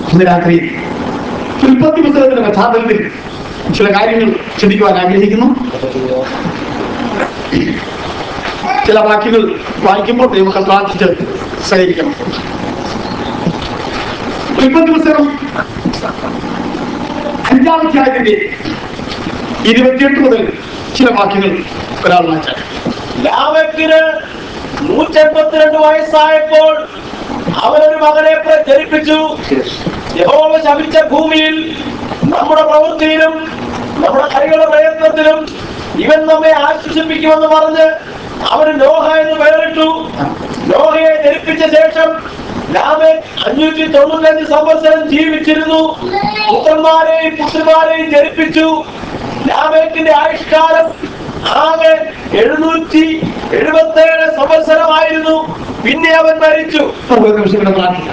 ഇന്ന് രാത്രി ഉൽപ്പത്തി പുസ്തകത്തിന്റെ പശ്ചാത്തലത്തിൽ ചില കാര്യങ്ങൾ ചിന്തിക്കുവാൻ ആഗ്രഹിക്കുന്നു ചില വാക്യങ്ങൾ വായിക്കുമ്പോൾ ദൈവമക്കൾ പ്രാർത്ഥിച്ച് സഹകരിക്കണം ഉൽപ്പത്തി പുസ്തകം അഞ്ചാം അധ്യായത്തിന്റെ ഇരുപത്തിയെട്ട് മുതൽ ചില വാക്യങ്ങൾ ഒരാൾ വായിച്ചാൽ ലാമക്കിന് നൂറ്റെൺപത്തിരണ്ട് വയസ്സായപ്പോൾ അവനൊരു മകനെ പ്ര- ജനിപ്പിച്ചു യഹോവ ശപിച്ച ഭൂമിയിൽ നമ്മുടെ പ്രവൃത്തിയിലും നമ്മുടെ കൈകളുടെ പ്രയത്നത്തിലും ഇവൻ നമ്മെ ആശ്വസിപ്പിക്കുമെന്ന് പറഞ്ഞ് അവന് നോഹ എന്ന് പേരിട്ടു നോഹയെ ജനിപ്പിച്ച ശേഷം ലാമെ അഞ്ഞൂറ്റി തൊണ്ണൂറ്റഞ്ച് സംവത്സരം ജീവിച്ചിരുന്നു പുത്രന്മാരെയും പുത്രിമാരെയും ജനിപ്പിച്ചു ലാമേക്കിന്റെ ആയുഷ്കാലം ആകെ എഴുന്നൂറ്റി എഴുപത്തേഴ് സംവത്സരമായിരുന്നു പിന്നെ അവൻ മരിച്ചു നമുക്ക് ഒരു നിമിഷം ഇവിടെ പ്രാർത്ഥിക്കാം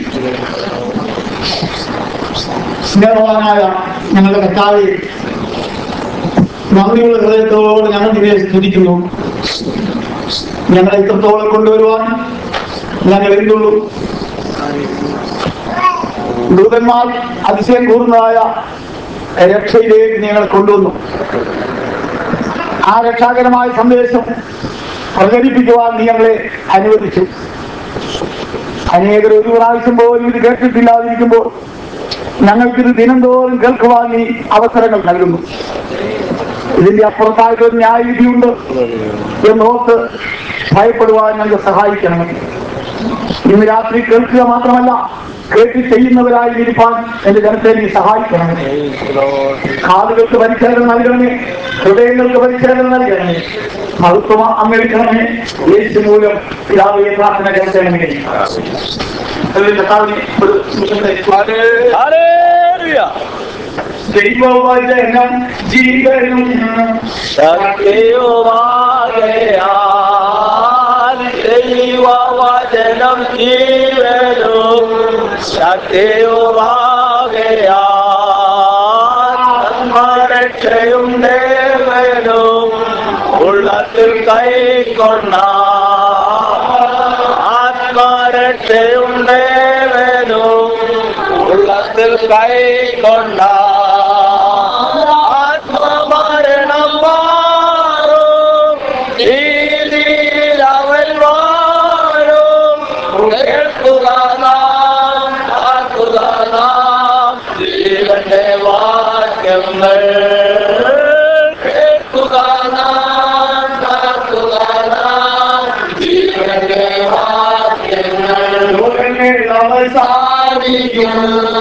സ്നേഹവാനായ ഞങ്ങളുടെ കർത്താവെ നന്ദിയുള്ള ഹൃദയത്തോട് ഞങ്ങൾ നിന്നെ സ്തുതിക്കുന്നു ഞങ്ങളെ ഇത്രത്തോളം കൊണ്ടുവരുവാൻ ഞങ്ങൾ എന്തുള്ളൂ ദൂതന്മാർ അതിശയം കൂർന്നതായ രക്ഷയിലേക്ക് ഞങ്ങൾ കൊണ്ടുവന്നു ആ രക്ഷാകരമായ സന്ദേശം പ്രചരിപ്പിക്കുവാൻ നീ ഞങ്ങളെ അനുവദിച്ചു അനേകർ ഒരു പ്രാവശ്യം പോലും ഇത് കേട്ടിട്ടില്ലാതിരിക്കുമ്പോൾ ഞങ്ങൾക്കിത് ദിനംതോറും കേൾക്കുവാൻ നീ അവസരങ്ങൾ നൽകുന്നു ഇതിന്റെ അപ്പുറത്തായിട്ടൊരു ന്യായവിധിയുണ്ട് എന്നോർത്ത് ഭയപ്പെടുവാൻ ഞങ്ങൾക്ക് സഹായിക്കണം ഇന്ന് രാത്രി കേൾക്കുക മാത്രമല്ല കേട്ട് ചെയ്യുന്നവരായി ഇരിപ്പാൻ എന്റെ ജനത്തെ നീ സഹായിക്കണം കാതുകൾക്ക് പരിചരണം നൽകണമേ ഹൃദയങ്ങൾക്ക് പരിചരണം നൽകണമേ മഹത്വം അംഗീകരിക്കണമേ യേശു മൂലം പിതാവിയെ പ്രാർത്ഥന കേൾക്കണമേ അതിൽ കർത്താവിനെ ഒരു നിമിഷത്തെ ഹല്ലേലൂയ. ദൈവവചനം ജീവനും ശക്തിയുമാകയാൽ ദൈവവചനം ജീവനും ശക്തിയുമാകയാൽ രക്ഷയും ദേവനും ഉള്ളത്തിൽ കൈക്കൊണ്ട ആത്മരക്ഷയും ദേവനും ഉള്ളത്തിൽ കൈക്കൊണ്ട ആത്മമരണം മാറും രീതിയിൽ അവൻ വാഴും കേൾക്കുക നാം കാക്കുക നാം ജീവന്റെ വാക്യങ്ങൾ കേൾക്കുക നാം കാക്കുക നാം ജീവന്റെ വാക്യങ്ങൾ ലോകങ്ങൾ നമ്മൾ സാധിക്കും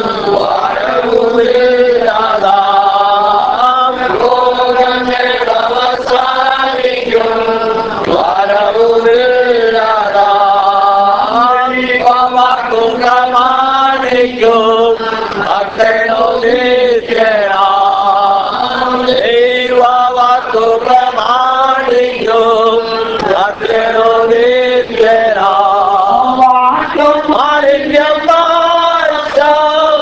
വാഴവുമില്ലാതാം ലോകങ്ങൾ അവസാനിക്കും വാഴവുമില്ലാതാം വാക്കും പ്രമാണിക്കും ഭക്തനോ നിത്യനാം ദൈവവാക്കു പ്രമാണിക്കും ഭക്തനോ നിത്യനാം മാലിന്യം മാറ്റാം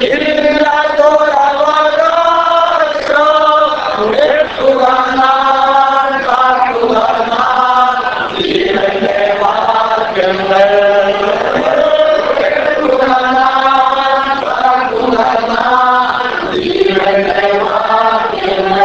ഇല്ലാത്തൊരവകാശം കേൾക്കുക നാം കാക്കുക നാം ജീവന്റെ വാക്യങ്ങൾ കേൾക്കുക നാം കാക്കുക നാം ജീവന്റെ വാക്യങ്ങൾ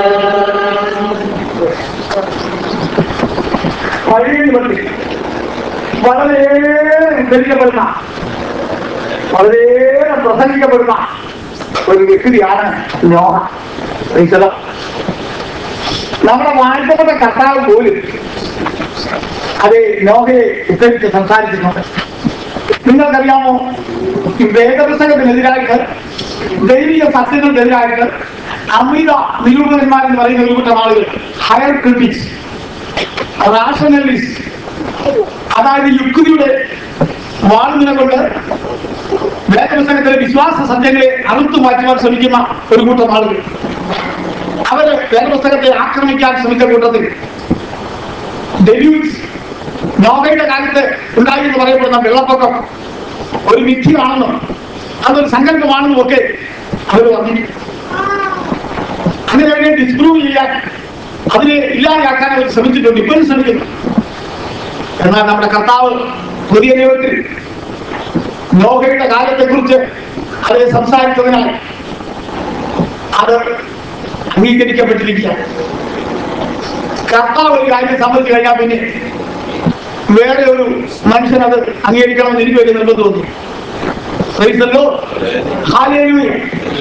പഴയ നിബന്ധന വളരെയേറെ ഉദ്ധരിക്കപ്പെടുന്ന വളരെയേറെ പ്രസംഗിക്കപ്പെടുന്ന ഒരു വ്യക്തിയാണ് നോഹ ഈശ്വര നമ്മുടെ വാഴ്ത്തപ്പെട്ട കർത്താവ് പോലും അത് നോഹയെ ഉദ്ധരിച്ച് സംസാരിച്ചിട്ടുണ്ട് നിങ്ങൾക്കറിയാമോ ഈ വേദപുസ്തകത്തിനെതിരായിട്ട് ദൈവിക സത്യങ്ങൾക്കെതിരായിട്ട് അമിത നിരൂപകന്മാരെന്ന് പറയുന്ന ഒരു കൂട്ടം ആളുകൾ ഹയർ ക്രിറ്റിക്സ് റാഷണലിസ്റ്റ് അതായത് യുക്തിയുടെ വാളുനില കൊണ്ട് വേദപുസ്തകത്തിലെ വിശ്വാസ സത്യങ്ങളെ അറുത്തു മാറ്റുവാൻ ശ്രമിക്കുന്ന ഒരു കൂട്ടം ആളുകൾ അവര് വേദപുസ്തകത്തെ ആക്രമിക്കാൻ ശ്രമിച്ച കൂട്ടത്തിൽ ഡെല്യൂസ് നോവയുടെ കാലത്ത് ഉണ്ടായി എന്ന് പറയപ്പെടുന്ന വെള്ളപ്പൊക്കം ഒരു മിഥ്യയാണെന്നും അതൊരു സങ്കല്പമാണെന്നും ഒക്കെ അവർ പറഞ്ഞു അങ്ങനെ അതിനെ ഡിസ്പ്രൂവ് ചെയ്യാൻ അതിനെ ഇല്ലാതെയാക്കാൻ അവർ ശ്രമിച്ചിട്ടുണ്ട് ഇപ്പോഴും ശ്രമിക്കുന്നു എന്നാൽ നമ്മുടെ കർത്താവ് പുതിയ നിയമത്തിൽ നോഹയുടെ കാലത്തെ കുറിച്ച് അത് സംസാരിച്ചതിനാൽ അത് അംഗീകരിക്കപ്പെട്ടിരിക്കുക കർത്താവ് ഒരു കാര്യം സമ്മതിച്ചു കഴിഞ്ഞാൽ പിന്നെ വേറെ ഒരു മനുഷ്യൻ അത് അംഗീകരിക്കണമെന്ന് എനിക്ക് വലിയ നിർബന്ധം തോന്നി ക്രൈസ്തല്ലോ ഹാലേലൂയ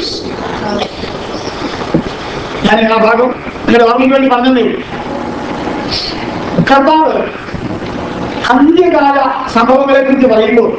ഞാൻ ആ ഭാഗം നിങ്ങളുടെ ഓർമ്മയ്ക്ക് വേണ്ടി പറഞ്ഞതേ ഉള്ളൂ. കർത്താവ് അന്ത്യകാല സംഭവങ്ങളെ കുറിച്ച് പറയുമ്പോൾ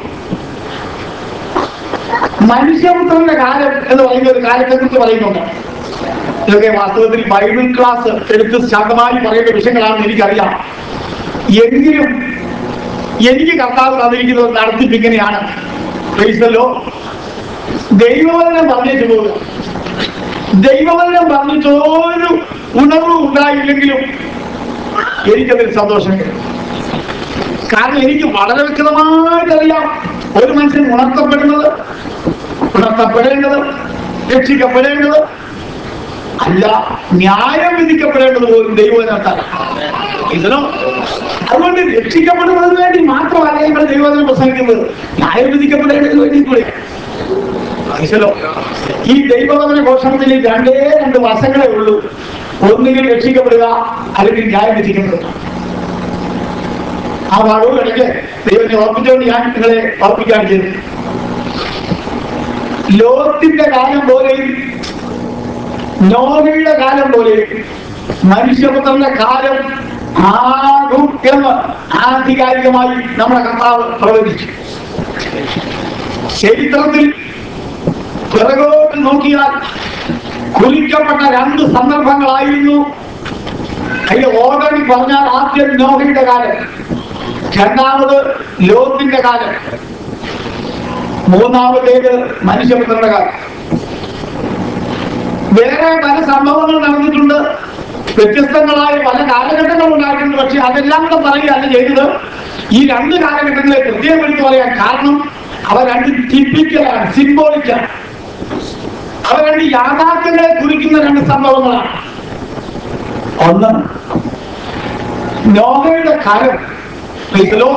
മനുഷ്യപുത്രന്റെ കാലം എന്ന് പറയുന്ന ഒരു കാലത്തെ കുറിച്ച് പറയുന്നുണ്ട് ഇതൊക്കെ വാസ്തവത്തിൽ ബൈബിൾ ക്ലാസ് എടുത്ത് ശാന്തമായി പറയേണ്ട വിഷയങ്ങളാണെന്ന് എനിക്കറിയാം എങ്കിലും എനിക്ക് കർത്താവ് തന്നിരിക്കുന്നത് നടത്തിപ്പിങ്ങനെയാണ് ക്രൈസ്തല്ലോ ദൈവവചനം പറഞ്ഞിട്ട് പോകുക ദൈവവചനം പറഞ്ഞിട്ട് ഒരു ഉണർവ് ഉണ്ടായില്ലെങ്കിലും എനിക്കതിൽ സന്തോഷമുണ്ട് കാരണം എനിക്ക് വളരെ വ്യക്തമായിട്ട് അറിയാം ഒരു മനുഷ്യൻ ഉണർത്തപ്പെടുന്നത് ഉണർത്തപ്പെടേണ്ടത് രക്ഷിക്കപ്പെടേണ്ടത് അല്ല ന്യായം വിധിക്കപ്പെടേണ്ടത് പോലും ദൈവവചനത്താണ് ഇതിനോ അതുകൊണ്ട് രക്ഷിക്കപ്പെടുന്നതിന് വേണ്ടി മാത്രമല്ല ഞങ്ങൾ ദൈവവചനം പ്രസംഗിക്കുന്നത് ന്യായം വിധിക്കപ്പെടേണ്ടതിന് വേണ്ടി കൂടെ മനസ്സിലോ ഈ ദൈവവചന ഘോഷണത്തിൽ രണ്ടേ രണ്ട് വശങ്ങളേ ഉള്ളൂ ഒന്നുകിൽ രക്ഷിക്കപ്പെടുക അല്ലെങ്കിൽ ന്യായം വിധിക്കപ്പെടുക ആ ഭാഗവും ഇടയ്ക്ക് ദൈവത്തെ ഓർപ്പിച്ചുകൊണ്ട് ഞാൻ നിങ്ങളെ ഓർപ്പിക്കാൻ ചെയ്തു ലോകത്തിന്റെ കാലം പോലെയും നോവയുടെ കാലം പോലെയും മനുഷ്യപുത്രന്റെ കാലം ആകും എന്ന് ആധികാരികമായി നമ്മുടെ കർത്താവ് പ്രവചിച്ചു ചരിത്രത്തിൽ പിറകോട്ട് നോക്കിയാൽ കുറിക്കപ്പെട്ട രണ്ട് സന്ദർഭങ്ങളായിരുന്നു അതിൽ ഓർഡറിൽ പറഞ്ഞാൽ ആദ്യം നോഹയുടെ കാലം രണ്ടാമത് ലോകത്തിന്റെ കാലം മൂന്നാമത്തേത് മനുഷ്യപുത്രന്റെ കാലം വേറെ പല സംഭവങ്ങൾ നടന്നിട്ടുണ്ട് വ്യത്യസ്തങ്ങളായ പല കാലഘട്ടങ്ങൾ ഉണ്ടായിട്ടുണ്ട് പക്ഷെ അതെല്ലാം കൂടെ പറയുകയല്ല ചെയ്തത് ഈ രണ്ട് കാലഘട്ടങ്ങളെ പ്രത്യേകം എടുത്ത് പറയാൻ കാരണം അവ രണ്ട് ടിപ്പിക്കലാണ് സിംബോളിക്കാണ് അവ രണ്ട് യാഥാർത്ഥ്യങ്ങളെ കുറിക്കുന്ന രണ്ട് സംഭവങ്ങളാണ് ഒന്ന് നോവയുടെ കാലം ക്രൈസ്തലോ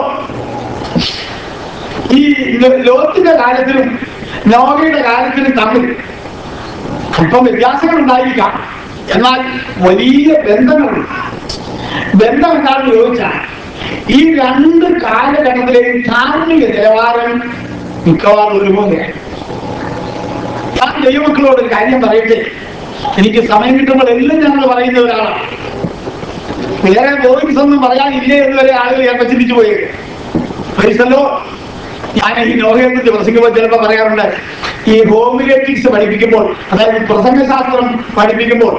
ഈ ലോകത്തിന്റെ കാലത്തിലും നോവയുടെ കാലത്തിലും തമ്മിൽ അല്പം വ്യത്യാസങ്ങൾ ഉണ്ടായിരിക്കാം എന്നാൽ വലിയ ബന്ധങ്ങളുണ്ട് ബന്ധം എന്താണെന്ന് ചോദിച്ചാൽ ഈ രണ്ട് കാലഘട്ടത്തിലെയും ധാർമ്മിക നിലവാരം മിക്കവാറും ഒരുപോലെയാണ് ഞാൻ ദൈവമക്കളോട് ഒരു കാര്യം പറയട്ടെ എനിക്ക് സമയം കിട്ടുമ്പോൾ എല്ലാം ഞങ്ങൾ പറയുന്ന ഒരാളാണ് വേറെ വോയിസ് ഒന്നും പറയാനില്ലേ എന്നുവരെ ആളുകൾ ഞാൻ ചിന്തിച്ചു പോയത് പൈസല്ലോ ഞാൻ ഈ നോഹയെ കുറിച്ച് പ്രസംഗിക്കുമ്പോൾ ചിലപ്പോൾ പറയാറുണ്ട് ഈ ഹോമിയോറ്റിക്സ് പഠിപ്പിക്കുമ്പോൾ അതായത് പ്രസംഗശാസ്ത്രം പഠിപ്പിക്കുമ്പോൾ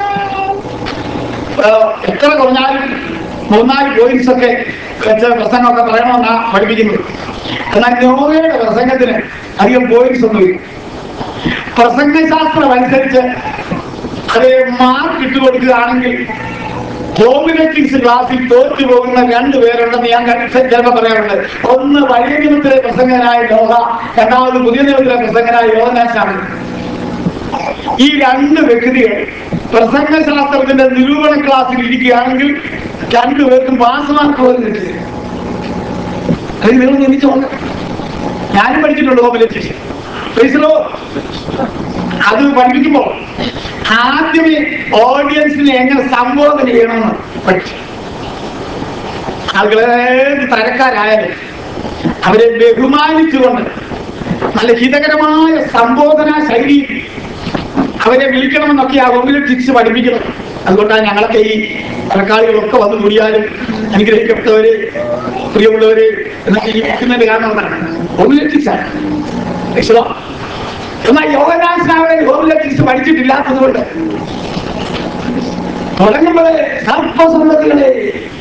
ആ, എത്ര കുറഞ്ഞാലും മൂന്നാല് പോയിന്റ്സ് ഒക്കെ വെച്ച് പ്രസംഗമൊക്കെ പറയണമെന്നാണ് പഠിപ്പിക്കുന്നത് എന്നാൽ നോഹയുടെ പ്രസംഗത്തിന് അധികം പോയിന്റ്സ് ഒന്നുമില്ല പ്രസംഗശാസ്ത്രം അനുസരിച്ച് അത് മാർക്ക് ഇട്ട് കൊടുക്കുകയാണെങ്കിൽ ഹോമിയോറ്റിക്സ് ക്ലാസ്സിൽ തോറ്റു പോകുന്ന രണ്ടു പേരുണ്ടെന്ന് ഞാൻ കണ്ടി- ചിലപ്പോൾ പറയാറുണ്ട് ഒന്ന് പഴയ നിയമത്തിലെ പ്രസംഗനായ ലോഹ രണ്ടാമത് പുതിയ നിയമത്തിലെ പ്രസംഗനായ യോനാശാണ് ഈ രണ്ട് വ്യക്തികൾ പ്രസംഗശാസ്ത്രത്തിന്റെ നിരൂപണ ക്ലാസ്സിൽ ഇരിക്കുകയാണെങ്കിൽ രണ്ടുപേർക്കും പാസ് മാർക്ക് പോലും കിട്ടില്ല അത് നിങ്ങൾ ചിന്തിച്ചു നോക്ക്. ഞാനും പഠിച്ചിട്ടുണ്ട് ഹോമിയോറ്റിക്സ് പൈസലോ അത് പഠിപ്പിക്കുമ്പോൾ ആദ്യമേ ഓഡിയൻസിനെ എങ്ങനെ സംബോധന ചെയ്യണമെന്ന് പഠിച്ചു ആളുകളെ ഏത് തരക്കാരായാലും അവരെ ബഹുമാനിച്ചുകൊണ്ട് നല്ല ഹിതകരമായ സംബോധന ശൈലി അവരെ വിളിക്കണമെന്നൊക്കെ ആ ഹോമിയോറ്റിക്സ് പഠിപ്പിക്കുന്നത് അതുകൊണ്ടാണ് ഞങ്ങളൊക്കെ ഈ തലക്കാളികളൊക്കെ വന്നു കൂടിയാലും അനുഗ്രഹിക്കപ്പെട്ടവര് പ്രിയമുള്ളവര് എന്നൊക്കെ ഈ വിളിക്കുന്നതിന്റെ കാരണം എന്താണ് ഹോമിയോറ്റിക്സ് ആണ് രക്ഷിതോ എന്നാൽ യോഗനാശാവെ ഹോമിയോറ്റിക്സ് പഠിച്ചിട്ടില്ലാത്തത് കൊണ്ട് തുടങ്ങുമ്പോഴേ സർപ്പസമ്മതികളെ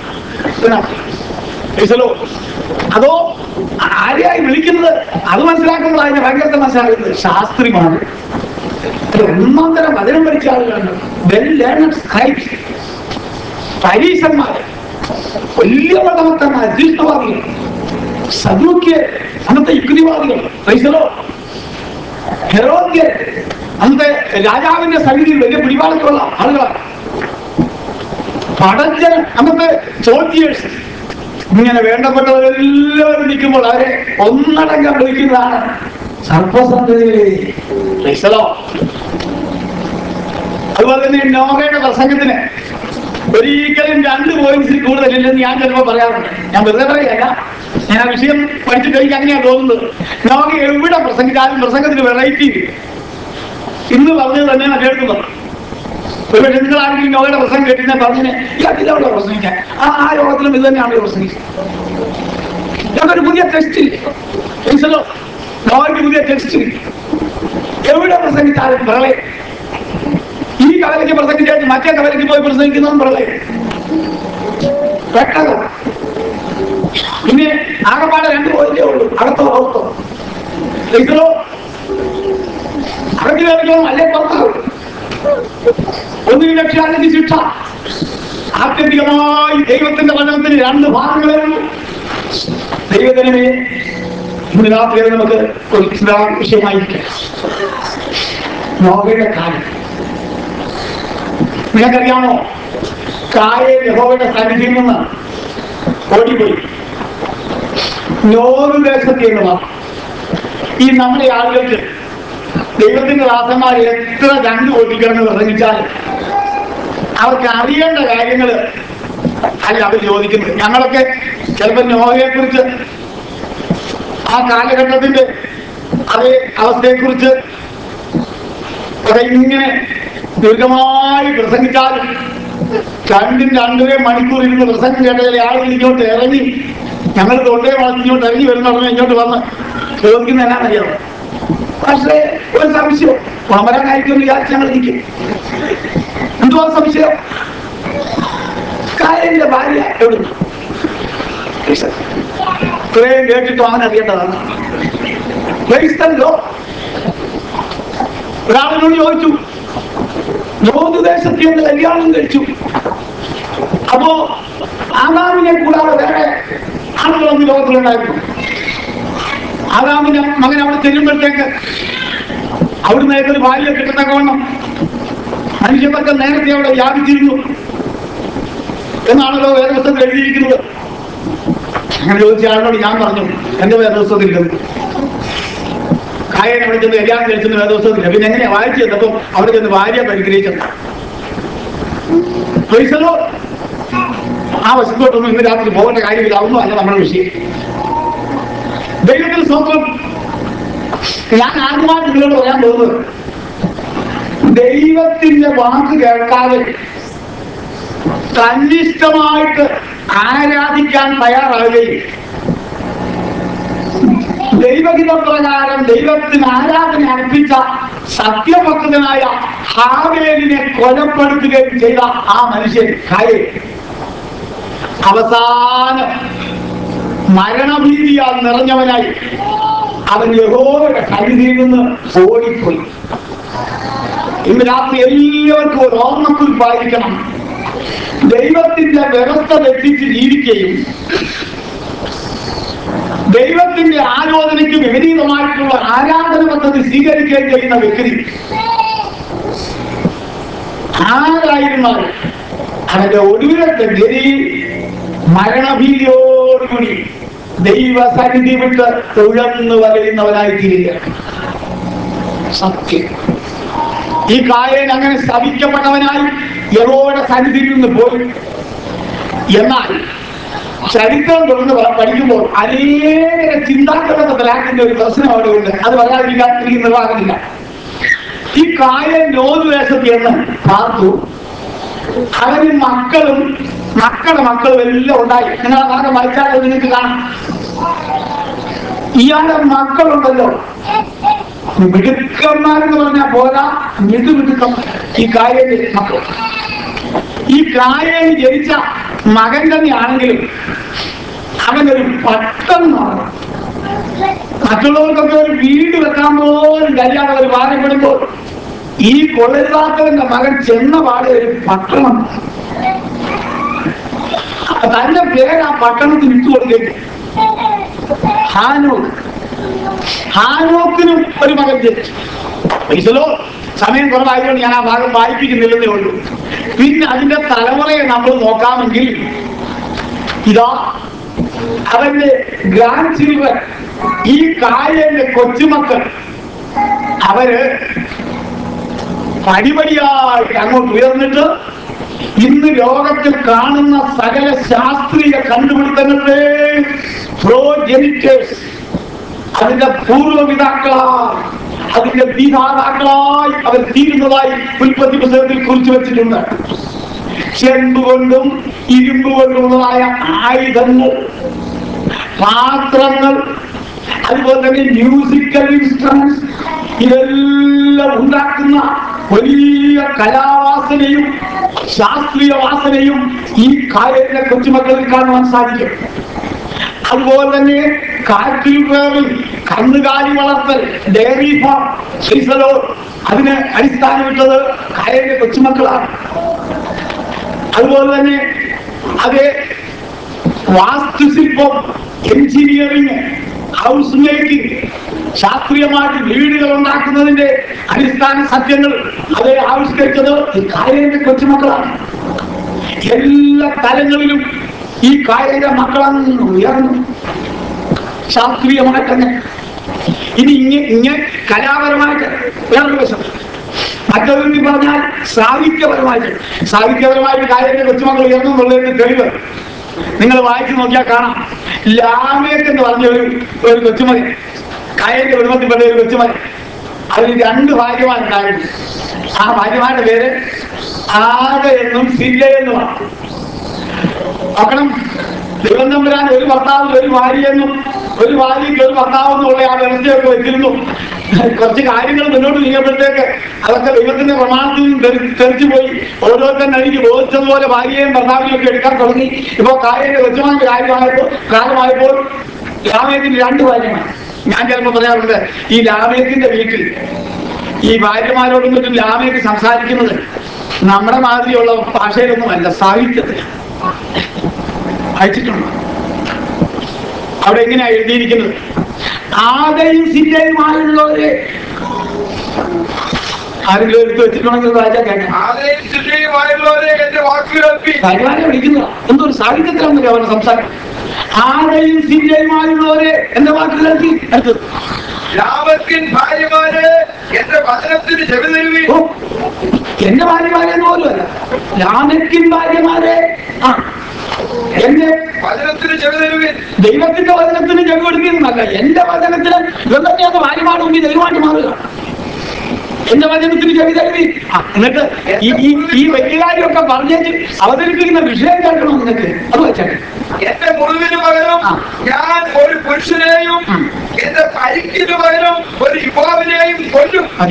ഈശ്വലോ അതോ ആരെയായി വിളിക്കുന്നത് അത് മനസ്സിലാക്കുമ്പോൾ അതിന്റെ ഭയങ്കരത്തെ മനസ്സിലാക്കുന്നത് ശാസ്ത്രിമാണ് ഒരു ഒന്നാം തരം വചനം പഠിച്ച ആളുകളാണ് വെൽ ലേണഡ് സ്ക്രൈബ്സ് പരീശന്മാര് വലിയ മതമത്തന്മാർ അധ്യക്ഷവാദികൾ സദൂക്യ അന്നത്തെ യുക്തിവാദികൾ പൈസലോ ഹെറോദ്യർ അന്നത്തെ രാജാവിന്റെ സന്നിധിയിൽ വലിയ പിടിപാടൊക്കെയുള്ള ആളുകളാണ് പടഞ്ചൻ അന്നത്തെ സോൾജിയേഴ്സ് ഇങ്ങനെ വേണ്ടപ്പെട്ടവരെല്ലാവരും നിൽക്കുമ്പോൾ അവരെ ഒന്നടങ്കം വിളിക്കുന്നതാണ് സർപ്പസന്തതികളെ ക്രൈസ്തലോ. അതുപോലെ തന്നെ നോഹയുടെ പ്രസംഗത്തിന് ഒരിക്കലും രണ്ട് പോയിന്റ്സിൽ കൂടുതലില്ലെന്ന് ഞാൻ ചിലപ്പോൾ പറയാറുണ്ട് ഞാൻ വെറുതെ പറയല്ല ഞാൻ ആ വിഷയം പഠിച്ചിട്ട് എനിക്ക് അങ്ങനെയാണ് തോന്നുന്നത് നോഹ എവിടെ പ്രസംഗിച്ചാലും പ്രസംഗത്തിന് വെറൈറ്റി ഇന്ന് പറഞ്ഞത് തന്നെ മറ്റേടത്ത് പറഞ്ഞു ഒരുപക്ഷെ നിങ്ങൾ ആരെങ്കിലും നോഹയുടെ പ്രസംഗം കേട്ടിരുന്ന പറഞ്ഞതിന് ഈ അതിലവിടെ പ്രസംഗിക്കാൻ ആ ആ യോഗത്തിലും ഇത് തന്നെയാണ് പ്രസംഗിച്ചത് ഞങ്ങൾക്കൊരു പുതിയ ടെസ്റ്റ് മനസ്സിലോ നോഹയ്ക്ക് പുതിയ ടെസ്റ്റ് എവിടെ പ്രസംഗിച്ചാലും പ്രളയം ഈ കവലയ്ക്ക് പ്രസംഗിച്ചാൽ മറ്റേ കവലയ്ക്ക് പോയി പ്രസംഗിക്കുന്നതും പ്രളയം പെട്ടത് പിന്നെ ആകെപ്പാടെ രണ്ട് പോയിന്റേ ഉള്ളൂ അകത്തോ പുറത്തോ മനസ്സിലോ അകത്ത് കയറിക്കോ അല്ലേ പുറത്താവും ഒന്നിന് രക്ഷ അല്ലെങ്കിൽ ശിക്ഷ ആത്യന്തികമായി ദൈവത്തിന്റെ വചനത്തിന് രണ്ട് ഭാഗങ്ങളേ ഉള്ളൂ ദൈവജനമേ ഇന്ന് രാത്രി നമുക്ക് ഒരു ചിന്താ വിഷയമായിരിക്കാം നോവയുടെ കാലം നിങ്ങൾക്കറിയാമോ കായെ യഹോവയുടെ സന്നിധിയിൽ നിന്ന് ഓടിപ്പോയി നോറ് ദേശത്ത് എന്ന് പറഞ്ഞു ഈ നമ്മുടെ ആളുകൾക്ക് ദൈവത്തിന്റെ ദാസന്മാർ എത്ര രണ്ട് ഓടിക്കണമെന്ന് പ്രസംഗിച്ചാൽ അവർക്ക് അറിയേണ്ട കാര്യങ്ങൾ അല്ല അവർ ചോദിക്കുന്നത് ഞങ്ങളൊക്കെ ചിലപ്പോൾ നോഹയെ കുറിച്ച് ആ കാലഘട്ടത്തിന്റെ അതേ അവസ്ഥയെക്കുറിച്ച് ഒക്കെ ഇങ്ങനെ ദീർഘമായി പ്രസംഗിച്ചാലും രണ്ടും രണ്ടര മണിക്കൂർ ഇരുന്ന് പ്രസംഗം കേട്ട ചില ആളുകൾ ഇങ്ങോട്ട് ഇറങ്ങി ഞങ്ങൾ തൊണ്ടേ വളർത്തി ഇങ്ങോട്ട് ഇറങ്ങി വരുന്ന ഉടനെ ഇങ്ങോട്ട് വന്ന് ചോദിക്കുന്ന എന്നാണെന്നറിയാമോ പക്ഷേ ഒരു സംശയം വമരാനായിരിക്കും വിചാരിച്ച് ഞങ്ങൾ ഇരിക്കും എന്തുവാ സംശയം കായലിന്റെ ഭാര്യ എവിടുന്നു ഇത്രയും കേട്ടിട്ടും അവൻ അറിയേണ്ടതാണ് ക്രൈസ്തല്ലോ ഒരാളിനോട് ചോദിച്ചു ലോകദേശത്തിൽ ഒന്ന് കല്യാണം കഴിച്ചു അപ്പോ ആദാമിനെ കൂടാതെ വേറെ ആളുകളൊന്നും ലോകത്തിലുണ്ടായിരുന്നു ആദാമിന്റെ മകൻ അവിടെ ചെല്ലുമ്പോഴത്തേക്ക് അവിടുന്ന് ഒരു ഭാര്യ കിട്ടത്തക്കവണ്ണം മനുഷ്യർക്ക് നേരത്തെ അവിടെ വ്യാപിച്ചിരുന്നു എന്നാണല്ലോ വേദപുസ്തകത്തിൽ എഴുതിയിരിക്കുന്നത് അങ്ങനെ ചോദിച്ച ആളിനോട് ഞാൻ പറഞ്ഞു എന്റെ വേദപുസ്തകത്തിൽ കായൻ അവിടെ ചെന്ന് കല്യാണം കഴിച്ചെന്ന് വേദപുസ്തകത്തില്ല പിന്നെ എങ്ങനെയാ വായിച്ചു ചെന്നപ്പം അവിടെ ചെന്ന് ഭാര്യ പരിഗ്രഹിച്ചത് ക്രൈസ്തലോ, ആ വശത്തോട്ടൊന്നും ഇന്ന് രാത്രി പോകേണ്ട കാര്യമില്ല അതൊന്നും അല്ല നമ്മുടെ വിഷയം ദൈവത്തിന് സ്വന്തം ഞാൻ ആദ്യമായിട്ട് നിങ്ങളോട് പറയാൻ പോകുന്നത് ദൈവത്തിന്റെ വാക്ക് കേൾക്കാതെ തന്നിഷ്ടമായിട്ട് ആരാധിക്കാൻ തയ്യാറാകുകയും ദൈവഹിതപ്രകാരം ദൈവത്തിന് ആരാധന അർപ്പിച്ച സത്യഭക്തനായ ഹാവേലിനെ കൊലപ്പെടുത്തുകയും ചെയ്ത ആ മനുഷ്യൻ ഹായേ അവസാനം മരണഭീതിയാൽ നിറഞ്ഞവനായി അവൻ യഹോവയുടെ സന്നിധിയിൽ നിന്ന് ഓടിപ്പോയി ഇന്ന് രാത്രി എല്ലാവർക്കും ഒരു ഓർമ്മക്കുറിപ്പായിരിക്കണം ദൈവത്തിന്റെ വ്യവസ്ഥ തെറ്റിച്ച് ജീവിക്കുകയും ദൈവത്തിന്റെ ആലോചനയ്ക്ക് വിപരീതമായിട്ടുള്ള ആരാധന പദ്ധതി സ്വീകരിക്കുകയും ചെയ്യുന്ന വ്യക്തി ആരായിരുന്നാലും അവന്റെ ഒടുവിലത്തെ ഗതി മരണഭീതിയോടുകൂടി ദൈവസന്നിധി വിട്ട് ഉഴന്നു വലയുന്നവനായി തീരുക സത്യം ഈ കായൻ അങ്ങനെ ശപിക്കപ്പെട്ടവനായി യഹോവയുടെ സന്നിധിയിൽ നിന്ന് പോയി എന്നാൽ ചരിത്രം തുടർന്ന് പ- പഠിക്കുമ്പോൾ അനേക ചിന്താക്രമത്തിലാക്കുന്ന ഒരു പ്രശ്നം അവിടെ ഉണ്ട് അത് വരാതിരിക്കാൻ എനിക്ക് നിർവാഹമില്ല ഈ കായൻ നോതുവേഷത്തിൽ എന്ന് പാർത്തു അവന് മക്കളും മക്കളുടെ മക്കളും എല്ലാം ഉണ്ടായി നിങ്ങൾ ആ ഭാഗം വായിച്ചാൽ അത് നിങ്ങൾക്ക് കാണാം ഇയാളുടെ മക്കളുണ്ടല്ലോ മിടുക്കന്മാരെന്ന് പറഞ്ഞാൽ പോരാ മിടുമിടുക്കം ഈ കായന്റെ മക്കൾ ഈ കായയിൽ ജനിച്ച മകൻ തന്നെയാണെങ്കിലും അവനൊരു പട്ടെന്നാണ് മറ്റുള്ളവർക്കൊക്കെ ഒരു വീട് വെക്കാൻ പോലും കഴിയാതെ അവർ ഭാരപ്പെടുമ്പോൾ ഈ കൊള്ളരുതാത്തവന്റെ മകൻ ചെന്ന പാടെ ഒരു പട്ടണം തന്റെ പേര് ആ പട്ടണത്തിന് ഇട്ടു കൊടുക്കുകയും ഹാനോക്ക് ഹാനോക്കിനും ഒരു മകൻ ജനിച്ചു ഈശ്വലോ സമയം കുറവായതുകൊണ്ട് ഞാൻ ആ ഭാഗം വായിപ്പിക്കുന്നില്ലെന്നേ ഉള്ളൂ പിന്നെ അതിന്റെ തലമുറയെ നമ്മൾ നോക്കാമെങ്കിൽ ഇതാ അവന്റെ ഗ്രാൻഡ് ചിൽഡ്രൻ ഈ കായലിന്റെ കൊച്ചുമക്കൾ അവര് പടിപടിയായിട്ട് അങ്ങോട്ട് ഉയർന്നിട്ട് ഇന്ന് ലോകത്തിൽ കാണുന്ന സകല ശാസ്ത്രീയ കണ്ടുപിടുത്തങ്ങളുടെ പ്രോജനിറ്റേഴ്സ് അതിന്റെ പൂർവ്വപിതാക്കളായി അതിന്റെ വിധാതാക്കളായി അവർ തീരുന്നതായി ഉൽപ്പത്തി പുസ്തകത്തിൽ കുറിച്ചു വെച്ചിട്ടുണ്ട് ചെമ്പ് കൊണ്ടും ഇരുമ്പ് കൊണ്ടുള്ളതായ ആയുധങ്ങൾ പാത്രങ്ങൾ അതുപോലെ തന്നെ മ്യൂസിക്കൽ ഇൻസ്ട്രുമെന്റ്സ് ഇതെല്ലാം ഉണ്ടാക്കുന്ന വലിയ കലാവാസനയും ശാസ്ത്രീയ വാസനയും ഈ കായലിലെ കൊച്ചുമക്കളിൽ കാണുവാൻ സാധിക്കും അതുപോലെ തന്നെ കാറ്റിൽ കയറി കന്നുകാലി വളർത്തൽ ഡയറി ഫാം ശ്രീസലോ അതിന് അടിസ്ഥാനമിട്ടത് കായലിലെ കൊച്ചുമക്കളാണ് അതുപോലെ തന്നെ അത് വാസ്തുശില്പം എഞ്ചിനീയറിംഗ് ഹൗസ് മേക്കിംഗ് ശാസ്ത്രീയമായിട്ട് വീടുകൾ ഉണ്ടാക്കുന്നതിന്റെ അടിസ്ഥാന സത്യങ്ങൾ അത് ആവിഷ്കരിച്ചത് ഈ കായലിന്റെ കൊച്ചുമക്കളാണ് എല്ലാ തലങ്ങളിലും ഈ കായലിന്റെ മക്കളങ്ങ് ഉയർന്നു ശാസ്ത്രീയമായിട്ട് തന്നെ ഇനി ഇങ്ങ ഇങ്ങനെ കലാപരമായിട്ട് വേറൊരു വശം മറ്റൊരു രീതി പറഞ്ഞാൽ സാഹിത്യപരമായിട്ട് സാഹിത്യപരമായിട്ട് കായലിന്റെ കൊച്ചുമക്കൾ ഉയർന്നു എന്നുള്ളതിന്റെ തെളിവ് നിങ്ങൾ വായിച്ചു നോക്കിയാൽ കാണാം ലാമേക്ക് എന്ന് പറഞ്ഞ ഒരു ഒരു കൊച്ചുമകൻ കായലിന്റെ കുടുംബത്തിൽപ്പെട്ട ഒരു കൊച്ചുമകൻ അതിന് രണ്ട് ഭാര്യമാരുണ്ടായിരുന്നു ആ ഭാര്യമാരുടെ പേര് ആക എന്നും സില്ല എന്നുമാണ് നോക്കണം ദൈവം തമ്പുരാൻ ഒരു ഭർത്താവ് ഒരു ഭാര്യയെന്നും ഒരു ഭാര്യയ്ക്ക് ഒരു ഭർത്താവ് എന്നുള്ള ആ വ്യവസ്ഥയൊക്കെ വെച്ചിരുന്നു കുറച്ച് കാര്യങ്ങൾ മുന്നോട്ട് നീങ്ങുമ്പോഴത്തേക്ക് അതൊക്കെ ദൈവത്തിന്റെ പ്രമാണത്തിൽ നിന്ന് തെറി- തെറിച്ചു പോയി ഓരോരുത്തരും എനിക്ക് ബോധിച്ചതുപോലെ ഭാര്യയെയും ഭർത്താവിനെയും ഒക്കെ എടുക്കാൻ തുടങ്ങി ഇപ്പൊ കായലിന്റെ കൊച്ചുമായ കാര്യമായപ്പോൾ കാലമായപ്പോൾ ലാമേക്കിന് രണ്ട് ഭാര്യമാണ് ഞാൻ ചിലപ്പോൾ പറയാറുണ്ട് ഈ ലാമേക്കിന്റെ വീട്ടിൽ ഈ ഭാര്യമാരോടൊന്നും ലാമേക്ക് സംസാരിക്കുന്നത് നമ്മുടെ മാതിരിയുള്ള ഭാഷയിലൊന്നുമല്ല സാഹിത്യത്തിൽ അയച്ചിട്ടുണ്ട് അവിടെ എങ്ങനെയാ എഴുതിയിരിക്കുന്നത് ആദയും സിദ്ധയുമായുള്ളവരെ ആരെങ്കിലും എടുത്ത് വെച്ചിട്ടുണ്ടെങ്കിൽ വായിച്ചാൽ കേൾക്കാം ആരെയും ചിട്ടയുമായുള്ളവരെ എന്റെ വാക്കുകേൾപ്പി പരിപാടി വിളിക്കുന്നത് എന്തോ ഒരു സാഹിത്യത്തിലാണെന്നല്ലേ അവരുടെ സംസാരം ആദയും സിദ്ധയുമായുള്ളവരെ എന്റെ വാക്ക് കേൾക്കി അടുത്തത് ലാഭത്തിൻ ഭാര്യമാരെ എന്റെ വചനത്തിന് ചെവി തരുവി ഓ എന്റെ ഭാര്യമാരെന്ന് പോലുമല്ല ലാമക്കിൻ ഭാര്യമാരെ ആ എന്റെ വചനത്തിന് ചെവി തരുവിൻ ദൈവത്തിന്റെ വചനത്തിന് ചെവി കൊടുക്കുന്നതല്ല എന്റെ വചനത്തിന് ഇതൊക്കെ ഭാര്യമാട് മുമ്പിൽ ദൈവമായിട്ട് മാറുക എന്റെ വചനത്തിന് ചെവി തരുവി ആ എന്നിട്ട് ഈ ഈ ഈ വലിയ കാര്യമൊക്കെ പറഞ്ഞേച്ച് അവതരിപ്പിക്കുന്ന വിഷയം കേൾക്കണം നിങ്ങൾക്ക് അത് വെച്ചാൽ എന്റെ മുറിവിന് പകരം ആ. ഞാൻ ഒരു പുരുഷനെയും ഉം. എന്റെ പരിക്കിന് പകരം ഒരു യുവാവിനെയും കൊല്ലും മതി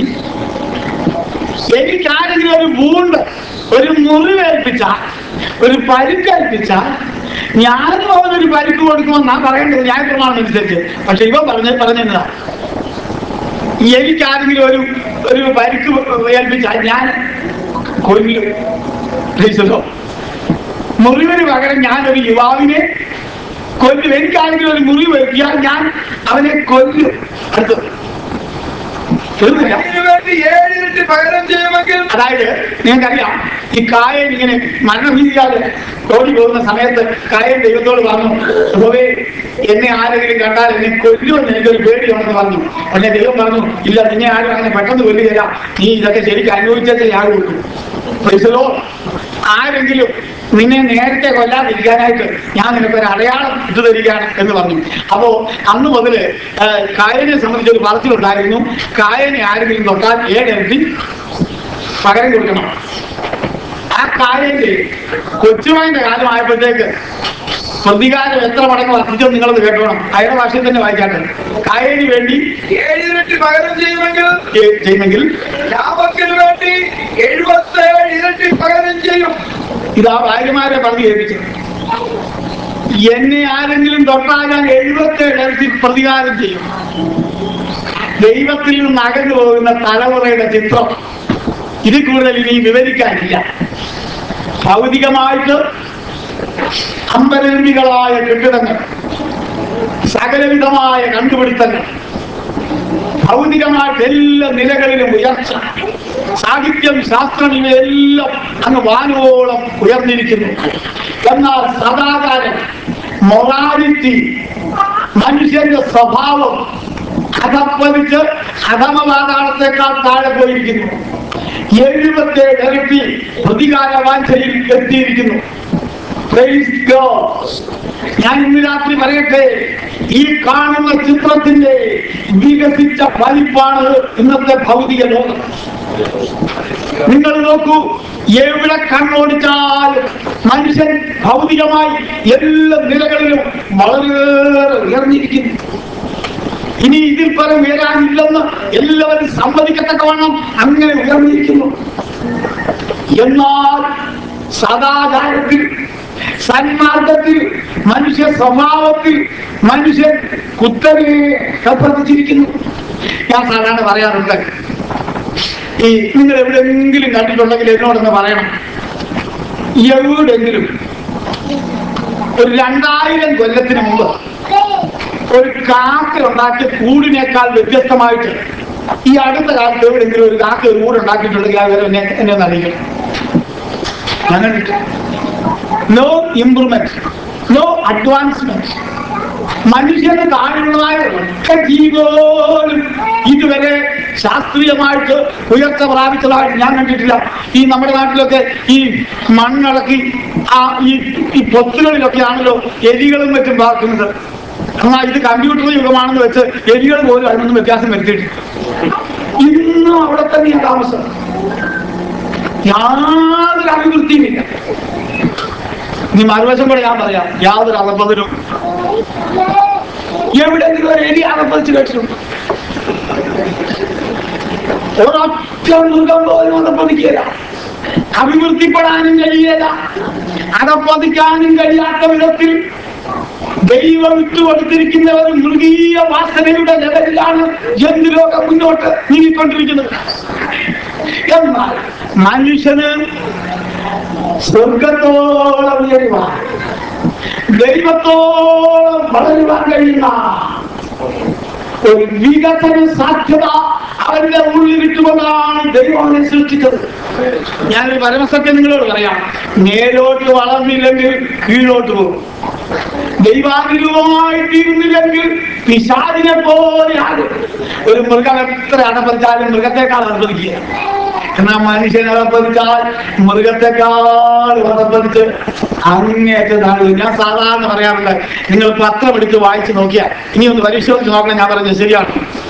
എനിക്കാരെങ്കിലും ഒരു വൂണ്ട് ഒരു മുറിവേൽപ്പിച്ച ഒരു പരിക്കേൽപ്പിച്ച ഞാനും അവനൊരു പരിക്ക് കൊടുക്കുമെന്നാ പറയേണ്ടത് ഞാൻ പ്രമാണം അനുസരിച്ച് പക്ഷെ ഇവ പറഞ്ഞ പറഞ്ഞതാ എനിക്കാരെങ്കിലും ഒരു ഒരു പരിക്ക് ഏൽപ്പിച്ചാൽ ഞാൻ കൊല്ലും പ്ലീസല്ലോ മുറിവിന് പകരം ഞാനൊരു യുവാവിനെ കൊല്ലും എനിക്കാരെങ്കിലും ഒരു മുറിവ് ഏൽപ്പിയാൽ ഞാൻ അവനെ കൊല്ലും അടുത്തത് തീർന്നില്ല അതിനു വേണ്ടി ഏഴിരട്ടി പകരം ചെയ്യുമെങ്കിൽ അതായത് നിങ്ങൾക്കറിയാം ഈ കായൽ ഇങ്ങനെ മരണഭീതിയാതെ ഓടി പോകുന്ന സമയത്ത് കായൽ ദൈവത്തോട് പറഞ്ഞു ഗോവേ എന്നെ ആരെങ്കിലും കണ്ടാൽ എന്നെ കൊല്ലുമെന്ന് എനിക്കൊരു പേടിയുണ്ടെന്ന് പറഞ്ഞു പക്ഷെ ദൈവം പറഞ്ഞു ഇല്ല നിന്നെ ആരും അങ്ങനെ പെട്ടെന്ന് കൊല്ലുകയില്ല നീ ഇതൊക്കെ ശരിക്കും അനുഭവിച്ചേ ആകുള്ളൂ പൈസലോ ആരെങ്കിലും നിന്നെ നേരത്തെ കൊല്ലാതിരിക്കാനായിട്ട് ഞാൻ നിനക്ക് ഒരു അടയാളം ഇട്ടു തരികയാണ് എന്ന് പറഞ്ഞു അപ്പോ അന്ന് മുതല് ആ, കായലിനെ സംബന്ധിച്ച് ഒരു പറച്ചിലുണ്ടായിരുന്നു കായലിനെ ആരെങ്കിലും തൊട്ടാൽ ഏഴരട്ടി പകരം കൊടുക്കണം ആ കായലിന്റെ കൊച്ചുമായിന്റെ കാലമായപ്പോഴത്തേക്ക് പ്രതികാരം എത്ര മടങ്ങ് വർദ്ധിച്ചോ നിങ്ങളത് കേട്ടോണം അയാളുടെ ഭാഷയിൽ തന്നെ വായിക്കാട്ടെ കായലിന് വേണ്ടി ഏഴിരട്ടി പകരം ചെയ്യുമെങ്കിൽ ഏ- ചെയ്യുമെങ്കിൽ ലാഭത്തിന് വേണ്ടി എഴുപത്തേഴ് ഇരട്ടി പകരം ചെയ്യും ഇതാ ഭാര്യമാരെ പറഞ്ഞു കേൾപ്പിച്ചു എന്നെ ആരെങ്കിലും തൊട്ടാൽ ഞാൻ എഴുപത്തേഴ് ഇരട്ടി പ്രതികാരം ചെയ്യും ദൈവത്തിൽ നിന്ന് അകന്നു പോകുന്ന തലമുറയുടെ ചിത്രം ഇതിൽ കൂടുതൽ ഇനി വിവരിക്കാനില്ല ഭൗതികമായിട്ട് അമ്പരമ്പികളായ കെട്ടിടങ്ങൾ സകലവിധമായ കണ്ടുപിടുത്തങ്ങൾ ഭൗതികമായിട്ട് എല്ലാ നിലകളിലും ഉയർച്ച സാഹിത്യം ശാസ്ത്രം ഇവയെല്ലാം അങ്ങ് വാനോളം ഉയർന്നിരിക്കുന്നു എന്നാൽ സദാകാലം മൊറാലിറ്റി മനുഷ്യന്റെ സ്വഭാവം അധപ്പതിച്ച് അധമപാതാളത്തെക്കാൾ താഴെ പോയിരിക്കുന്നു എഴുപത്തേഴ് ഇരട്ടി പ്രതികാര വാഞ്ചയിൽ എത്തിയിരിക്കുന്നു Praise God. ഞാൻ ഇന്ന് രാത്രി പറയട്ടെ ഈ കാണുന്ന ചിത്രത്തിന്റെ വികസിച്ച വലിപ്പാണ് ഇന്നത്തെ ഭൗതിക ലോകം നിങ്ങൾ നോക്കൂ എവിടെ കണ്ണോടിച്ചാൽ മനുഷ്യൻ ഭൗതികമായി എല്ലാ നിലകളിലും വളരെ ഉയർന്നിരിക്കുന്നു ഇനി ഇതിൽ പരം ഉയരാനില്ലെന്ന് എല്ലാവരും സമ്മതിക്കത്തക്കവണ്ണം അങ്ങനെ ഉയർന്നിരിക്കുന്നു എന്നാൽ സദാചാരത്തിൽ സന്മാർഗത്തിൽ മനുഷ്യ സ്വഭാവത്തിൽ മനുഷ്യൻ കുത്തനെ കൽപ്പതിച്ചിരിക്കുന്നു ഞാൻ സാധാരണ പറയാറുണ്ട് ഈ നിങ്ങൾ എവിടെയെങ്കിലും കണ്ടിട്ടുണ്ടെങ്കിൽ എന്നോടൊന്ന് പറയണം എവിടെയെങ്കിലും ഒരു രണ്ടായിരം കൊല്ലത്തിന് മുമ്പ് ഒരു കാക്ക ഉണ്ടാക്കിയ കൂടിനേക്കാൾ വ്യത്യസ്തമായിട്ട് ഈ അടുത്ത കാലത്ത് എവിടെയെങ്കിലും ഒരു കാക്ക ഒരു കൂട് ഉണ്ടാക്കിയിട്ടുണ്ടെങ്കിൽ അവർ എന്നെ എന്നെ ഒന്ന് അറിയിക്കണം ഞാൻ കണ്ടിട്ട് നോ ഇംപ്രൂവ്മെന്റ് നോ അഡ്വാൻസ്മെന്റ് മനുഷ്യന് താഴെയുള്ളതായ ഒറ്റ ജീവോലും ഇതുവരെ ശാസ്ത്രീയമായിട്ട് ഉയർച്ച പ്രാപിച്ചതായിട്ട് ഞാൻ കണ്ടിട്ടില്ല ഈ നമ്മുടെ നാട്ടിലൊക്കെ ഈ മണ്ണിളക്കി ആ ഈ ഈ പൊത്തുകളിലൊക്കെ ആണല്ലോ എലികളും മറ്റും പാർക്കുന്നത് എന്നാൽ ഇത് കമ്പ്യൂട്ടർ യുഗമാണെന്ന് വെച്ച് എലികൾ പോലും അതിനൊന്നും വ്യത്യാസം വരുത്തിയിട്ടില്ല ഇന്നും അവിടെ തന്നെയാണ് താമസം യാതൊരു അഭിവൃദ്ധിയുമില്ല ഇനി മറുവശം കൂടെ ഞാൻ പറയാം യാതൊരു അറപ്പതിനും എവിടെയെങ്കിലും ഒരു എലി അറപ്പതിച്ച് കേട്ടിട്ടുണ്ട് ഒരൊറ്റ മൃഗം പോലും അറപ്പതിക്കുകയില്ല അഭിവൃദ്ധിപ്പെടാനും കഴിയില്ല അറപ്പതിക്കാനും കഴിയാത്ത വിധത്തിൽ ദൈവം വിട്ടുകൊടുത്തിരിക്കുന്ന ഒരു മൃഗീയ വാസനയുടെ ലെവലിലാണ് ജന്തുലോകം മുന്നോട്ട് നീങ്ങിക്കൊണ്ടിരിക്കുന്നത് എന്നാൽ മനുഷ്യന് സ്വർഗത്തോളം ഉയരുവാൻ ദൈവത്തോളം വളരുവാൻ കഴിയുന്ന ഒരു വികസന സാധ്യത അവന്റെ ഉള്ളിലിട്ടുകൊണ്ടാണ് ദൈവം അവനെ സൃഷ്ടിച്ചത് ഞാനൊരു പരമസത്യം നിങ്ങളോട് പറയാം മേലോട്ട് വളർന്നില്ലെങ്കിൽ കീഴോട്ട് പോകും ദൈവാനുരൂപമായി തീരുന്നില്ലെങ്കിൽ പിശാചിനെ പോലെ ആകും ഒരു മൃഗം എത്ര അടപ്പതിച്ചാലും മൃഗത്തെക്കാൾ അടപ്പതിക്കുക എന്നാൽ മനുഷ്യനെ അടപ്പതിച്ചാൽ മൃഗത്തെക്കാൾ അടപ്പതിച്ച് അങ്ങേറ്റതാണ് ഞാൻ സാധാരണ പറയാറുണ്ട് നിങ്ങൾ പത്രം എടുത്ത് വായിച്ച് നോക്കിയാൽ ഇനി ഒന്ന് പരിശോധിച്ച് നോക്കണം ഞാൻ പറഞ്ഞത് ശരിയാണ്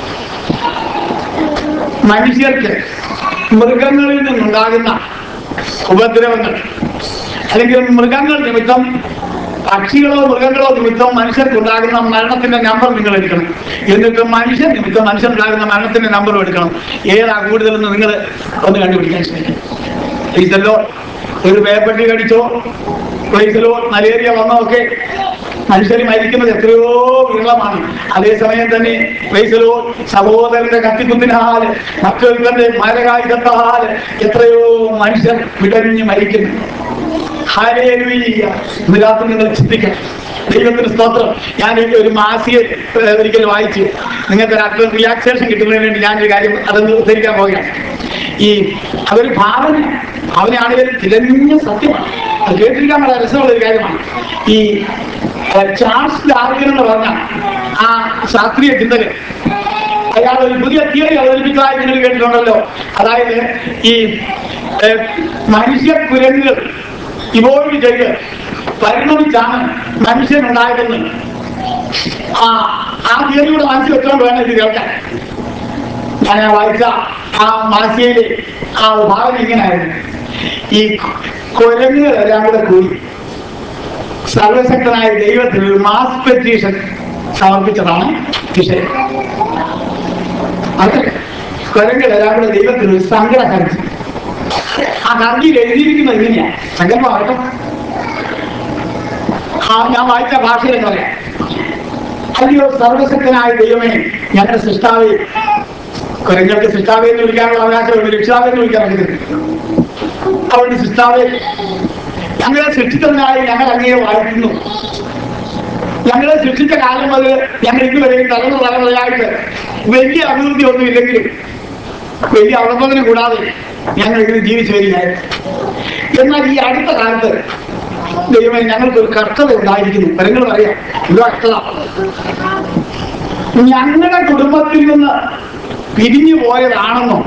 മനുഷ്യർക്ക് മൃഗങ്ങളിൽ നിന്നുണ്ടാകുന്ന ഉപദ്രവങ്ങൾ അല്ലെങ്കിൽ മൃഗങ്ങൾ നിമിത്തം പക്ഷികളോ മൃഗങ്ങളോ നിമിത്തം മനുഷ്യർക്ക് ഉണ്ടാകുന്ന മരണത്തിന്റെ നമ്പർ നിങ്ങൾ എടുക്കണം എന്നിട്ട് മനുഷ്യൻ നിമിത്തം മനുഷ്യനുണ്ടാകുന്ന മരണത്തിന്റെ നമ്പറും എടുക്കണം ഏതാ കൂടുതലെന്ന് നിങ്ങൾ ഒന്ന് കണ്ടുപിടിക്കാൻ ശ്രമിക്കും ഇതല്ലോ ഒരു വേപ്പട്ടി കടിച്ചോ പ്ലേസിലോ മലേറിയ വന്നതൊക്കെ മനുഷ്യർ മരിക്കുന്നത് എത്രയോ വിരളമാണ് അതേസമയം തന്നെ പ്ലേസിലോ സഹോദരന്റെ കത്തിക്കുത്തിനാല് മക്കൾക്കന്റെ മരകായുധത്താല് എത്രയോ മനുഷ്യർ വിടഞ്ഞ് മരിക്കുന്നു ഹല്ലേലൂയ. ഇന്ന് രാത്രി നിങ്ങൾ ചിന്തിക്കണം ദൈവത്തിന് സ്തോത്രം ഞാൻ ഈ ഒരു മാസിക ഏഹ്, ഒരിക്കൽ വായിച്ചു നിങ്ങൾക്ക് ഒരു അല്പം റിലാക്സേഷൻ കിട്ടുന്നതിന് വേണ്ടി ഞാനൊരു കാര്യം അതൊന്ന് ഉദ്ധരിക്കാൻ പോവുകയാണ് ഈ അതൊരു ഭാവന ഭാവനയാണെങ്കിൽ തികഞ്ഞ സത്യമാണ് അത് കേട്ടിരിക്കാൻ വളരെ രസമുള്ള ഒരു കാര്യമാണ് ഈ ഏഹ്, ചാൾസ് ഡാർവിൻ എന്ന് പറഞ്ഞ ആ ശാസ്ത്രീയ ചിന്തകൻ അയാൾ ഒരു പുതിയ തിയറി അവതരിപ്പിച്ചതായി നിങ്ങൾ കേട്ടിട്ടുണ്ടല്ലോ അതായത് ഈ ഏഹ്, മനുഷ്യ കുരങ്ങുകൾ ഇവോൾവ് ചെയ്ത് പരിണമിച്ചാണ് മനുഷ്യനുണ്ടായതെന്ന് ആ ആ തിയറിയുടെ മനസ്സിൽ വെച്ചുകൊണ്ട് വേണം ഇത് കേൾക്കാൻ ഞാൻ ആ വായിച്ച ആ മാസികയിലെ ആ ഭാഗം ഇങ്ങനെയായിരുന്നു ഈ കുരങ്ങുകളെല്ലാം കൂടെ കൂടി സർവശക്തനായ ദൈവത്തിന് ഒരു മാസ് പെറ്റീഷൻ സമർപ്പിച്ചതാണ് വിഷയം അത് കുരങ്ങുകളെല്ലാം കൂടെ ദൈവത്തിന് ഒരു സങ്കട ഹർജി ആ ഹർജിയിൽ എഴുതിയിരിക്കുന്നത് ഇങ്ങനെയാ സങ്കല്പമാകട്ടെ ആ ഞാൻ വായിച്ച ഭാഷയിൽ എന്താ പറയാം അല്ലയോ സർവശക്തനായ ദൈവമേ ഞങ്ങളുടെ സൃഷ്ടാവേ കുരങ്ങൾക്ക് സൃഷ്ടാവേ എന്ന് വിളിക്കാനുള്ള അവകാശമുണ്ട് രക്ഷിതാവേ എന്ന് വിളിക്കാൻ പറ്റുന്നത് അതുകൊണ്ട് സൃഷ്ടാവേ ഞങ്ങളെ സൃഷ്ടിച്ചതിനായി ഞങ്ങൾ അങ്ങയെ വായിക്കുന്നു ഞങ്ങളെ സൃഷ്ടിച്ച കാലം മുതൽ ഞങ്ങൾ ഇതുവരെയും തലമുറ തലമുറയായിട്ട് വലിയ അഭിവൃദ്ധി ഒന്നും ഇല്ലെങ്കിലും വലിയ അവബോധനം കൂടാതെ ഞങ്ങൾ ഇങ്ങനെ ജീവിച്ചു വരികയായിരുന്നു എന്നാൽ ഈ അടുത്ത കാലത്ത് ദൈവമേ ഞങ്ങൾക്ക് ഒരു കഷ്ടത ഉണ്ടായിരിക്കുന്നു നിങ്ങൾ പറയാം ഇത് കഷ്ടത ഞങ്ങളുടെ കുടുംബത്തിൽ നിന്ന് പിരിഞ്ഞു പോയതാണെന്നോ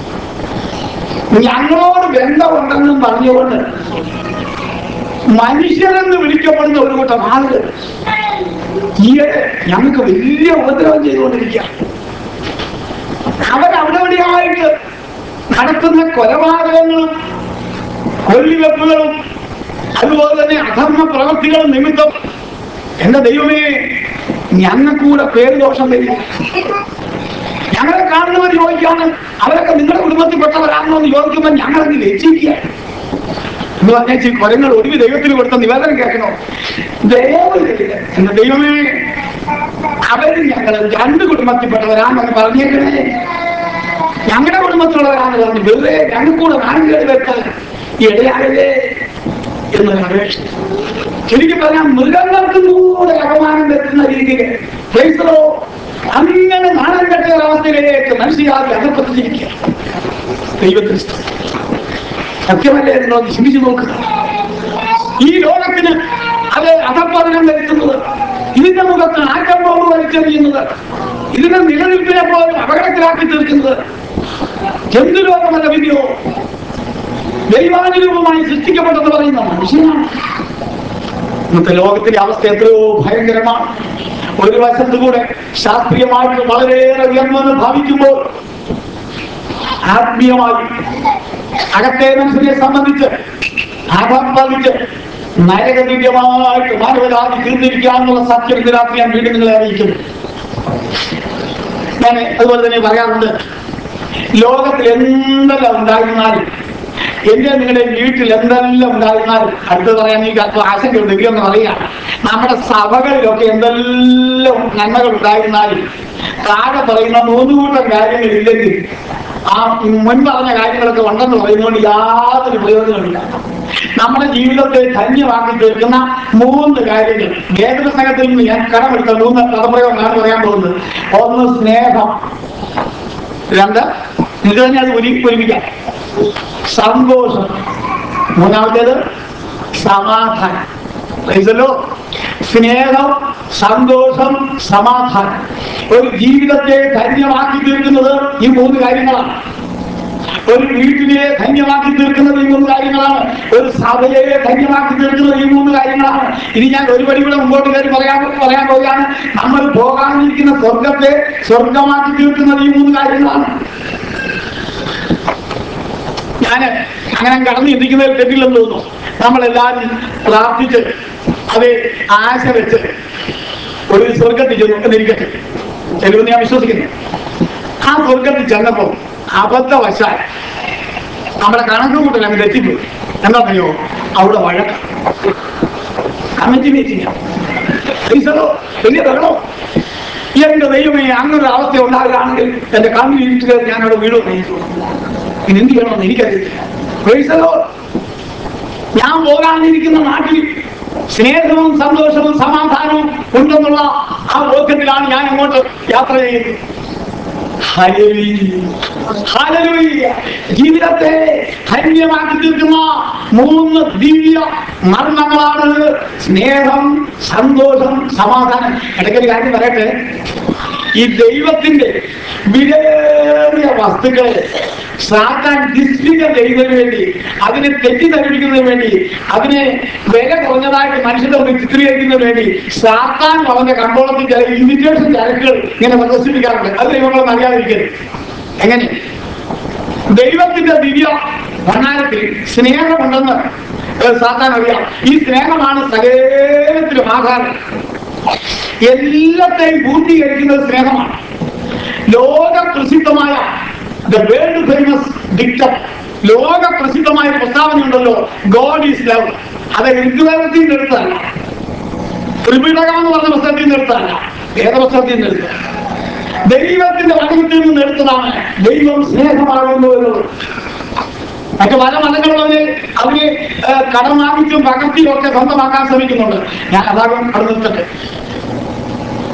ഞങ്ങളോട് ബന്ധമുണ്ടെന്നും പറഞ്ഞുകൊണ്ട് മനുഷ്യരെന്ന് വിളിക്കപ്പെടുന്ന ഒരു കൂട്ടം ആളുകൾ ഈയിടെ ഞങ്ങൾക്ക് വലിയ ഉപദ്രവം ചെയ്തുകൊണ്ടിരിക്കുക അവരവിടെ എവിടെയായിട്ട് നടത്തുന്ന കൊലപാതകങ്ങളും കൊല്ലിവെപ്പുകളും അതുപോലെ തന്നെ അധർമ്മ പ്രവൃത്തികളും നിമിത്തം എന്റെ ദൈവമേ ഞങ്ങൾക്കൂടെ പേര് ദോഷം വരിക ഞങ്ങളെ കാണുന്നവർ ചോദിക്കാണ് അവരൊക്കെ നിങ്ങളുടെ കുടുംബത്തിൽപ്പെട്ടവരാണോ എന്ന് ചോദിക്കുമ്പോൾ ഞങ്ങളങ്ങ് ലജ്ജിക്കുക എന്ന് പറഞ്ഞാൽ ഈ കൊരങ്ങൾ ഒടുവി ദൈവത്തിന് കൊടുത്ത നിവേദനം കേൾക്കണോ ദൈവം എന്റെ ദൈവമേ അവര് ഞങ്ങൾ രണ്ട് കുടുംബത്തിൽപ്പെട്ടവരാണെന്ന് പറഞ്ഞേക്കണേ ഞങ്ങളുടെ കുടുംബത്തിലുള്ളവരാണ് പറഞ്ഞു വെറുതെ ഞങ്ങൾക്ക് കൂടെ നാണം കേട് വെക്കാൻ ഇടയാകല്ലേ എന്നൊരു അപേക്ഷ ശരിക്കും പറഞ്ഞാൽ മൃഗങ്ങൾക്കും കൂടെ അപമാനം വരുത്തുന്ന രീതിയിൽ ക്രൈസ്തവോ അങ്ങനെ നാണം കെട്ട ഒരവസ്ഥയിലേക്ക് മനുഷ്യരാതി അകപ്പെട്ടിരിക്കുക ദൈവത്തിന് സ്തോത്രം. സത്യമല്ലേ എന്നൊന്ന് ചിന്തിച്ചു നോക്കുക ഈ ലോകത്തിന് അത് അധപ്പതനം വരുത്തുന്നത് ഇതിന്റെ മുഖത്ത് ആക്കം ബോംബ് വലിച്ചെറിയുന്നത് ഇതിന്റെ നിലനിൽപ്പിനെ പോലും അപകടത്തിലാക്കി തീർക്കുന്നത് എന്ത് ലോകമല്ല വിധിയോ ദൈവാനുരൂപമായി സൃഷ്ടിക്കപ്പെട്ടെന്ന് പറയുന്ന മനുഷ്യനാണ് ഇന്നത്തെ ലോകത്തിന്റെ അവസ്ഥ എത്രയോ ഭയങ്കരമാണ് ഒരു വശത്തു കൂടെ ശാസ്ത്രീയമായിട്ട് വളരെയേറെ ഉയർന്നെന്ന് ഭാവിക്കുമ്പോൾ ആത്മീയമായി അകത്തെ മനുഷ്യനെ സംബന്ധിച്ച് അധപ്പതിച്ച് നരകദിവ്യമായിട്ട് മാനവരാതി തീർന്നിരിക്കാന്നുള്ള സത്യം ഇന്ന് രാത്രി ഞാൻ വീണ്ടും നിങ്ങളെ അറിയിക്കുന്നു ഞാൻ അതുപോലെ തന്നെ പറയാറുണ്ട് ലോകത്തിൽ എന്തെല്ലാം ഉണ്ടായിരുന്നാലും എന്റെ നിങ്ങളുടെ വീട്ടിൽ എന്തെല്ലാം ഉണ്ടായിരുന്നാലും അടുത്ത് പറയാൻ എനിക്ക് അല്പം ആശങ്കയുണ്ട് എങ്കിലൊന്ന് പറയാം നമ്മുടെ സഭകളിലൊക്കെ എന്തെല്ലാം നന്മകൾ ഉണ്ടായിരുന്നാലും താഴെ പറയുന്ന മൂന്ന് കൂട്ടം കാര്യങ്ങളില്ലെങ്കിൽ ആ മുൻ പറഞ്ഞ കാര്യങ്ങളൊക്കെ ഉണ്ടെന്ന് പറയുന്നതുകൊണ്ട് യാതൊരു പ്രയോജനമില്ല നമ്മുടെ ജീവിതത്തെ ധന്യമാക്കി തീർക്കുന്ന മൂന്ന് കാര്യങ്ങൾ വേദപുസ്തകത്തിൽ നിന്ന് ഞാൻ കടമെടുത്ത മൂന്ന് പദപ്രയോഗങ്ങളാണ് പറയാൻ പോകുന്നത് ഒന്ന് സ്നേഹം രണ്ട് ഇത് തന്നെ അത് ഒരു ഒരുമിക്കാം സന്തോഷം മൂന്നാമത്തേത് സമാധാനം മനസ്സിലോ സ്നേഹം സന്തോഷം സമാധാനം ഒരു ജീവിതത്തെ ധന്യമാക്കി തീർക്കുന്നത് ഈ മൂന്ന് കാര്യങ്ങളാണ് ഒരു വീട്ടിനെ ധന്യമാക്കി തീർക്കുന്നത് ഈ മൂന്ന് കാര്യങ്ങളാണ് ഒരു സഭയെ ധന്യമാക്കി തീർക്കുന്നത് ഈ മൂന്ന് കാര്യങ്ങളാണ് ഇനി ഞാൻ ഒരു പടി കൂടെ മുമ്പോട്ട് കയറി പറയാൻ പറയാൻ പോവുകയാണ് നമ്മൾ പോകാനിരിക്കുന്ന സ്വർഗത്തെ സ്വർഗമാക്കി തീർക്കുന്നത് ഈ മൂന്ന് കാര്യങ്ങളാണ് ഞാൻ അങ്ങനെ കടന്നു ചിന്തിക്കുന്നതിൽ തെറ്റില്ലെന്ന് തോന്നുന്നു നമ്മളെല്ലാവരും പ്രാർത്ഥിച്ച് അത് ആശ വെച്ച് ഒരു സ്വർഗത്തിൽ ചെന്നു എന്നിരിക്കട്ടെ ചെല്ലുമെന്ന് ഞാൻ വിശ്വസിക്കുന്നു ആ സ്വർഗത്തിൽ ചെന്നപ്പോൾ അബദ്ധവശാൽ നമ്മുടെ കണക്ക് കൂട്ടൽ അങ്ങ് തെറ്റിപ്പോയി എന്താ പറയോ അവിടെ വഴക്ക കമ്മിറ്റി മീറ്റിംഗ് ടീച്ചറോ വലിയ ബഹളോ എന്റെ ദൈവമേ അങ്ങനൊരു അവസ്ഥ ഉണ്ടാകുകയാണെങ്കിൽ എന്റെ കണ്ണിൽ ഇരിക്കുക ഞാൻ അവിടെ വീഴുമെന്ന് എനിക്ക് തോന്നുന്നു. ഇനി എന്ത് ചെയ്യണമെന്ന് എനിക്കറിയില്ല പ്രൈസലോ ഞാൻ പോകാനിരിക്കുന്ന നാട്ടിൽ സ്നേഹവും സന്തോഷവും സമാധാനവും ഉണ്ടെന്നുള്ള ആ ബോധ്യത്തിലാണ് ഞാൻ അങ്ങോട്ട് യാത്ര ചെയ്യുന്നത് ഹല്ലേലൂയ. ഹല്ലേലൂയ. ജീവിതത്തെ ധന്യമാക്കി തീർക്കുന്ന മൂന്ന് ദിവ്യ മർമ്മങ്ങളാണ് സ്നേഹം സന്തോഷം സമാധാനം ഇടയ്ക്കൊരു കാര്യം പറയട്ടെ ഈ ദൈവത്തിന്റെ വിലയേറിയ വസ്തുക്കളെ സാത്താൻ ഡിസ്ഫിഗർ ചെയ്യുന്നതിന് വേണ്ടി അതിനെ തെറ്റിദ്ധരിപ്പിക്കുന്നതിന് വേണ്ടി അതിനെ വില കുറഞ്ഞതായിട്ട് മനുഷ്യന്റെ മുന്നിൽ ചിത്രീകരിക്കുന്നതിന് വേണ്ടി സാത്താൻ അവന്റെ കമ്പോളത്തിൽ ചില ഇമിറ്റേഷൻ ചരക്കുകൾ ഇങ്ങനെ പ്രദർശിപ്പിക്കാറുണ്ട് അത് ദൈവങ്ങളൊന്നും അറിയാതിരിക്കരുത് എങ്ങനെ ദൈവത്തിന്റെ ദിവ്യ ഭണ്ഡാരത്തിൽ സ്നേഹമുണ്ടെന്ന് ഏഹ് സാത്താൻ അറിയാം ഈ സ്നേഹമാണ് സകലത്തിലും ആധാരം എല്ലാത്തെയും പൂർത്തീകരിക്കുന്നത് സ്നേഹമാണ് ലോക പ്രസിദ്ധമായ ദ വേൾഡ് ഫേമസ് ഡിക്റ്റർ ലോക പ്രസിദ്ധമായ ഒരു പ്രസ്താവനയുണ്ടല്ലോ ഗോഡ് ഈസ് ലവ് അത് ഋഗ്വേദത്തിൽ നിന്ന് എടുത്തതല്ല ത്രിപിടകം എന്ന് പറഞ്ഞ പുസ്തകത്തിൽ നിന്ന് എടുത്തതല്ല വേദപുസ്തകത്തിൽ നിന്ന് എടുത്തത് ദൈവത്തിന്റെ വചനത്തിൽ നിന്ന് എടുത്തതാണ് ദൈവം സ്നേഹമാകുന്നു എന്നുള്ളത് മറ്റു പല മതങ്ങളും അവര് അവര് ഏഹ്, കടം വാങ്ങിച്ചും പകർത്തിയും ഒക്കെ സ്വന്തമാക്കാൻ ശ്രമിക്കുന്നുണ്ട് ഞാൻ അതാകും അവിടെ നിർത്തട്ടെ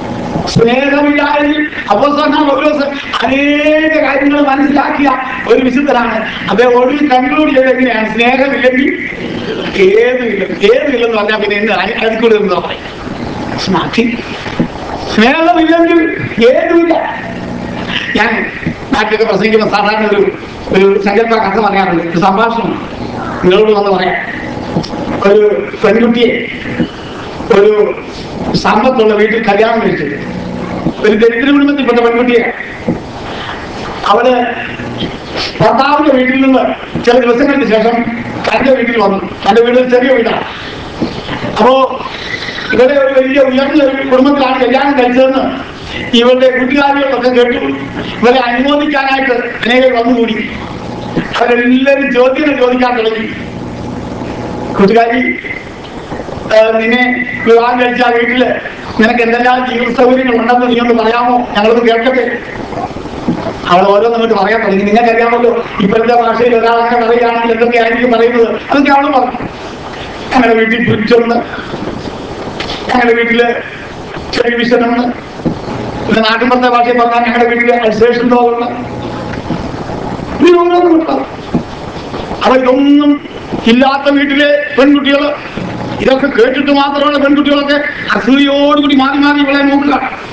സ്നേഹമില്ലായി അവസാനം ഓരോ അനേക കാര്യങ്ങൾ മനസ്സിലാക്കിയ ഒരു വിശുദ്ധനാണ് അദ്ദേഹം ഒടുവിൽ കൺക്ലൂഡ് ചെയ്ത് എങ്ങനെയാണ് സ്നേഹമില്ലെങ്കിൽ ഏതുമില്ല ഏതുമില്ലെന്ന് പറഞ്ഞാൽ പിന്നെ എന്ത് അതിൽ കൂടുതൽ എന്താ പറയാ Nothing. സ്നേഹമില്ലെങ്കിൽ ഏതുമില്ല ഞാൻ നാട്ടിലൊക്കെ പ്രസംഗിക്കുമ്പോൾ സാധാരണ ഒരു ഒരു സങ്കല്പ കഥ പറയാറുണ്ട് ഒരു സംഭാഷണം നിങ്ങളോട് വന്ന് പറയാം ഒരു പെൺകുട്ടിയെ ഒരു സമ്പത്തുള്ള വീട്ടിൽ കല്യാണം കഴിച്ചു ഒരു ദരിദ്ര കുടുംബത്തിൽപ്പെട്ട പെൺകുട്ടിയെ അവള് ഭർത്താവിന്റെ വീട്ടിൽ നിന്ന് ചില ദിവസങ്ങൾക്ക് ശേഷം തന്റെ വീട്ടിൽ വന്നു തന്റെ വീട് ഒരു ചെറിയ വീടാണ് അപ്പോ ഇവരെ ഒരു വലിയ ഉയർന്ന ഒരു കുടുംബത്തിലാണ് കല്യാണം കഴിച്ചതെന്ന് ഇവരുടെ കൂട്ടുകാരികളൊക്കെ കേട്ടു ഇവരെ അനുമോദിക്കാനായിട്ട് അനേകം വന്നുകൂടി അവരെല്ലാവരും ചോദ്യങ്ങൾ ചോദിക്കാൻ തുടങ്ങി കൂട്ടുകാരി ആ, നിന്നെ വിവാഹം കഴിച്ച ആ വീട്ടില് നിനക്ക് എന്തെല്ലാം ജീവിത സൗകര്യങ്ങൾ ഉണ്ടെന്ന് നീ ഒന്ന് പറയാമോ ഞങ്ങളൊന്ന് കേൾക്കട്ടെ അവൾ ഓരോന്നും അങ്ങോട്ട് പറയാൻ തുടങ്ങി നിങ്ങൾക്ക് അറിയാമല്ലോ ഇപ്പോഴത്തെ ഭാഷയിൽ ഒരാളങ്ങനെ പറയുകയാണെങ്കിൽ എന്തൊക്കെ ആയിരിക്കും പറയുന്നത് അതൊക്കെ അവൾ പറഞ്ഞു ഞങ്ങളുടെ വീട്ടിൽ ഫ്രിഡ്ജുണ്ട് ഞങ്ങളുടെ വീട്ടില് ടെലിവിഷൻ ഉണ്ട് പിന്നെ നാട്ടിൻപുറത്തെ ഭാഷയിൽ പറഞ്ഞാൽ ഞങ്ങളുടെ വീട്ടില് അൽസേഷൻ ഡോഗുണ്ട് ഇനി ഓരോന്നും ഉണ്ട്. അപ്പൊ ഇതൊന്നും ഇല്ലാത്ത വീട്ടിലെ പെൺകുട്ടികൾ ഇതൊക്കെ കേട്ടിട്ട് മാത്രമുള്ള പെൺകുട്ടികളൊക്കെ അസൂയോടുകൂടി മാറി മാറി ഇവളെ നോക്കുക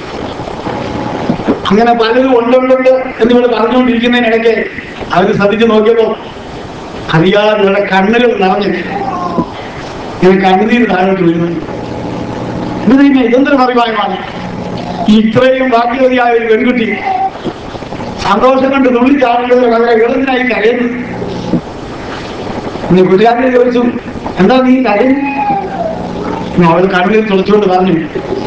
അങ്ങനെ പലരും ഉണ്ടുണ്ടുണ്ട് എന്നിവിടെ പറഞ്ഞുകൊണ്ടിരിക്കുന്നതിനിടയ്ക്ക് അവർ ശ്രദ്ധിച്ചു നോക്കിയപ്പോ അറിയാതെ ഇവിടെ കണ്ണുകൾ നിറഞ്ഞു ഇങ്ങനെ കണ്ണുനീര് താഴോട്ട് വീഴുന്നു ഇത് തന്നെ ഇതെന്തൊരു അഭിപ്രായമാണ് ഇത്രയും ഭാഗ്യവതിയായ ഒരു പെൺകുട്ടി സന്തോഷം കൊണ്ട് തുള്ളിച്ചാടുന്നത് വളരെ എളുപ്പനായി കരയുന്നു നീ കൂട്ടുകാരനെ ചോദിച്ചു എന്താ നീ കരയുന്നു അവൾ കണ്ണീർ തുളച്ചുകൊണ്ട് പറഞ്ഞു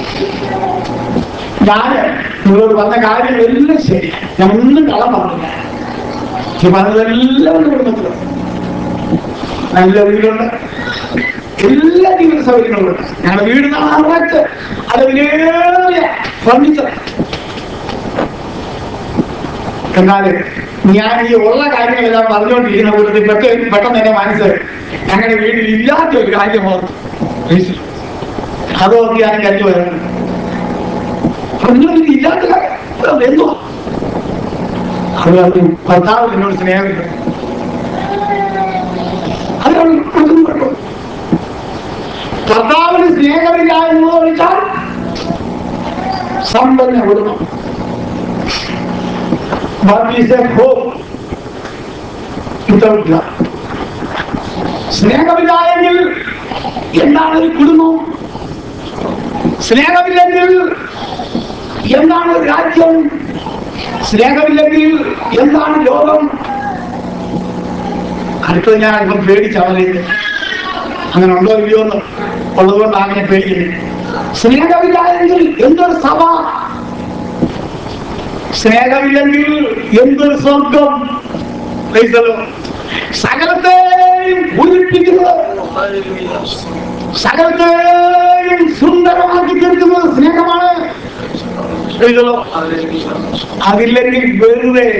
ഞാൻ നിങ്ങളോട് പറഞ്ഞ കാര്യം എല്ലാം ശരി ഞാൻ ഒന്നും കള്ളം പറഞ്ഞില്ല ഈ പറഞ്ഞതെല്ലാം എൻ്റെ കുടുംബത്തിലും നല്ല വീടുണ്ട് എല്ലാ ജീവിത സൗകര്യങ്ങളുണ്ട് ഞങ്ങളുടെ വീട് നിറച്ച് അത് വിലയേറിയ ഫർണിച്ചർ എന്നാല് ഞാൻ ഈ ഉള്ള കാര്യങ്ങളെല്ലാം പറഞ്ഞുകൊണ്ടിരിക്കുന്ന കൂട്ടത്തിൽ പെട്ടെന്ന് പെട്ടെന്ന് എന്റെ മനസ്സ് ഞങ്ങളുടെ വീട്ടിൽ ഇല്ലാത്ത ഒരു കാര്യം ഓർത്തു പ്ലീസ്. അത് ഓർത്ത് ഞാൻ കരുതി വരുന്നത് അപ്പൊ നിങ്ങൾ വീട്ടിൽ ഇല്ലാത്ത കാര്യം അത് എന്തോ അത് പറഞ്ഞു ഭർത്താവ് എന്നോട് സ്നേഹമില്ല അതാണ് അതും കുഴപ്പം. ഭർത്താവിന് സ്നേഹമില്ല എന്ന് പറഞ്ഞാൽ സമ്പന്ന കുടുംബം What is a hope without love? സ്നേഹമില്ല എങ്കിൽ എന്താണ് ഒരു കുടുംബം സ്നേഹമില്ലെങ്കിൽ എന്താണ് ഒരു രാജ്യം സ്നേഹമില്ലെങ്കിൽ എന്താണ് ലോകം അടുത്തത് ഞാൻ അല്പം പേടിച്ചവലേക്ക് അങ്ങനെ ഉണ്ടോ ഇല്ലയോ എന്ന് ഉള്ളതുകൊണ്ടാണ് ഞാൻ പേടിക്കുന്നത് സ്നേഹമില്ല എങ്കിൽ എന്തൊരു സഭ സ്നേഹമില്ലെങ്കിൽ എന്തൊരു സ്വർഗം Praise the Lord. സകലത്തെയും പൂരിപ്പിക്കുന്നത് സകലത്തെയും സുന്ദരമാക്കി തീർക്കുന്നത് സ്നേഹമാണ് Praise the Lord. അതില്ലെങ്കിൽ വെറുതെ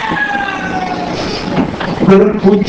വെറും പൂച്ച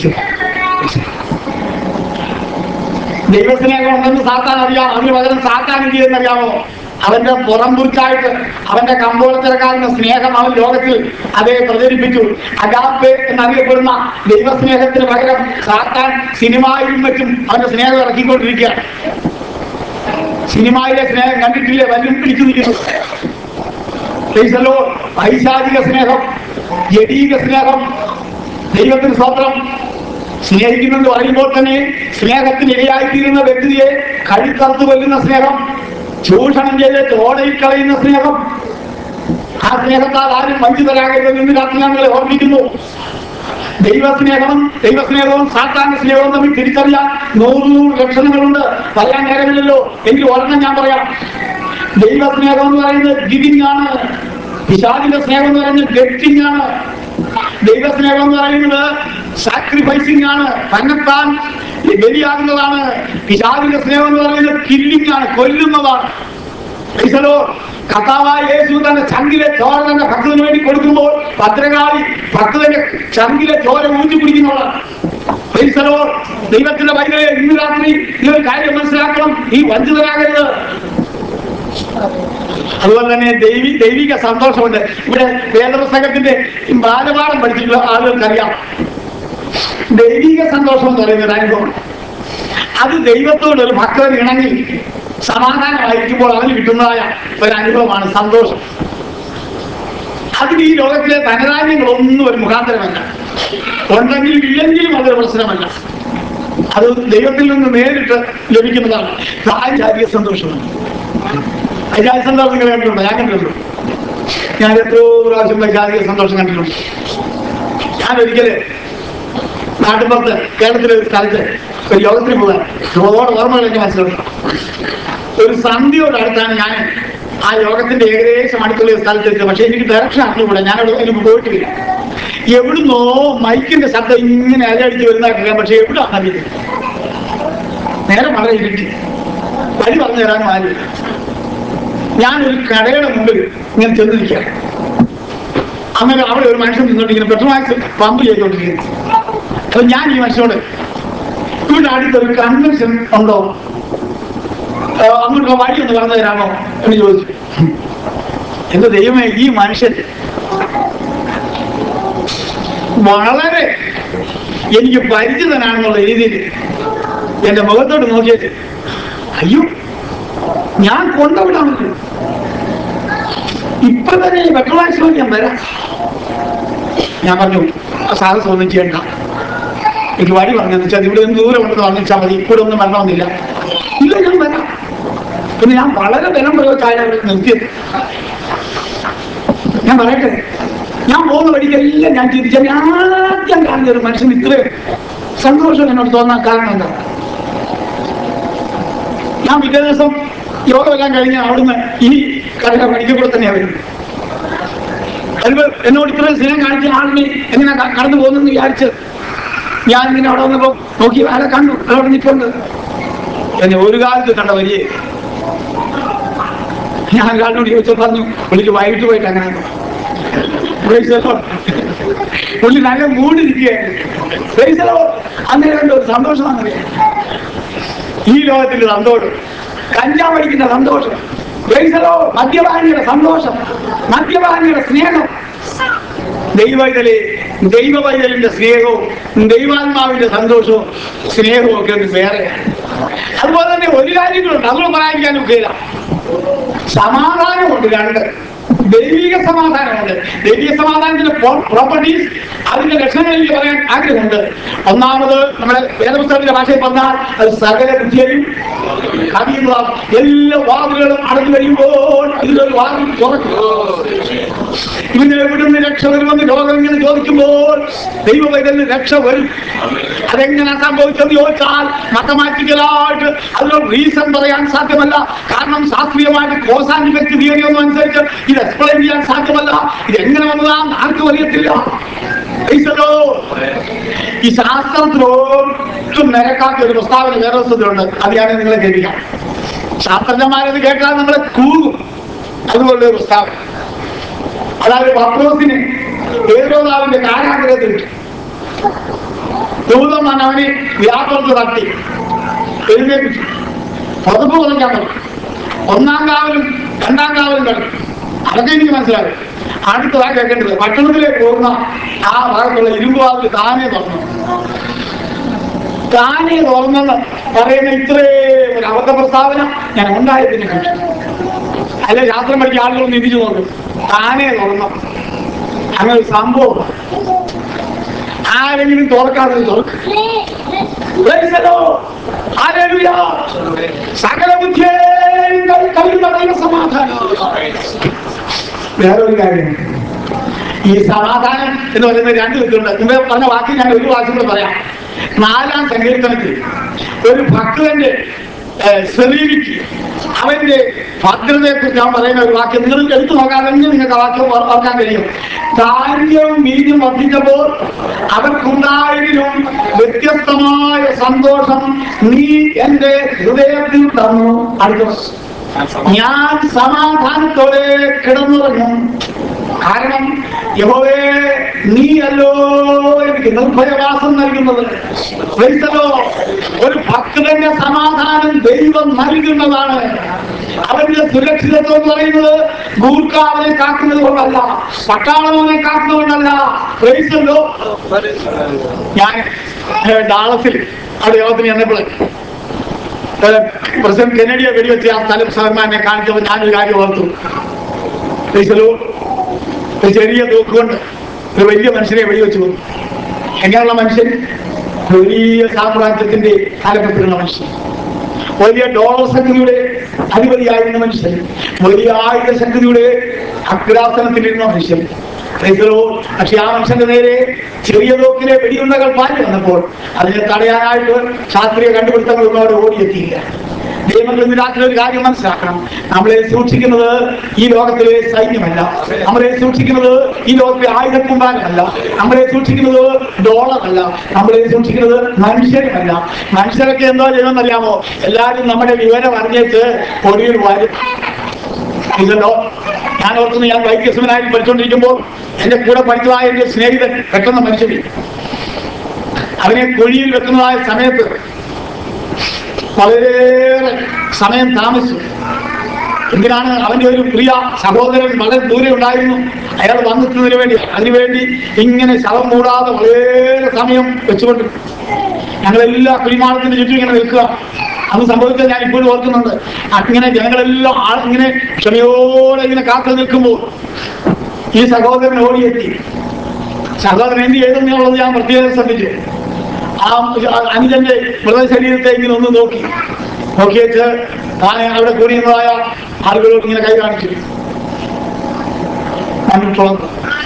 ദൈവസ്നേഹം ഉണ്ടെന്ന് സാത്താൻ അറിയാം അതിന് പകരം സാത്താൻ എന്ത് ചെയ്യുന്നറിയാമോ അവന്റെ പുറംപുറിച്ചായിട്ട് അവന്റെ കമ്പോളത്തിരക്കാരന്റെ സ്നേഹം അവൻ ലോകത്തിൽ അതേ പ്രചരിപ്പിച്ചു അഗാപ്പെ എന്നറിയപ്പെടുന്ന ദൈവസ്നേഹത്തിന് പകരം സാത്താൻ സിനിമയിലും മറ്റും അവന്റെ സ്നേഹം ഇറക്കിക്കൊണ്ടിരിക്കുകയാണ് സിനിമയിലെ സ്നേഹം കണ്ടിട്ടില്ലേ വല്ലും പിടിച്ചു നിൽക്കുന്നു Praise the Lord. പൈശാചിക സ്നേഹം ജഡീക സ്നേഹം ദൈവത്തിന് സ്വത്രം സ്നേഹിക്കുന്നെന്ന് പറയുമ്പോൾ തന്നെ സ്നേഹത്തിന് ഇരയായിത്തീരുന്ന വ്യക്തിയെ കഴുത്തറുത്ത് കൊല്ലുന്ന സ്നേഹം ചൂഷണം ചെയ്ത് ചോടയിൽ കളയുന്ന സ്നേഹം ആ സ്നേഹത്താൽ ആരും വഞ്ചിതരാകരുത് എന്ന് രാത്രി ഞങ്ങളെ ഓർമ്മിക്കുന്നു ദൈവസ്നേഹവും ദൈവസ്നേഹവും സാത്താന്റെ സ്നേഹവും തമ്മിൽ തിരിച്ചറിയാൻ നൂറ് നൂറ് ലക്ഷണങ്ങളുണ്ട് പറയാൻ നേരമില്ലല്ലോ എനിക്ക് ഒരെണ്ണം ഞാൻ പറയാം ദൈവസ്നേഹം എന്ന് പറയുന്നത് ഗിവിംഗ് ആണ് പിശാചിന്റെ സ്നേഹം എന്ന് പറയുന്നത് ഗെറ്റിംഗ് ആണ് ദൈവസ്നേഹം എന്ന് പറയുന്നത് സാക്രിഫൈസിംഗ് ആണ് തന്നെത്താൻ ബലിയാകുന്നതാണ് പിശാചിന്റെ സ്നേഹം എന്ന് പറയുന്നത് കില്ലിംഗ് ആണ് കൊല്ലുന്നതാണ് Praise the Lord. കർത്താവായ യേശു തന്റെ ചങ്കിലെ ചോര തന്റെ ഭക്തന് വേണ്ടി കൊടുക്കുമ്പോൾ ഭദ്രകാളി ഭക്തന്റെ ചങ്കിലെ ചോര ഊറ്റി കുടിക്കുന്നവളാണ് Praise the Lord. ദൈവത്തിന്റെ വൈദ്യുതി ഇന്ന് രാത്രി ഈ ഒരു കാര്യം മനസ്സിലാക്കണം ഈ വഞ്ചിതരാകരുത് അതുപോലെ തന്നെ ദൈവി ദൈവിക സന്തോഷമുണ്ട് ഇവിടെ വേദപുസ്തകത്തിന്റെ ഈ ബാലപാഠം പഠിച്ചിട്ടുള്ള ആളുകൾക്കറിയാം ദൈവിക സന്തോഷം എന്ന് പറയുന്ന ഒരു അനുഭവം അത് ദൈവത്തോട് ഒരു ഭക്തൻ ഇണങ്ങി സമാധാനമായിരിക്കുമ്പോൾ അവന് കിട്ടുന്നതായ ഒരു അനുഭവമാണ് സന്തോഷം അതിന് ഈ ലോകത്തിലെ ധനധാന്യങ്ങളൊന്നും ഒരു മുഖാന്തരമല്ല ഉണ്ടെങ്കിലും ഇല്ലെങ്കിലും അതൊരു പ്രശ്നമല്ല അത് ദൈവത്തിൽ നിന്ന് നേരിട്ട് ലഭിക്കുന്നതാണ് ആചാര്യ സന്തോഷമാണ് ആചാര്യ സന്തോഷം നിങ്ങൾ കണ്ടിട്ടുണ്ടോ ഞാൻ കണ്ടിട്ടുണ്ട് ഞാൻ എത്രയോ പ്രാവശ്യം വൈചാരിക സന്തോഷം കണ്ടിട്ടുണ്ട് ഞാൻ ഒരിക്കല് നാട്ടുപുറത്ത് കേരളത്തിലെ ഒരു സ്ഥലത്ത് ഒരു യോഗത്തിന് പോകാൻ ഓരോ ഓർമ്മകൾ എനിക്ക് മനസ്സിലുണ്ട് ഒരു സന്ധ്യയോട് അടുത്താണ് ഞാൻ ആ യോഗത്തിന്റെ ഏകദേശം അടുത്തുള്ള ഒരു സ്ഥലത്തെത്തിയത് പക്ഷെ എനിക്ക് ഡയറക്ഷൻ അറിഞ്ഞുകൂടാ ഞാൻ അവിടെ അതിന് പോയിട്ടില്ല എവിടുന്നോ മൈക്കിന്റെ ശബ്ദം ഇങ്ങനെ അലയടിച്ച് വരുന്നതായിട്ട് അറിയാം പക്ഷെ എവിടെ അറിയില്ല നേരെ വളരെ ഇരുട്ടി വഴി പറഞ്ഞു തരാനും ആരുമില്ല ഞാനൊരു കടയുടെ മുമ്പിൽ ഇങ്ങനെ ചെന്ന് നിൽക്കുകയാണ് അങ്ങനെ അവിടെ ഒരു മനുഷ്യൻ നിന്നോട്ട് ഇങ്ങനെ പെട്രോൾ മാക്സ് പമ്പ് ചെയ്തുകൊണ്ടിരിക്കുന്നു അപ്പൊ ഞാൻ ഈ മനുഷ്യനോട് ഇവിടെ അടുത്തൊരു കൺവെൻഷൻ ഉണ്ടോ ആ, അങ്ങോട്ട് വഴി ഒന്ന് പറഞ്ഞു തരാമോ എന്ന് ചോദിച്ചു എന്റെ ദൈവമേ ഈ മനുഷ്യൻ വളരെ എനിക്ക് പരിചിതനാണെന്നുള്ള രീതിയിൽ എന്റെ മുഖത്തോട്ട് നോക്കിയിട്ട് അയ്യോ ഞാൻ കൊണ്ടുവിടാൻ പറ്റും ഇപ്പൊ തന്നെ ഈ പെട്രോൾ ആക്സിഡന്റ് ഞാൻ വരാം ഞാൻ പറഞ്ഞു സാഹസം ഒന്നും ചെയ്യണ്ട എനിക്ക് വഴി പറഞ്ഞു വെച്ചാൽ ഇവിടെ നിന്ന് ദൂരം ഉണ്ടെന്ന് പറഞ്ഞാൽ മതി ഇവിടെ ഒന്നും വരണമെന്നില്ല ഇല്ല ഞാൻ വരാം പിന്നെ ഞാൻ വളരെ ബലം പ്രയോഗിച്ചാണ് അവിടെ നിർത്തിയത് ഞാൻ പറയട്ടെ ഞാൻ പോകുന്ന വഴിക്കെല്ലാം ഞാൻ ചിന്തിച്ച ആദ്യം കാണുന്ന ഒരു മനുഷ്യൻ ഇത്രയും സന്തോഷം എന്നോട് തോന്നാൻ കാരണം എന്താ ഞാൻ പിറ്റേ ദിവസം യോഗമെല്ലാം കഴിഞ്ഞ് അവിടുന്ന് ഈ കടയുടെ പണിക്ക് കൂടെ തന്നെയാണ് വരുന്നത് അതിപ്പോ എന്നോട് ഇത്രയും സ്നേഹം കാണിച്ച ആളിനെ എങ്ങനെ ക- കടന്നു പോകുന്നെന്ന് വിചാരിച്ച് ഞാൻ ഇങ്ങനെ അവിടെ വന്നപ്പോ നോക്കി ആരെ കണ്ടു അവിടെ നിൽപ്പുണ്ട് എന്നെ ഒരു കാലത്ത് കണ്ട വലിയ ഞാൻ കാലിനോട് ചോദിച്ചു പറഞ്ഞു പുള്ളിക്ക് വൈകിട്ട് പോയിട്ട് അങ്ങനെ Praise the Lord. പുള്ളി നല്ല മൂടിരിക്കുകയായിരുന്നു അങ്ങനെ കണ്ട ഒരു സന്തോഷമാണെന്നറിയാം ഈ ലോകത്തിന്റെ സന്തോഷം കഞ്ചാവടിക്കുന്ന സന്തോഷം Praise the Lord. മദ്യപാനിയുടെ സന്തോഷം മദ്യപാനിയുടെ സ്നേഹം ദൈവത്തിലെ ദൈവവൈതലിന്റെ സ്നേഹവും ദൈവാത്മാവിന്റെ സന്തോഷവും സ്നേഹവും ഒക്കെ ഒന്ന് വേറെയാണ് അതുപോലെ തന്നെ ഒരു കാര്യങ്ങളുണ്ട് അതൊന്നും പറയാതിരിക്കാൻ ഒക്കെയില്ല സമാധാനമുണ്ട് രണ്ട് ദൈവിക സമാധാനമുണ്ട് ദൈവിക സമാധാനത്തിന്റെ പ്രോപ്പർട്ടീസ് അതിന്റെ ലക്ഷണങ്ങൾ എനിക്ക് പറയാൻ ആഗ്രഹമുണ്ട് ഒന്നാമത് നമ്മുടെ വേദപുസ്തകത്തിന്റെ ഭാഷയിൽ പറഞ്ഞാൽ അത് സകല ബുദ്ധിയും കവിയുന്ന എല്ലാ വാതിലുകളും അടഞ്ഞു കഴിയുമ്പോൾ ഇതിലൊരു വാതിൽ തുറക്കും ഇവന് എവിടുന്ന് രക്ഷ വരുമെന്ന് ലോകം ഇങ്ങനെ ചോദിക്കുമ്പോൾ ദൈവവൈതലിന് രക്ഷ വരും അതെങ്ങനെ സംഭവിച്ചെന്ന് ചോദിച്ചാൽ മാത്തമാറ്റിക്കലായിട്ട് അതിനൊരു റീസൺ പറയാൻ സാധ്യമല്ല കാരണം ശാസ്ത്രീയമായിട്ട് കോസാൻ വ്യക്തി തിയറി ഒന്നും അനുസരിച്ച് ഇത് എക്സ്പ്ലെയിൻ ചെയ്യാൻ സാധ്യമല്ല ഇത് എങ്ങനെ വന്നതാന്ന് ആർക്കും അറിയത്തില്ല Praise the Lord. ഈ ശാസ്ത്രത്തിനോട്ടും നിരക്കാത്ത ഒരു പ്രസ്താവന വേറെ ദിവസത്തിലുണ്ട് അത് ഞാൻ നിങ്ങളെ കേൾപ്പിക്കാം ശാസ്ത്രജ്ഞന്മാരത് കേട്ടാൽ നമ്മളെ കൂകും അതുപോലുള്ള ഒരു പ്രസ്താവന അതായത് പത്രോസിന് ഏതോതാവിന്റെ കാരാഗ്രഹത്തിൽ ഇട്ടു. ദൂതം വന്ന് അവനെ വ്യാപനത്ത് തട്ടി എഴുന്നേൽപ്പിച്ചു പുതപ്പ് പുതയ്ക്കാൻ പറഞ്ഞു ഒന്നാം കാവലും രണ്ടാം കാവലും കിടന്നു അതൊക്കെ എനിക്ക് മനസ്സിലായി അടുത്തതാ കേൾക്കേണ്ടത് പട്ടണത്തിലേക്ക് പോകുന്ന ആ ഭാഗത്തുള്ള ഇരുമ്പ് വാതിൽ താനേ തുറന്നു താനേ തുറന്നെന്ന് പറയുന്ന ഇത്രയും ഒരു അബദ്ധ പ്രസ്താവന ഞാൻ ഉണ്ടായതിനെ കണ്ടു അല്ലെ ശാസ്ത്രം പഠിച്ച ആളുകൾ നിധിച്ചു നോക്കും താനേ തുറന്നു അങ്ങനെ ഒരു സംഭവം ആരെങ്കിലും തുറക്കാതെ തുറക്കും Praise the Lord. Hallelujah. സകല ബുദ്ധിയേയും കവി- കവിയുന്ന ദൈവസമാധാനം. വേറൊരു കാര്യം ഈ സമാധാനം എന്ന് പറയുന്ന രണ്ട് വിധമുണ്ട് മുമ്പേ പറഞ്ഞ വാക്ക് ഞാൻ ഒരു വാക്കും കൂടെ പറയാം നാലാം സങ്കീർത്തനത്തിൽ ഒരു ഭക്തന്റെ ശരീരിക്ക് അവന്റെ ഭദ്രതയെ കുറിച്ച് ഞാൻ പറയുന്ന ഒരു വാക്യം നിങ്ങൾ എടുത്തു നോക്കാതെ നിങ്ങൾക്ക് ആ വാക്യം ഓർ- ഓർക്കാൻ കഴിയും ധാന്യവും വീര്യം വർദ്ധിച്ചപ്പോൾ അവർക്കുണ്ടായതിലും വ്യത്യസ്തമായ സന്തോഷം നീ എന്റെ ഹൃദയത്തിൽ തന്നു അടുത്ത വർഷം ഞാൻ സമാധാനത്തോടെ കിടന്നുറങ്ങും കാരണം യഹോവേ നീയല്ലോ എനിക്ക് നിർഭയവാസം നൽകുന്നത് Praise the Lord. ഒരു ഭക്തന്റെ സമാധാനം ദൈവം നൽകുന്നതാണ് അവന്റെ സുരക്ഷിതത്വം എന്ന് പറയുന്നത് ഗൂർഖ അവനെ കാക്കുന്നത് കൊണ്ടല്ല പട്ടാളം അവനെ കാക്കുന്നത് കൊണ്ടല്ല പ്രൈസല്ലോ ഞാൻ ഏഹ്, ഡാളസിൽ അവിടെ യോഗത്തിന് ചെന്നപ്പോൾ ഏഹ്, പ്രസിഡന്റ് കെനഡിയെ വെടിവെച്ച് ആ സ്ഥലം സഹന്മാരെ കാണിച്ചപ്പോൾ ഞാനൊരു കാര്യം ഓർത്തു പ്രൈസലോ ഒരു ചെറിയ തൂക്കുകൊണ്ട് ഒരു വലിയ മനുഷ്യനെ വെടിവെച്ചു കൊന്നു. എങ്ങനെയുള്ള മനുഷ്യൻ വലിയ സാമ്രാജ്യത്തിന്റെ തലപ്പത്തിലുള്ള മനുഷ്യൻ വലിയ ഡോളർ ശക്തിയുടെ അധിപതിയായിരുന്ന മനുഷ്യൻ വലിയ ആയുധ ശക്തിയുടെ അഗ്രാസനത്തിലിരുന്ന മനുഷ്യൻ Praise the Lord. പക്ഷെ ആ മനുഷ്യന്റെ നേരെ ചെറിയ തോക്കിലെ വെടിയുണ്ടകൾ പാഞ്ഞു വന്നപ്പോൾ അതിനെ തടയാനായിട്ട് ശാസ്ത്രീയ കണ്ടുപിടുത്തങ്ങളൊന്നും അവിടെ ഓടിയെത്തിയില്ല ദൈവങ്ങൾ ഇന്ന് രാത്രി ഒരു കാര്യം മനസ്സിലാക്കണം നമ്മളെ സൂക്ഷിക്കുന്നത് ഈ ലോകത്തിലെ സൈന്യമല്ല നമ്മളെ സൂക്ഷിക്കുന്നത് ഈ ലോകത്തിലെ ആയുധക്കുമ്പാനല്ല നമ്മളെ സൂക്ഷിക്കുന്നത് ഡോളറല്ല നമ്മളെ സൂക്ഷിക്കുന്നത് മനുഷ്യരുമല്ല മനുഷ്യരൊക്കെ എന്തോ ചെയ്യുമെന്നറിയാമോ എല്ലാവരും നമ്മുടെ വിവരം അറിഞ്ഞിട്ട് ഒടുവിൽ വരും ഇല്ലല്ലോ ഞാൻ ഓർക്കുന്നു ഞാൻ വൈദ്യസ്വനായി പഠിച്ചുകൊണ്ടിരിക്കുമ്പോൾ എന്റെ കൂടെ പഠിച്ചതായ എന്റെ സ്നേഹിതൻ പെട്ടെന്ന് മനുഷ്യൻ അവനെ കുഴിയിൽ വെക്കുന്നതായ സമയത്ത് വളരെയേറെ സമയം താമസിച്ചു എന്തിനാണ് അവന്റെ ഒരു പ്രിയ സഹോദരൻ വളരെ ദൂരെ ഉണ്ടായിരുന്നു അയാൾ വന്നെത്തുന്നതിന് വേണ്ടി അതിനുവേണ്ടി ഇങ്ങനെ ശവം മൂടാതെ വളരെ സമയം വെച്ചുകൊണ്ട് ഞങ്ങളെല്ലാ കുഴിമാടത്തിന്റെ ചുറ്റും ഇങ്ങനെ നിൽക്കുക അന്ന് സംഭവിച്ചത് ഞാൻ ഇപ്പോഴും ഓർക്കുന്നുണ്ട് അങ്ങനെ ജനങ്ങളെല്ലാം ആ ഇങ്ങനെ ക്ഷമയോടെ ഇങ്ങനെ കാത്തു നിൽക്കുമ്പോൾ ഈ സഹോദരൻ ഓടിയെത്തി സഹോദരൻ എന്ത് ചെയ്തെന്നുള്ളത് ഞാൻ പ്രത്യേകം ശ്രദ്ധിച്ചു ആ അനുജന്റെ മൃതശരീരത്തെ ഇങ്ങനെ ഒന്ന് നോക്കി നോക്കിയിട്ട് താൻ അവിടെ കൂടിയതായ ആളുകളോട് ഇങ്ങനെ കൈ കാണിച്ചു കണ്ടിട്ടുള്ളത്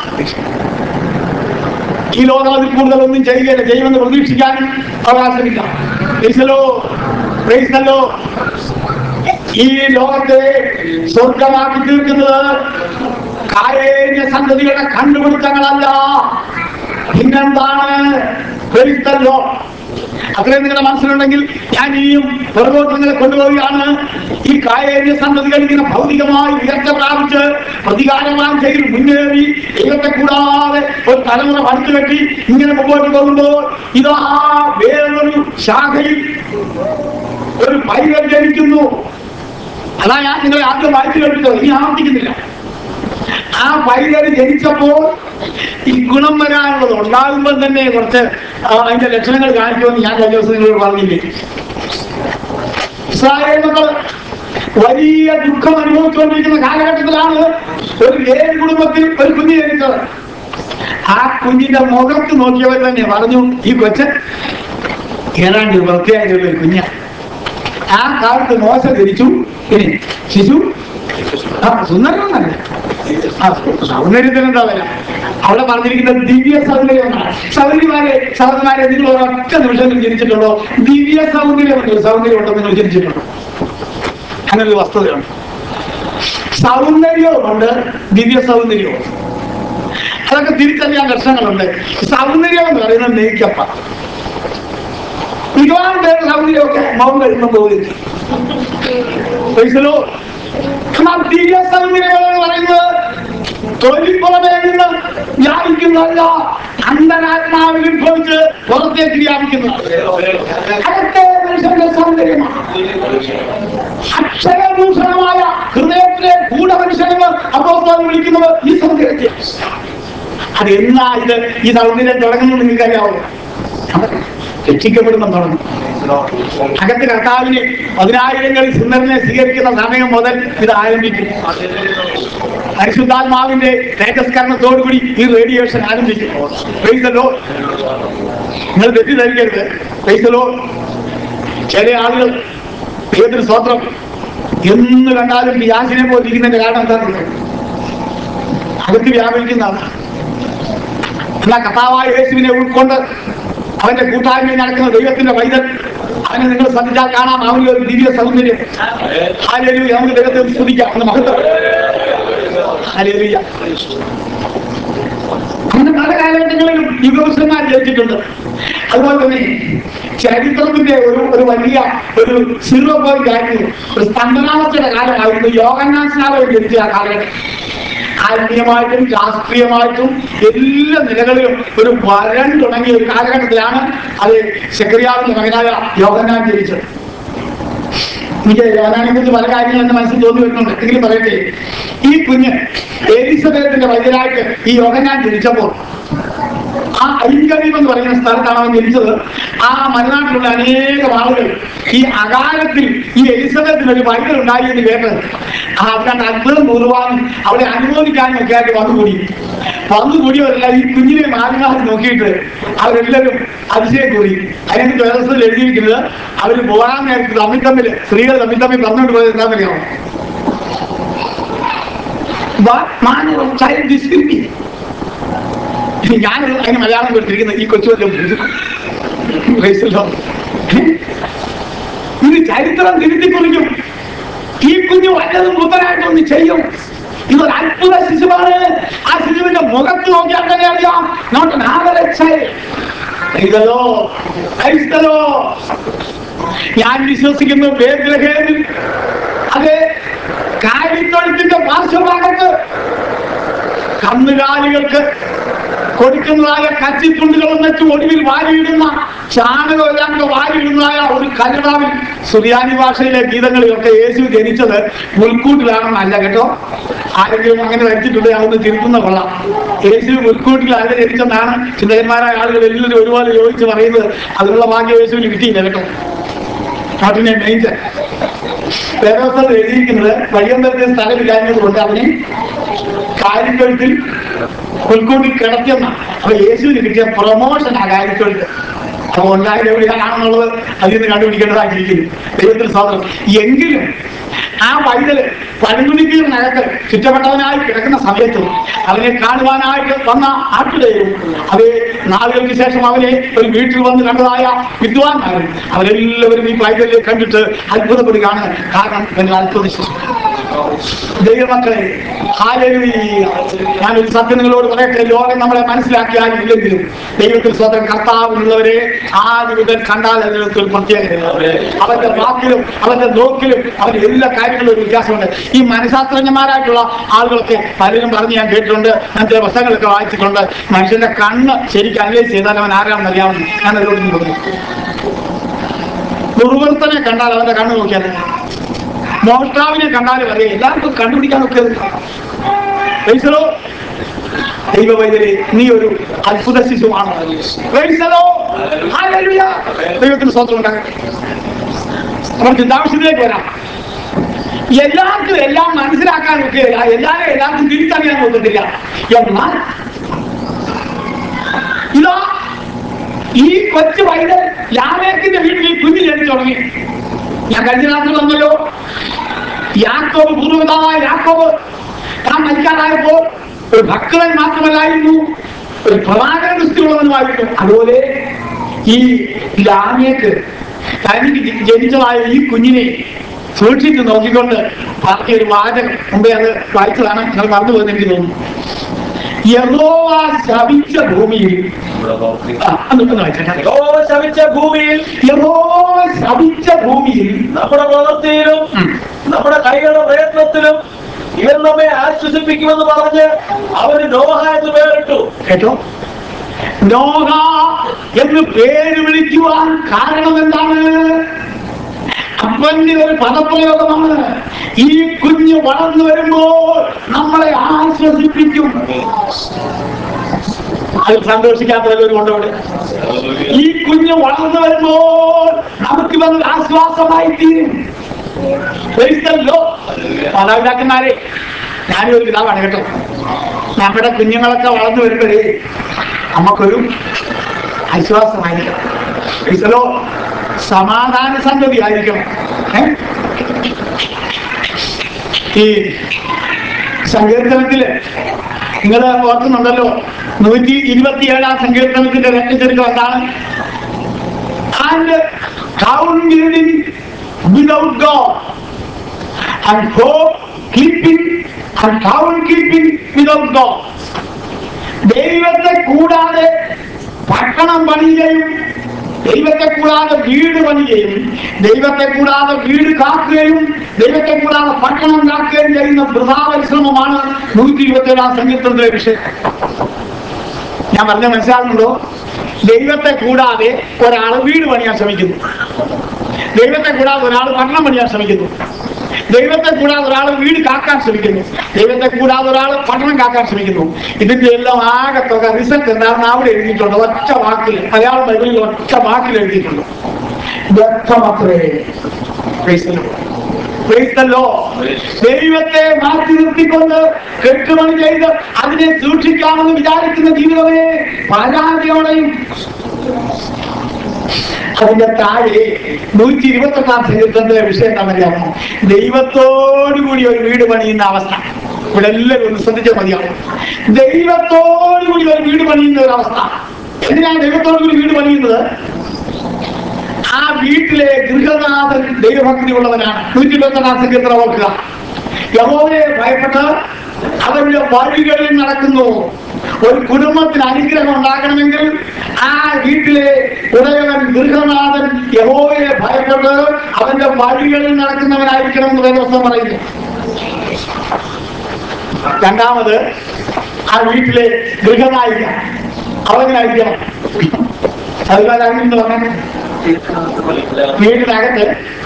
ഈ ലോകം അതിൽ കൂടുതൽ ഒന്നും ചെയ്യുകയില്ല ചെയ്യുമെന്ന് പ്രതീക്ഷിക്കാനും അവകാശമില്ല പ്രൈസലോ പ്രൈസലോ ഈ ലോകത്തെ സ്വർഗമാക്കി തീർക്കുന്നത് കായേന്യ സന്തതികളുടെ കണ്ടുപിടുത്തങ്ങളല്ല പിന്നെന്താണ് പ്രൈസലോ അത്രയും നിങ്ങളുടെ മനസ്സിലുണ്ടെങ്കിൽ ഞാൻ ഇനിയും പുറകോട്ട് നിങ്ങളെ കൊണ്ടുപോവുകയാണ് ഈ കായേന്യ സന്തതികൾ ഇങ്ങനെ ഭൗതികമായി ഉയർച്ച പ്രാപിച്ച് പ്രതികാരവാഞ്ചയിൽ മുന്നേറി ദൈവത്തെ കൂടാതെ ഒരു തലമുറ പടുത്തു കെട്ടി ഇങ്ങനെ മുമ്പോട്ട് പോകുമ്പോൾ ഇതാ വേറൊരു ശാഖയിൽ ഒരു പൈതൽ ജനിക്കുന്നു അതാ ഞാൻ നിങ്ങളെ ആദ്യം വായിച്ചു കേൾപ്പിച്ചത് ഇനി ആവർത്തിക്കുന്നില്ല ആ പൈതൽ ജനിച്ചപ്പോൾ ഈ ഗുണം വരാനുള്ളത് ഉണ്ടാകുമ്പോൾ തന്നെ കുറച്ച് ആ, അതിന്റെ ലക്ഷണങ്ങൾ കാണിക്കുമെന്ന് ഞാൻ കഴിഞ്ഞ ദിവസം നിങ്ങളോട് പറഞ്ഞില്ലേ ഇസ്രായേൽ മക്കൾ വലിയ ദുഃഖം അനുഭവിച്ചുകൊണ്ടിരിക്കുന്ന കാലഘട്ടത്തിലാണ് ഒരു ഏഴ് കുടുംബത്തിൽ ഒരു കുഞ്ഞ് ജനിച്ചത് ആ കുഞ്ഞിന്റെ മുഖത്ത് നോക്കിയവർ തന്നെ പറഞ്ഞു ഈ കൊച്ചൻ ഏതാണ്ട് വൃത്തിയായ ഒരു കുഞ്ഞ ആ കാലത്ത് മോശ ധരിച്ചു ഇനി ശിശു ആ സുന്ദരനല്ല ആ സൗന്ദര്യത്തിന് എന്താ വില അവിടെ പറഞ്ഞിരിക്കുന്ന ദിവ്യ സൗന്ദര്യം എന്നാണ് സൗന്ദര്യമാരെ സഹോദരന്മാരെ നിങ്ങൾ ഒരൊറ്റ നിമിഷത്തിൽ ജനിച്ചിട്ടുണ്ടോ ദിവ്യ സൗന്ദര്യം ഒരു സൗന്ദര്യം ഉണ്ടോ നിങ്ങൾ ജനിച്ചിട്ടുണ്ടോ അങ്ങനെ ഒരു വസ്തുതയുണ്ട് സൗന്ദര്യവുമുണ്ട് ദിവ്യ സൗന്ദര്യവും അതൊക്കെ തിരിച്ചറിയാൻ ലക്ഷണങ്ങളുണ്ട് സൗന്ദര്യം എന്ന് പറയുന്നത് മേക്കപ്പ മിക്കവാറും പേര് സൗന്ദര്യമൊക്കെ മൗൻ കഴിയുമ്പോൾ പോയി പൈസലോ എന്നാൽ ദിവ്യ സൗന്ദര്യം എന്ന് പറയുന്നത് തൊലിപ്പുറമേ നിന്ന് വ്യാപിക്കുന്നതല്ല അന്തരാത്മാവിൽ ഉത്ഭവിച്ച് പുറത്തേക്ക് വ്യാപിക്കുന്നത് അതൊക്കെ മനുഷ്യന്റെ സൗന്ദര്യമാണ് അക്ഷരഭൂഷണമായ ഹൃദയത്തിലെ ഗൂഢമനുഷ്യനെന്ന് അപ്പോസ്തലൻ വിളിക്കുന്നത് ഈ സൗന്ദര്യത്തെ അത് എന്നാ ഇത് ഈ സൗന്ദര്യം തുടങ്ങുന്നത് നിങ്ങൾക്കറിയാവോ രക്ഷിക്കപ്പെടുന്ന തുടങ്ങും അകത്ത് കർത്താവിനെ പതിനായിരങ്ങളിൽ സുന്ദരനെ സ്വീകരിക്കുന്ന സമയം മുതൽ ഇത് ആരംഭിക്കും പരിശുദ്ധാത്മാവിന്റെ തേജസ്കരണത്തോടുകൂടി ഈ റേഡിയേഷൻ ആരംഭിക്കും പെയ്തല്ലോ നിങ്ങൾ തെറ്റിദ്ധരിക്കരുത് പെയ്തല്ലോ ചില ആളുകൾ ദൈവത്തിന് സ്വത്രം എന്ന് കണ്ടാലും യാസിനെ പോലെ ഇരിക്കുന്നതിന്റെ കാരണം എന്താണെന്ന് അകത്ത് വ്യാപരിക്കുന്നതാണ് എന്നാ കഥാവായ യേശുവിനെ ഉൾക്കൊണ്ട് അവന്റെ കൂട്ടായ്മയിൽ നടക്കുന്ന ദൈവത്തിന്റെ വൈദ്യൻ അവനെ നിങ്ങൾ ശ്രദ്ധിച്ചാൽ കാണാം അവനിൽ ഒരു ദിവ്യ സൗന്ദര്യം ഹാലേലൂയ നമുക്ക് ദൈവത്തെ ഒന്ന് സ്തുതിക്കാം ഒന്ന് മഹത്വം ഹാലേലൂയ അങ്ങനെ പല കാലഘട്ടങ്ങളിലും യുഗപുരുഷന്മാർ ജയിച്ചിട്ടുണ്ട് അതുപോലെ തന്നെ ചരിത്രത്തിന്റെ ഒരു ഒരു വലിയ ഒരു സീറോ പോയിന്റ് ആയിരുന്നു ഒരു സ്പന്ദനാവസ്ഥയുടെ കാലമായിരുന്നു യോഗനാഥനാഥൻ ജനിച്ച ആ കാലഘട്ടം ആത്മീയമായിട്ടും രാഷ്ട്രീയമായിട്ടും എല്ലാ നിലകളിലും ഒരു വരൻ തുടങ്ങിയ ഒരു കാലഘട്ടത്തിലാണ് അത് ശക്രിയാവിന്റെ മകനായ യോഗനാൻ ജനിച്ചത് എനിക്ക് യോനാനെ കുറിച്ച് പല കാര്യങ്ങളും എന്റെ മനസ്സിൽ തോന്നി വരുന്നുണ്ട് എങ്കിലും പറയട്ടെ ഈ കുഞ്ഞ് എലിസബത്തിന്റെ വൈദ്യരായിട്ട് ഈ യോഗനാൻ ജനിച്ചപ്പോൾ ആ ഐങ്കവീം എന്ന് പറയുന്ന സ്ഥലത്താണ് അവൻ ജനിച്ചത് ആ മലനാട്ടിലുള്ള അനേകം ആളുകൾ ഈ അകാലത്തിൽ ഈ എലിസബത്തിന് ഒരു വൈദ്യർ ഉണ്ടായി എന്ന് കേട്ട് ആ അവരുടെ അത്ഭുതം കൂറുവാനും അവരെ അനുമോദിക്കാനും ഒക്കെ ആയിട്ട് വന്നുകൂടി വന്നുകൂടിയവരെല്ലാം ഈ കുഞ്ഞിനെ മാറിമാറി നോക്കിയിട്ട് അവരെല്ലാവരും അതിശയം കൂടി അതിനകത്ത് വേദസ്ഥയിൽ എഴുതിയിരിക്കുന്നത് അവർ പോകാൻ നേരത്ത് തമ്മിൽ തമ്മിൽ സ്ത്രീകൾ തമ്മിൽ തമ്മിൽ പറഞ്ഞുകൊണ്ട് പോയത് എന്താണെന്നറിയാമോ What manner of child this will be? ഇനി ഞാൻ അതിന് മലയാളം കൊടുത്തിരിക്കുന്നത് ഈ കൊച്ചു വയസ്സല്ലോ ഇത് ചരിത്രം തിരുത്തി കുറിക്കും ഈ കുഞ്ഞു വല്ലതും പുത്തനായിട്ടൊന്ന് ചെയ്യും ഇതൊരു അത്ഭുത ശിശുവാണ് ആ ശിശുവിന്റെ മുഖത്ത് നോക്കിയാൽ തന്നെ അറിയാം നോട്ട് നാഗരക്ഷോ ക്രൈസ്തലോ ഞാൻ വിശ്വസിക്കുന്നു ബേഗ്രഹേമിൽ അത് കാര്യത്തൊഴുത്തിന്റെ പാർശ്വഭാഗത്ത് കന്നുകാലികൾക്ക് കൊടുക്കുന്നതായ കച്ചിത്തുണ്ടുകളും മറ്റും ഒടുവിൽ വാരിയിടുന്ന ചാണകമെല്ലാം കൂടെ വാരിയിടുന്നതായ ഒരു കന്നഡാവിൽ സുറിയാനി ഭാഷയിലെ ഗീതങ്ങളിലൊക്കെ യേശു ജനിച്ചത് മുൽക്കൂട്ടിലാണെന്നല്ല കേട്ടോ ആരെങ്കിലും അങ്ങനെ ധരിച്ചിട്ടുണ്ട് അതൊന്ന് തിരുത്തുന്ന കൊള്ളാം യേശു മുൽക്കൂട്ടിലല്ല ജനിച്ചെന്നാണ് ചിന്തകന്മാരായ ആളുകൾ എല്ലാവരും ഒരുപോലെ യോജിച്ച് പറയുന്നത് അതിനുള്ള ഭാഗ്യം യേശുവിന് കിട്ടിയില്ല കേട്ടോ അതിനെ മെയിൻറ്റ് വേദവസ്ഥയിൽ എഴുതിയിരിക്കുന്നത് വഴിയന്തരത്തെ സ്ഥലമില്ലാഞ്ഞത് കൊണ്ട് അവനെ കാര്യത്തൊഴുത്തിൽ പുൽക്കൂട്ടിൽ കിടത്തിയെന്ന അപ്പൊ യേശുവിന് കിട്ടിയ പ്രൊമോഷൻ ആ കാര്യത്തൊഴുത്ത് അപ്പൊ ഉണ്ടായത് എവിടെയാണെന്നുള്ളത് അതിൽ നിന്ന് കണ്ടുപിടിക്കേണ്ടതായിരിക്കുന്നു ദൈവത്തിൽ സ്വാതന്ത്ര്യം എങ്കിലും ആ വൈതല് പഴങ്കുടിക്കലിനകത്ത് ചുറ്റപ്പെട്ടവനായി കിടക്കുന്ന സമയത്തും അവനെ കാണുവാനായിട്ട് വന്ന ആട്ടിടയും അത് നാളുകൾക്ക് ശേഷം അവനെ ഒരു വീട്ടിൽ വന്ന് കണ്ടതായ വിദ്വാൻമാരും അവരെല്ലാവരും ഈ പൈതലിനെ കണ്ടിട്ട് അത്ഭുതപ്പെടുകയാണ് കാരണം എന്നെ അത്ഭുതിച്ചു ദൈവമക്കളെ ഹാലലുയ ഞാനൊരു സത്യം നിങ്ങളോട് പറയട്ടെ ലോകം നമ്മളെ മനസ്സിലാക്കിയാലില്ലെങ്കിലും ദൈവത്തിൽ സ്വന്തം കർത്താവിനുള്ളവരെ ആദ്യം മുതൽ കണ്ടാൽ അതിനകത്ത് ഒരു പ്രത്യേകത അവന്റെ വാക്കിലും അവന്റെ നോക്കിലും അവന്റെ എല്ലാ കാര്യങ്ങളിലും ഒരു വ്യത്യാസമുണ്ട് ഈ മനഃശാസ്ത്രജ്ഞന്മാരായിട്ടുള്ള ആളുകളൊക്കെ പലരും പറഞ്ഞ് ഞാൻ കേട്ടിട്ടുണ്ട് ഞാൻ ചില പുസ്തകങ്ങളൊക്കെ വായിച്ചിട്ടുണ്ട് മനുഷ്യന്റെ കണ്ണ് ശരിക്കും അനലൈസ് ചെയ്താൽ അവൻ ആരാണെന്ന് അറിയാവുന്നു ഞാൻ അതിലോട്ട് പറഞ്ഞു ദുർവൃത്തനെ കണ്ടാൽ അവന്റെ കണ്ണ് നോക്കിയാൽ മോഷ്ടാവിനെ കണ്ടാലും അറിയാം എല്ലാവർക്കും കണ്ടുപിടിക്കാൻ ഒക്കെ പൈസലോ ദൈവ വൈദ്യരെ നീ ഒരു അത്ഭുത ശിശുവാണ് പൈസലോ ഹല്ലേലൂയ. ദൈവത്തിന് സ്വന്തം ഉണ്ടാകട്ടെ അവർ ചിന്താവശ്യത്തിലേക്ക് വരാം എല്ലാവർക്കും എല്ലാം മനസ്സിലാക്കാൻ ഒക്കെയില്ല എല്ലാവരും എല്ലാവർക്കും തിരിച്ചറിയാൻ നോക്കത്തില്ല എന്നാൽ ഇതാ ഈ കൊച്ചു വൈദ്യൻ ലാലേക്കിന്റെ വീട്ടിൽ ഈ കുഞ്ഞ് ജനിച്ചു തുടങ്ങി ഞാൻ കഴിഞ്ഞ രാത്രി വന്നല്ലോ യാക്കോബ് പൂർവ്വതായ യാക്കോബ് താൻ മരിക്കാറായപ്പോൾ ഒരു ഭക്തൻ മാത്രമല്ലായിരുന്നു ഒരു പ്രവാചക ദൃഷ്ടിയുള്ളവനുമായിരുന്നു അതുപോലെ ഈ ലാമേക്ക് തനിക്ക് ജ- ജനിച്ചതായ ഈ കുഞ്ഞിനെ സൂക്ഷിച്ച് നോക്കിക്കൊണ്ട് പറഞ്ഞ ഒരു വാചകം മുമ്പേ അത് വായിച്ചതാണ് നിങ്ങൾ മറന്നു പോകുന്ന എനിക്ക് തോന്നുന്നു യഹോവ ശപിച്ച ഭൂമിയിൽ ആ, ഒന്ന് ഒന്ന് വായിച്ചേക്കാം യഹോവ ശപിച്ച ഭൂമിയിൽ യഹോവ ശപിച്ച ഭൂമിയിൽ നമ്മുടെ പ്രവൃത്തിയിലും ഉം. നമ്മുടെ കൈകളുടെ പ്രയത്നത്തിലും ഇവൻ നമ്മെ ആശ്വസിപ്പിക്കുമെന്ന് പറഞ്ഞ് അവന് നോഹ എന്ന് പേരിട്ടു കേട്ടോ നോഹ എന്ന് പേര് വിളിക്കുവാൻ കാരണം എന്താണ് അപ്പന്റെ ഒരു പദപ്രയോഗമാണ് ഈ കുഞ്ഞ് വളർന്നു വരുമ്പോൾ നമ്മളെ ആശ്വസിപ്പിക്കും അതിൽ സന്തോഷിക്കാത്തവരും ഉണ്ട് ഇവിടെ ഈ കുഞ്ഞ് വളർന്നു വരുമ്പോൾ നമുക്ക് വന്ന് ആശ്വാസമായി തീരും ക്രൈസ്തവല്ലോ മാതാപിതാക്കന്മാരെ ഞാനൊരു പിതാവാണ് കേട്ടോ നമ്മുടെ കുഞ്ഞുങ്ങളൊക്കെ വളർന്നു വരുമ്പോഴേ നമുക്കൊരു ആശ്വാസമായിരിക്കണം ക്രൈസ്തലോ സമാധാന സന്തതി ആയിരിക്കണം ഏ? ഈ സങ്കീർത്തനത്തില് നിങ്ങൾ ഓർക്കുന്നുണ്ടല്ലോ നൂറ്റി ഇരുപത്തിയേഴാം സങ്കീർത്തനത്തിന്റെ രക്തചരിത്രം എന്താണ് and count living without God and hope keeping and count keeping without God ദൈവത്തെ കൂടാതെ പട്ടണം പണിയുകയും ദൈവത്തെ കൂടാതെ വീട് പണിയുകയും ദൈവത്തെ കൂടാതെ വീട് കാക്കുകയും ദൈവത്തെ കൂടാതെ പട്ടണം കാക്കുകയും ചെയ്യുന്ന വൃഥാപരിശ്രമമാണ് നൂറ്റി ഇരുപത്തി ഏഴാം സങ്കീർത്തനത്തിലെ വിഷയം ഞാൻ പറഞ്ഞ മനസ്സിലാകുന്നുണ്ടോ ദൈവത്തെ കൂടാതെ ഒരാൾ വീട് പണിയാൻ ശ്രമിക്കുന്നു ദൈവത്തെ കൂടാതെ ഒരാൾ പട്ടണം പണിയാൻ ശ്രമിക്കുന്നു ദൈവത്തെ കൂടാതെ ഒരാൾ വീട് കാക്കാൻ ശ്രമിക്കുന്നു ദൈവത്തെ കൂടാതെ ഒരാൾ പട്ടണം കാക്കാൻ ശ്രമിക്കുന്നു ഇതിന്റെ എല്ലാം ആകെ തുക റിസൾട്ട് എന്താണെന്ന് അവിടെ എഴുതിയിട്ടുണ്ട് ഒറ്റ വാക്കിൽ മലയാളം ബൈബിളിൽ ഒറ്റ വാക്കിൽ എഴുതിയിട്ടുണ്ട് വ്യക്തമത്രേ Praise the Lord. Praise the Lord. ദൈവത്തെ മാറ്റി നിർത്തിക്കൊണ്ട് കെട്ടുപണി ചെയ്ത് അതിനെ സൂക്ഷിക്കാമെന്ന് വിചാരിക്കുന്ന ജീവിതമേ പരാജയോടെയും അതിന്റെ താഴെ നൂറ്റി ഇരുപത്തൊന്നാം സങ്കീർത്തനത്തിലെ വിഷയം എന്താണെന്നറിയാമോ ദൈവത്തോടുകൂടി ഒരു വീട് പണിയുന്ന അവസ്ഥ ഇവിടെ എല്ലാവരും ഒന്ന് ശ്രദ്ധിച്ചാൽ മതിയാവും ദൈവത്തോടുകൂടി ഒരു വീട് പണിയുന്ന ഒരു അവസ്ഥ എന്തിനാണ് ദൈവത്തോടുകൂടി വീട് പണിയുന്നത് ആ വീട്ടിലെ ഗൃഹനാഥൻ ദൈവഭക്തി ഉള്ളവനാണ് നൂറ്റി ഇരുപത്തൊന്നാം സങ്കീർത്തനം ഓർക്കുക യഹോവയെ ഭയപ്പെട്ട് അവരുടെ വഴികളിൽ നടക്കുന്നു ഒരു കുടുംബത്തിന് അനുഗ്രഹം ഉണ്ടാകണമെങ്കിൽ ആ വീട്ടിലെ ഉടയവൻ ഗൃഹനാഥൻ യഹോവയെ ഭയപ്പെട്ട് അവന്റെ വഴികളിൽ നടക്കുന്നവനായിരിക്കണം എന്ന് വേദവസ്ഥം പറയുന്നു രണ്ടാമത് ആ വീട്ടിലെ ഗൃഹനായിക അവനായിരിക്കണം അതുകാരാണെന്ന് പറഞ്ഞാൽ വീടിനകത്ത്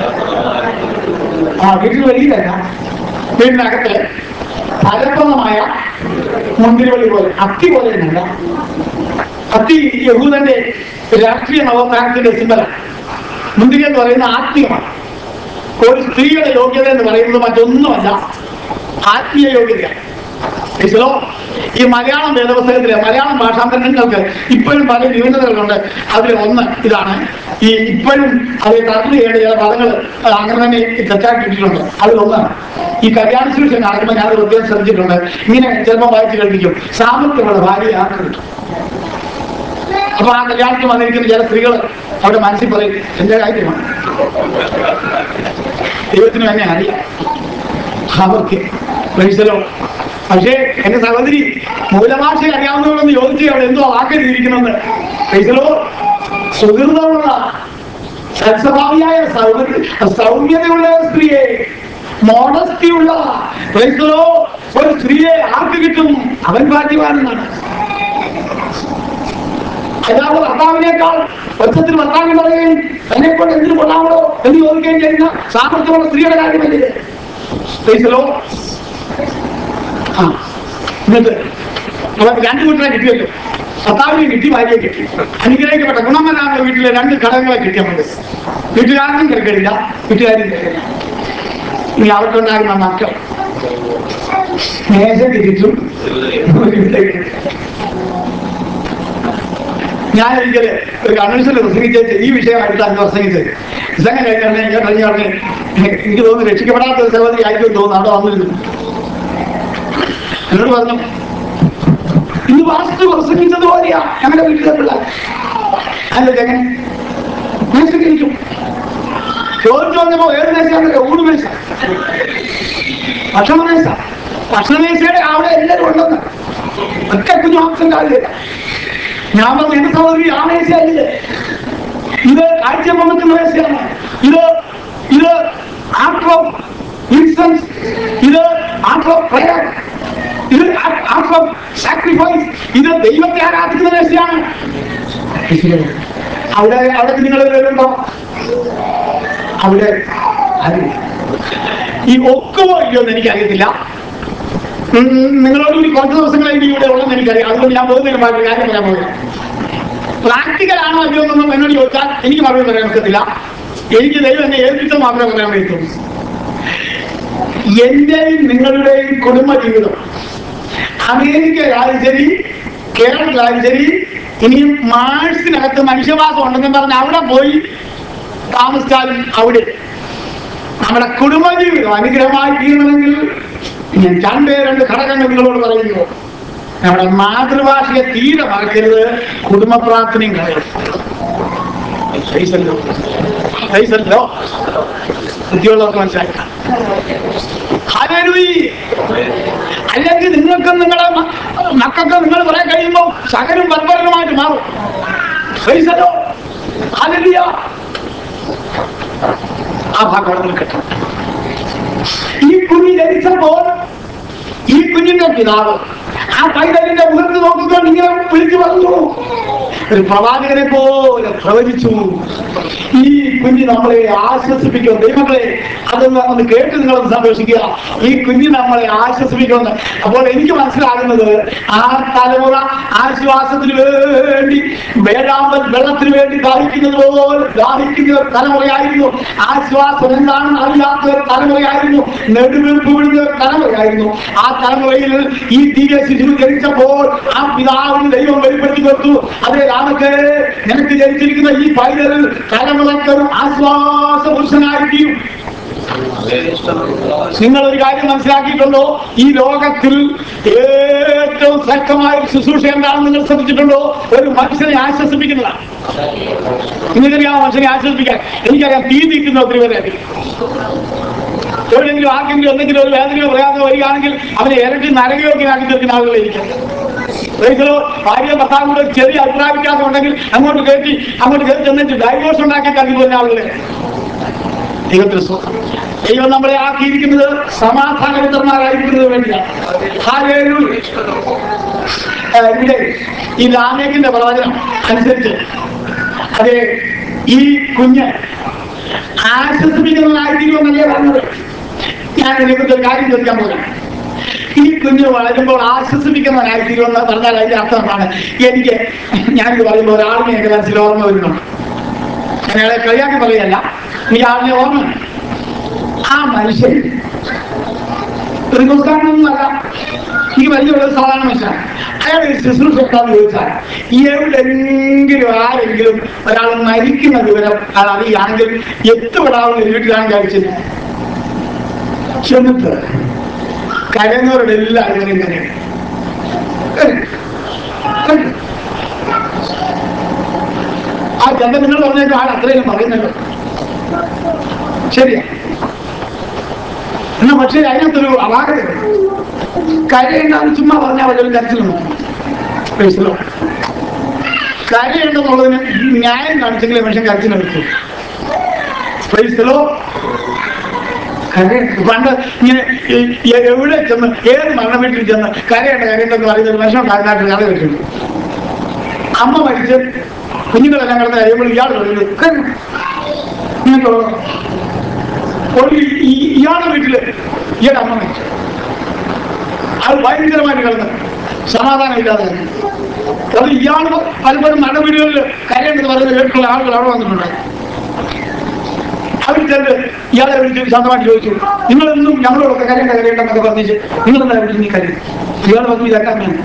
ആ വീട്ടിൽ വെളിയിലല്ല വീടിനകത്ത് ഫലപ്രദമായ മുന്തിരിവള്ളി പോലെ അത്തി പോലെ ഒന്നല്ല അത്തി യഹൂദന്റെ രാഷ്ട്രീയ നവോത്ഥാനത്തിന്റെ സിമ്പലാണ് മുന്തിരി എന്ന് പറയുന്ന ആത്മീയമാണ് ഒരു സ്ത്രീയുടെ യോഗ്യത എന്ന് പറയുന്നത് മറ്റൊന്നുമല്ല ആത്മീയ യോഗ്യതയാണ് മനസ്സിലോ ഈ മലയാളം വേദപുസ്തകത്തിലെ മലയാളം ഭാഷാന്തരങ്ങൾക്ക് ഇപ്പോഴും പല ന്യൂനതകളുണ്ട് അതിൽ ഒന്ന് ഇതാണ് ഈ ഇപ്പോഴും അത് തർജ്ജമ ചെയ്യേണ്ട ചില പദങ്ങൾ അങ്ങനെ തന്നെ തെറ്റാക്കിയിട്ടുണ്ട് അതിലൊന്നാണ് ഈ കല്യാണ ശുശ്രൂഷ നടക്കുമ്പോൾ ഞാൻ പ്രത്യേകം ശ്രദ്ധിച്ചിട്ടുണ്ട് ഇങ്ങനെ ചിലപ്പോൾ വായിച്ചു കേൾപ്പിക്കും സാമർത്ഥ്യമുള്ള ഭാര്യ ആർക്ക് കിട്ടും അപ്പൊ ആ കല്യാണത്തിന് വന്നിരിക്കുന്ന ചില സ്ത്രീകൾ അവിടെ മനസ്സിൽ പറയും എന്റെ കാര്യമാണ് ദൈവത്തിന് തന്നെ അറിയാം അവർക്ക് മനസ്സിലോ പക്ഷേ എന്റെ സഹോദരി മൂലഭാഷ അറിയാവുന്നവരൊന്ന് ചോദിച്ചു അവിടെ എന്തോ ആക്കരുതിരിക്കണമെന്ന് മനസ്സിലോ സുഹൃതമുള്ള സത്സ്വഭാവിയായ സൗമ്യ സൗമ്യതയുള്ള സ്ത്രീയെ മോഡസ്റ്റിയുള്ള മനസ്സിലോ ഒരു സ്ത്രീയെ ആർക്ക് കിട്ടും അവൻ ഭാഗ്യവാനെന്നാണ് അതായത് ഭർത്താവിനേക്കാൾ ഒച്ചത്തിൽ ഭർത്താവിന് പറയുകയും എന്നെ കൊണ്ട് എന്തിനു കൊള്ളാമോ എന്ന് ചോദിക്കുകയും ചെയ്യുന്ന സാമർത്ഥ്യമുള്ള സ്ത്രീയുടെ കാര്യമല്ലേ ഇത്? Praise the Lord. ആ എന്നിട്ട് അവർക്ക് രണ്ട് വീട്ടിലെ കിട്ടിയല്ലോ ഭർത്താവിനെ കിട്ടി ഭാര്യയെ കിട്ടി അനുഗ്രഹിക്കപ്പെട്ട ഗുണമനാണ് വീട്ടിലെ രണ്ട് ഘടകങ്ങളെ കിട്ടിയാൽ മതി വീട്ടുകാരനും കിടക്കില്ല വീട്ടുകാരും കിടക്കില്ല ഇനി അവർക്കുണ്ടാകുന്ന മക്കൾ മേശ തിരിച്ചും ഞാൻ ഒരിക്കല് ഒരു കൺവെൻഷനിൽ പ്രസംഗിച്ച ഈ വിഷയമായിട്ടാണ് പ്രസംഗിച്ചത് പ്രസംഗം കഴിഞ്ഞാൽ ഞാൻ പറഞ്ഞു പറഞ്ഞു എനിക്ക് തോന്നുന്നു രക്ഷിക്കപ്പെടാത്ത ഒരു സഹോദരി ആയിരിക്കും തോന്നുന്നു അവിടെ വന്നിരുന്നു എന്നോട് പറഞ്ഞു ഇന്ന് വാസ്തു പ്രസംഗിച്ചത് പോലെയാ ഞങ്ങളുടെ വീട്ടിലെ പിള്ളേർ അല്ല എങ്ങനെ മനസ്സിലിരിക്കും ചോദിച്ചു വന്നപ്പോ ഏത് മേശയാണല്ലോ ഊട് മേശ ഭക്ഷണ മേശ ഭക്ഷണ മേശയുടെ അവിടെ എല്ലാവരും ഉണ്ടെന്ന് ഒറ്റ കുഞ്ഞു മാംസം കാലില്ല ഞാൻ പറഞ്ഞു എന്റെ സഹോദരി ആ മേശയല്ലേ ഇത് കാഴ്ചപ്പമക്കുന്ന മേശയാണ് ഇത് ഇത് ആർട്ട് ഓഫ് ഇൻസൻസ് ഇത് ആർട്ട് ഓഫ് പ്രയർ ഇത് ആർട്ട് ഓഫ് സാക്രിഫൈസ് ഇത് ദൈവത്തെ ആരാധിക്കുന്ന മേശയാണ് അവിടെ അവിടെ നിങ്ങൾ വരുന്നുണ്ടോ അവിടെ ആരുമില്ല ഈ ഒക്കുമോ ഇല്ലയോ എന്ന് എനിക്കറിയത്തില്ല ഉം, നിങ്ങളോട് കൂടി കുറച്ച് ദിവസങ്ങളായിട്ട് ഇവിടെ ഉള്ളതെന്ന് എനിക്കറിയാം അതുകൊണ്ട് ഞാൻ പോകുന്നതിന് മുമ്പ് ഒരു കാര്യം പറയാൻ പോകുന്നത് പ്രാക്ടിക്കൽ ആണോ അല്ലയോ എന്നൊന്നും എന്നോട് ചോദിച്ചാൽ എനിക്ക് മറുപടി പറയാൻ ഒക്കത്തില്ല എനിക്ക് ദൈവം എന്നെ ഏൽപ്പിച്ചത് മാത്രമേ പറയാൻ പറ്റുള്ളൂ എന്റെയും നിങ്ങളുടെയും കുടുംബ ജീവിതം അമേരിക്കയിലായാലും ശരി കേരളത്തിലായാലും ശരി ഇനിയും മാഴ്സിനകത്ത് മനുഷ്യവാസം ഉണ്ടെന്ന് പറഞ്ഞ് അവിടെ പോയി താമസിച്ചാലും അവിടെ നമ്മുടെ കുടുംബജീവിതം അനുഗ്രഹമായി തീരണമെങ്കിൽ ഞാൻ രണ്ടേ രണ്ട് ഘടകങ്ങൾ നിങ്ങളോട് പറയുന്നു നമ്മുടെ മാതൃഭാഷയെ തീരെ മറക്കരുത് കുടുംബ പ്രാർത്ഥനയും കളയരുത് പൈസല്ലോ പൈസല്ലോ ബുദ്ധിയുള്ളവർക്ക് മനസ്സിലാക്കാം ഹല്ലേലൂയ. അല്ലെങ്കിൽ നിങ്ങൾക്ക് നിങ്ങളെ മ- മക്കൾക്ക് നിങ്ങൾ പറയാൻ കഴിയുമ്പോൾ സകലും ബർബരമായിട്ട് മാറും പൈസല്ലോ ഹല്ലേലൂയ. ആ ഭാഗം അവിടെ നിൽക്കട്ടെ ഈ കുഞ്ഞ് ജനിച്ചപ്പോൾ ഈ കുഞ്ഞിന്റെ പിതാവ് ആ പൈതലിന്റെ മുഖത്ത് നോക്കിക്കൊണ്ട് ഇങ്ങനെ വിളിച്ചു പറഞ്ഞു ഒരു പ്രവാചകനെ പോലെ പ്രവചിച്ചു ഈ കുഞ്ഞ് നമ്മളെ ആശ്വസിപ്പിക്കും ദൈവങ്ങളെ അതൊന്ന് ഒന്ന് കേട്ട് നിങ്ങളൊന്ന് സന്തോഷിക്കുക ഈ കുഞ്ഞ് നമ്മളെ ആശ്വസിപ്പിക്കുമെന്ന് അപ്പോൾ എനിക്ക് മനസ്സിലാകുന്നത് ആ തലമുറ ആശ്വാസത്തിന് വേണ്ടി വേഴാമ്പൽ വെള്ളത്തിന് വേണ്ടി ദാഹിക്കുന്നത് പോലെ ദാഹിക്കുന്ന ഒരു തലമുറയായിരുന്നു ആശ്വാസം എന്താണെന്ന് അറിയാത്ത ഒരു തലമുറയായിരുന്നു നെടുവീർപ്പ് വിടുന്ന ഒരു തലമുറയായിരുന്നു ആ തലമുറയിൽ ഈ ദിവ്യ ശിശു ജനിച്ചപ്പോൾ ആ പിതാവിന് ദൈവം വെളിപ്പെടുത്തി കൊടുത്തു അതേ രാമക്ക് നിനക്ക് ജനിച്ചിരിക്കുന്ന ഈ പൈതൽ തലമുറക്കൊരു ആശ്വാസ പുരുഷനായിരിക്കും നിങ്ങൾ ഒരു കാര്യം മനസ്സിലാക്കിയിട്ടുണ്ടോ ഈ ലോകത്തിൽ ഏറ്റവും ശക്തമായ ഒരു ശുശ്രൂഷ എന്താണെന്ന് നിങ്ങൾ ശ്രദ്ധിച്ചിട്ടുണ്ടോ ഒരു മനുഷ്യനെ ആശ്വസിപ്പിക്കുന്നതാണ് നിങ്ങൾക്കറിയാമോ മനുഷ്യനെ ആശ്വസിപ്പിക്കാൻ എനിക്കറിയാം തീ തീറ്റുന്ന ഒത്തിരി പേരെ എവിടെയെങ്കിലും ആർക്കെങ്കിലും എന്തെങ്കിലും ഒരു വേദനയോ പ്രയാസമോ വരികയാണെങ്കിൽ അവനെ ഇരട്ടി നരകയൊക്കെ ആക്കി തീർക്കുന്ന ആളുകളായിരിക്കും ഒരിക്കലോ ഭാര്യ ഭർത്താവും കൂടെ ചെറിയ അഭിപ്രായ വ്യത്യാസം ഉണ്ടെങ്കിൽ അങ്ങോട്ട് കയറ്റി അങ്ങോട്ട് കയറി ചെന്നിട്ട് ഡൈവോഴ്സ് ഉണ്ടാക്കി തള്ളി പോകുന്ന ആളുകളെ ദൈവത്തിന് സ്തോത്രം. ദൈവം നമ്മളെ ആക്കിയിരിക്കുന്നത് സമാധാന വിതർമാരായിരിക്കുന്നത് വേണ്ടിയാണ് ഹാലേലൂയ. ആ, ഇവിടെ ഈ ലാമേക്കിന്റെ പ്രവചനം അനുസരിച്ച് അതെ ഈ കുഞ്ഞ് ആശ്വസിപ്പിക്കുന്നതായിരിക്കുമെന്നല്ലേ പറഞ്ഞത് ഞാൻ ഇതിനെക്കുറിച്ച് ഒരു കാര്യം ചോദിക്കാൻ പോകുന്നു ഈ കുഞ്ഞ് വളരുമ്പോൾ ആശ്വസിപ്പിക്കുന്നവനായിത്തീരുമെന്ന് പറഞ്ഞാൽ അതിന്റെ അർത്ഥം എന്താണ് എനിക്ക് ഞാനിത് പറയുമ്പോൾ ഒരാളിനെ എന്റെ മനസ്സിൽ ഓർമ്മ വരുന്നുണ്ട് അയാളെ കളിയാക്കി പറയല്ല ഈ ആളിനെ ഓർമ്മ ആ മനുഷ്യൻ ഒരു നമസ്കാരമൊന്നുമല്ല ഈ വലിയ സാധാരണ മനുഷ്യനാണ് അയാൾ ഒരു ശുശ്രൂഷ എന്താന്ന് ചോദിച്ചാൽ എവിടെയെങ്കിലും ആരെങ്കിലും ഒരാൾ മരിക്കുന്ന വിവരം അത് അറിയുകയാണെങ്കിൽ എത്തുപെടാവുന്ന വീട്ടിലാണ് കഴിച്ചത് ചെന്നിട്ട് കരഞ്ഞവരുടെ എല്ലാവരും ഇങ്ങനെ ആ ചന്ത നിങ്ങൾ പറഞ്ഞേക്കും ആൾ അത്രയും പറയുന്നല്ലോ ശരിയാ എന്നാ പക്ഷേ അതിനകത്തൊരു അപാകതയുണ്ട് കരയുണ്ടെന്ന് ചുമ്മാ പറഞ്ഞാൽ വല്ലതും കരച്ചിലുണ്ടോ മനസ്സിലോ കരയുണ്ടെന്നുള്ളതിന് ന്യായം കാണിച്ചെങ്കിലേ മനുഷ്യൻ കരച്ചിലെടുത്തു മനസ്സിലോ പണ്ട് ഇങ്ങനെ ഈ- ഈ എവിടെ ചെന്ന് ഏത് മരണ വീട്ടിൽ ചെന്ന് കരയുണ്ട് കരയുണ്ടെന്ന് പറയുന്ന ഒരു മനുഷ്യൻ കാരണമായിട്ട് കഥ വെക്കുന്നു അമ്മ മരിച്ച് കുഞ്ഞുങ്ങളെല്ലാം കിടന്ന് കഴിയുമ്പോൾ ഇയാൾ പറയുന്നത് "കരഞ്ഞു." നിങ്ങൾക്ക് ഒരു ഈ- ഇയാളുടെ വീട്ടില് ഇയാളുടെ അമ്മ മരിച്ചു അത് ഭയങ്കരമായിട്ട് കിടന്ന് സമാധാനമില്ലാതെ കിടന്നു. അത് ഇയാൾ പലപ്പോഴും മരണ വീടുകളിൽ കരയുണ്ടെന്ന് പറയുന്ന കേട്ടിട്ടുള്ള ആളുകൾ അവിടെ വന്നിട്ടുണ്ട് അവർ ചെന്ന് ഇയാളെ വിളിച്ച് ശാന്തമായിട്ട് ചോദിച്ചു നിങ്ങളെന്നും ഞങ്ങളോടൊക്കെ കരയേണ്ട കരയേണ്ടെന്നൊക്കെ പറഞ്ഞിട്ട് നിങ്ങൾ എന്താ വിളിച്ച് നീ കരയും ഇയാൾ വന്നു ഇതാക്കാൻ വേണം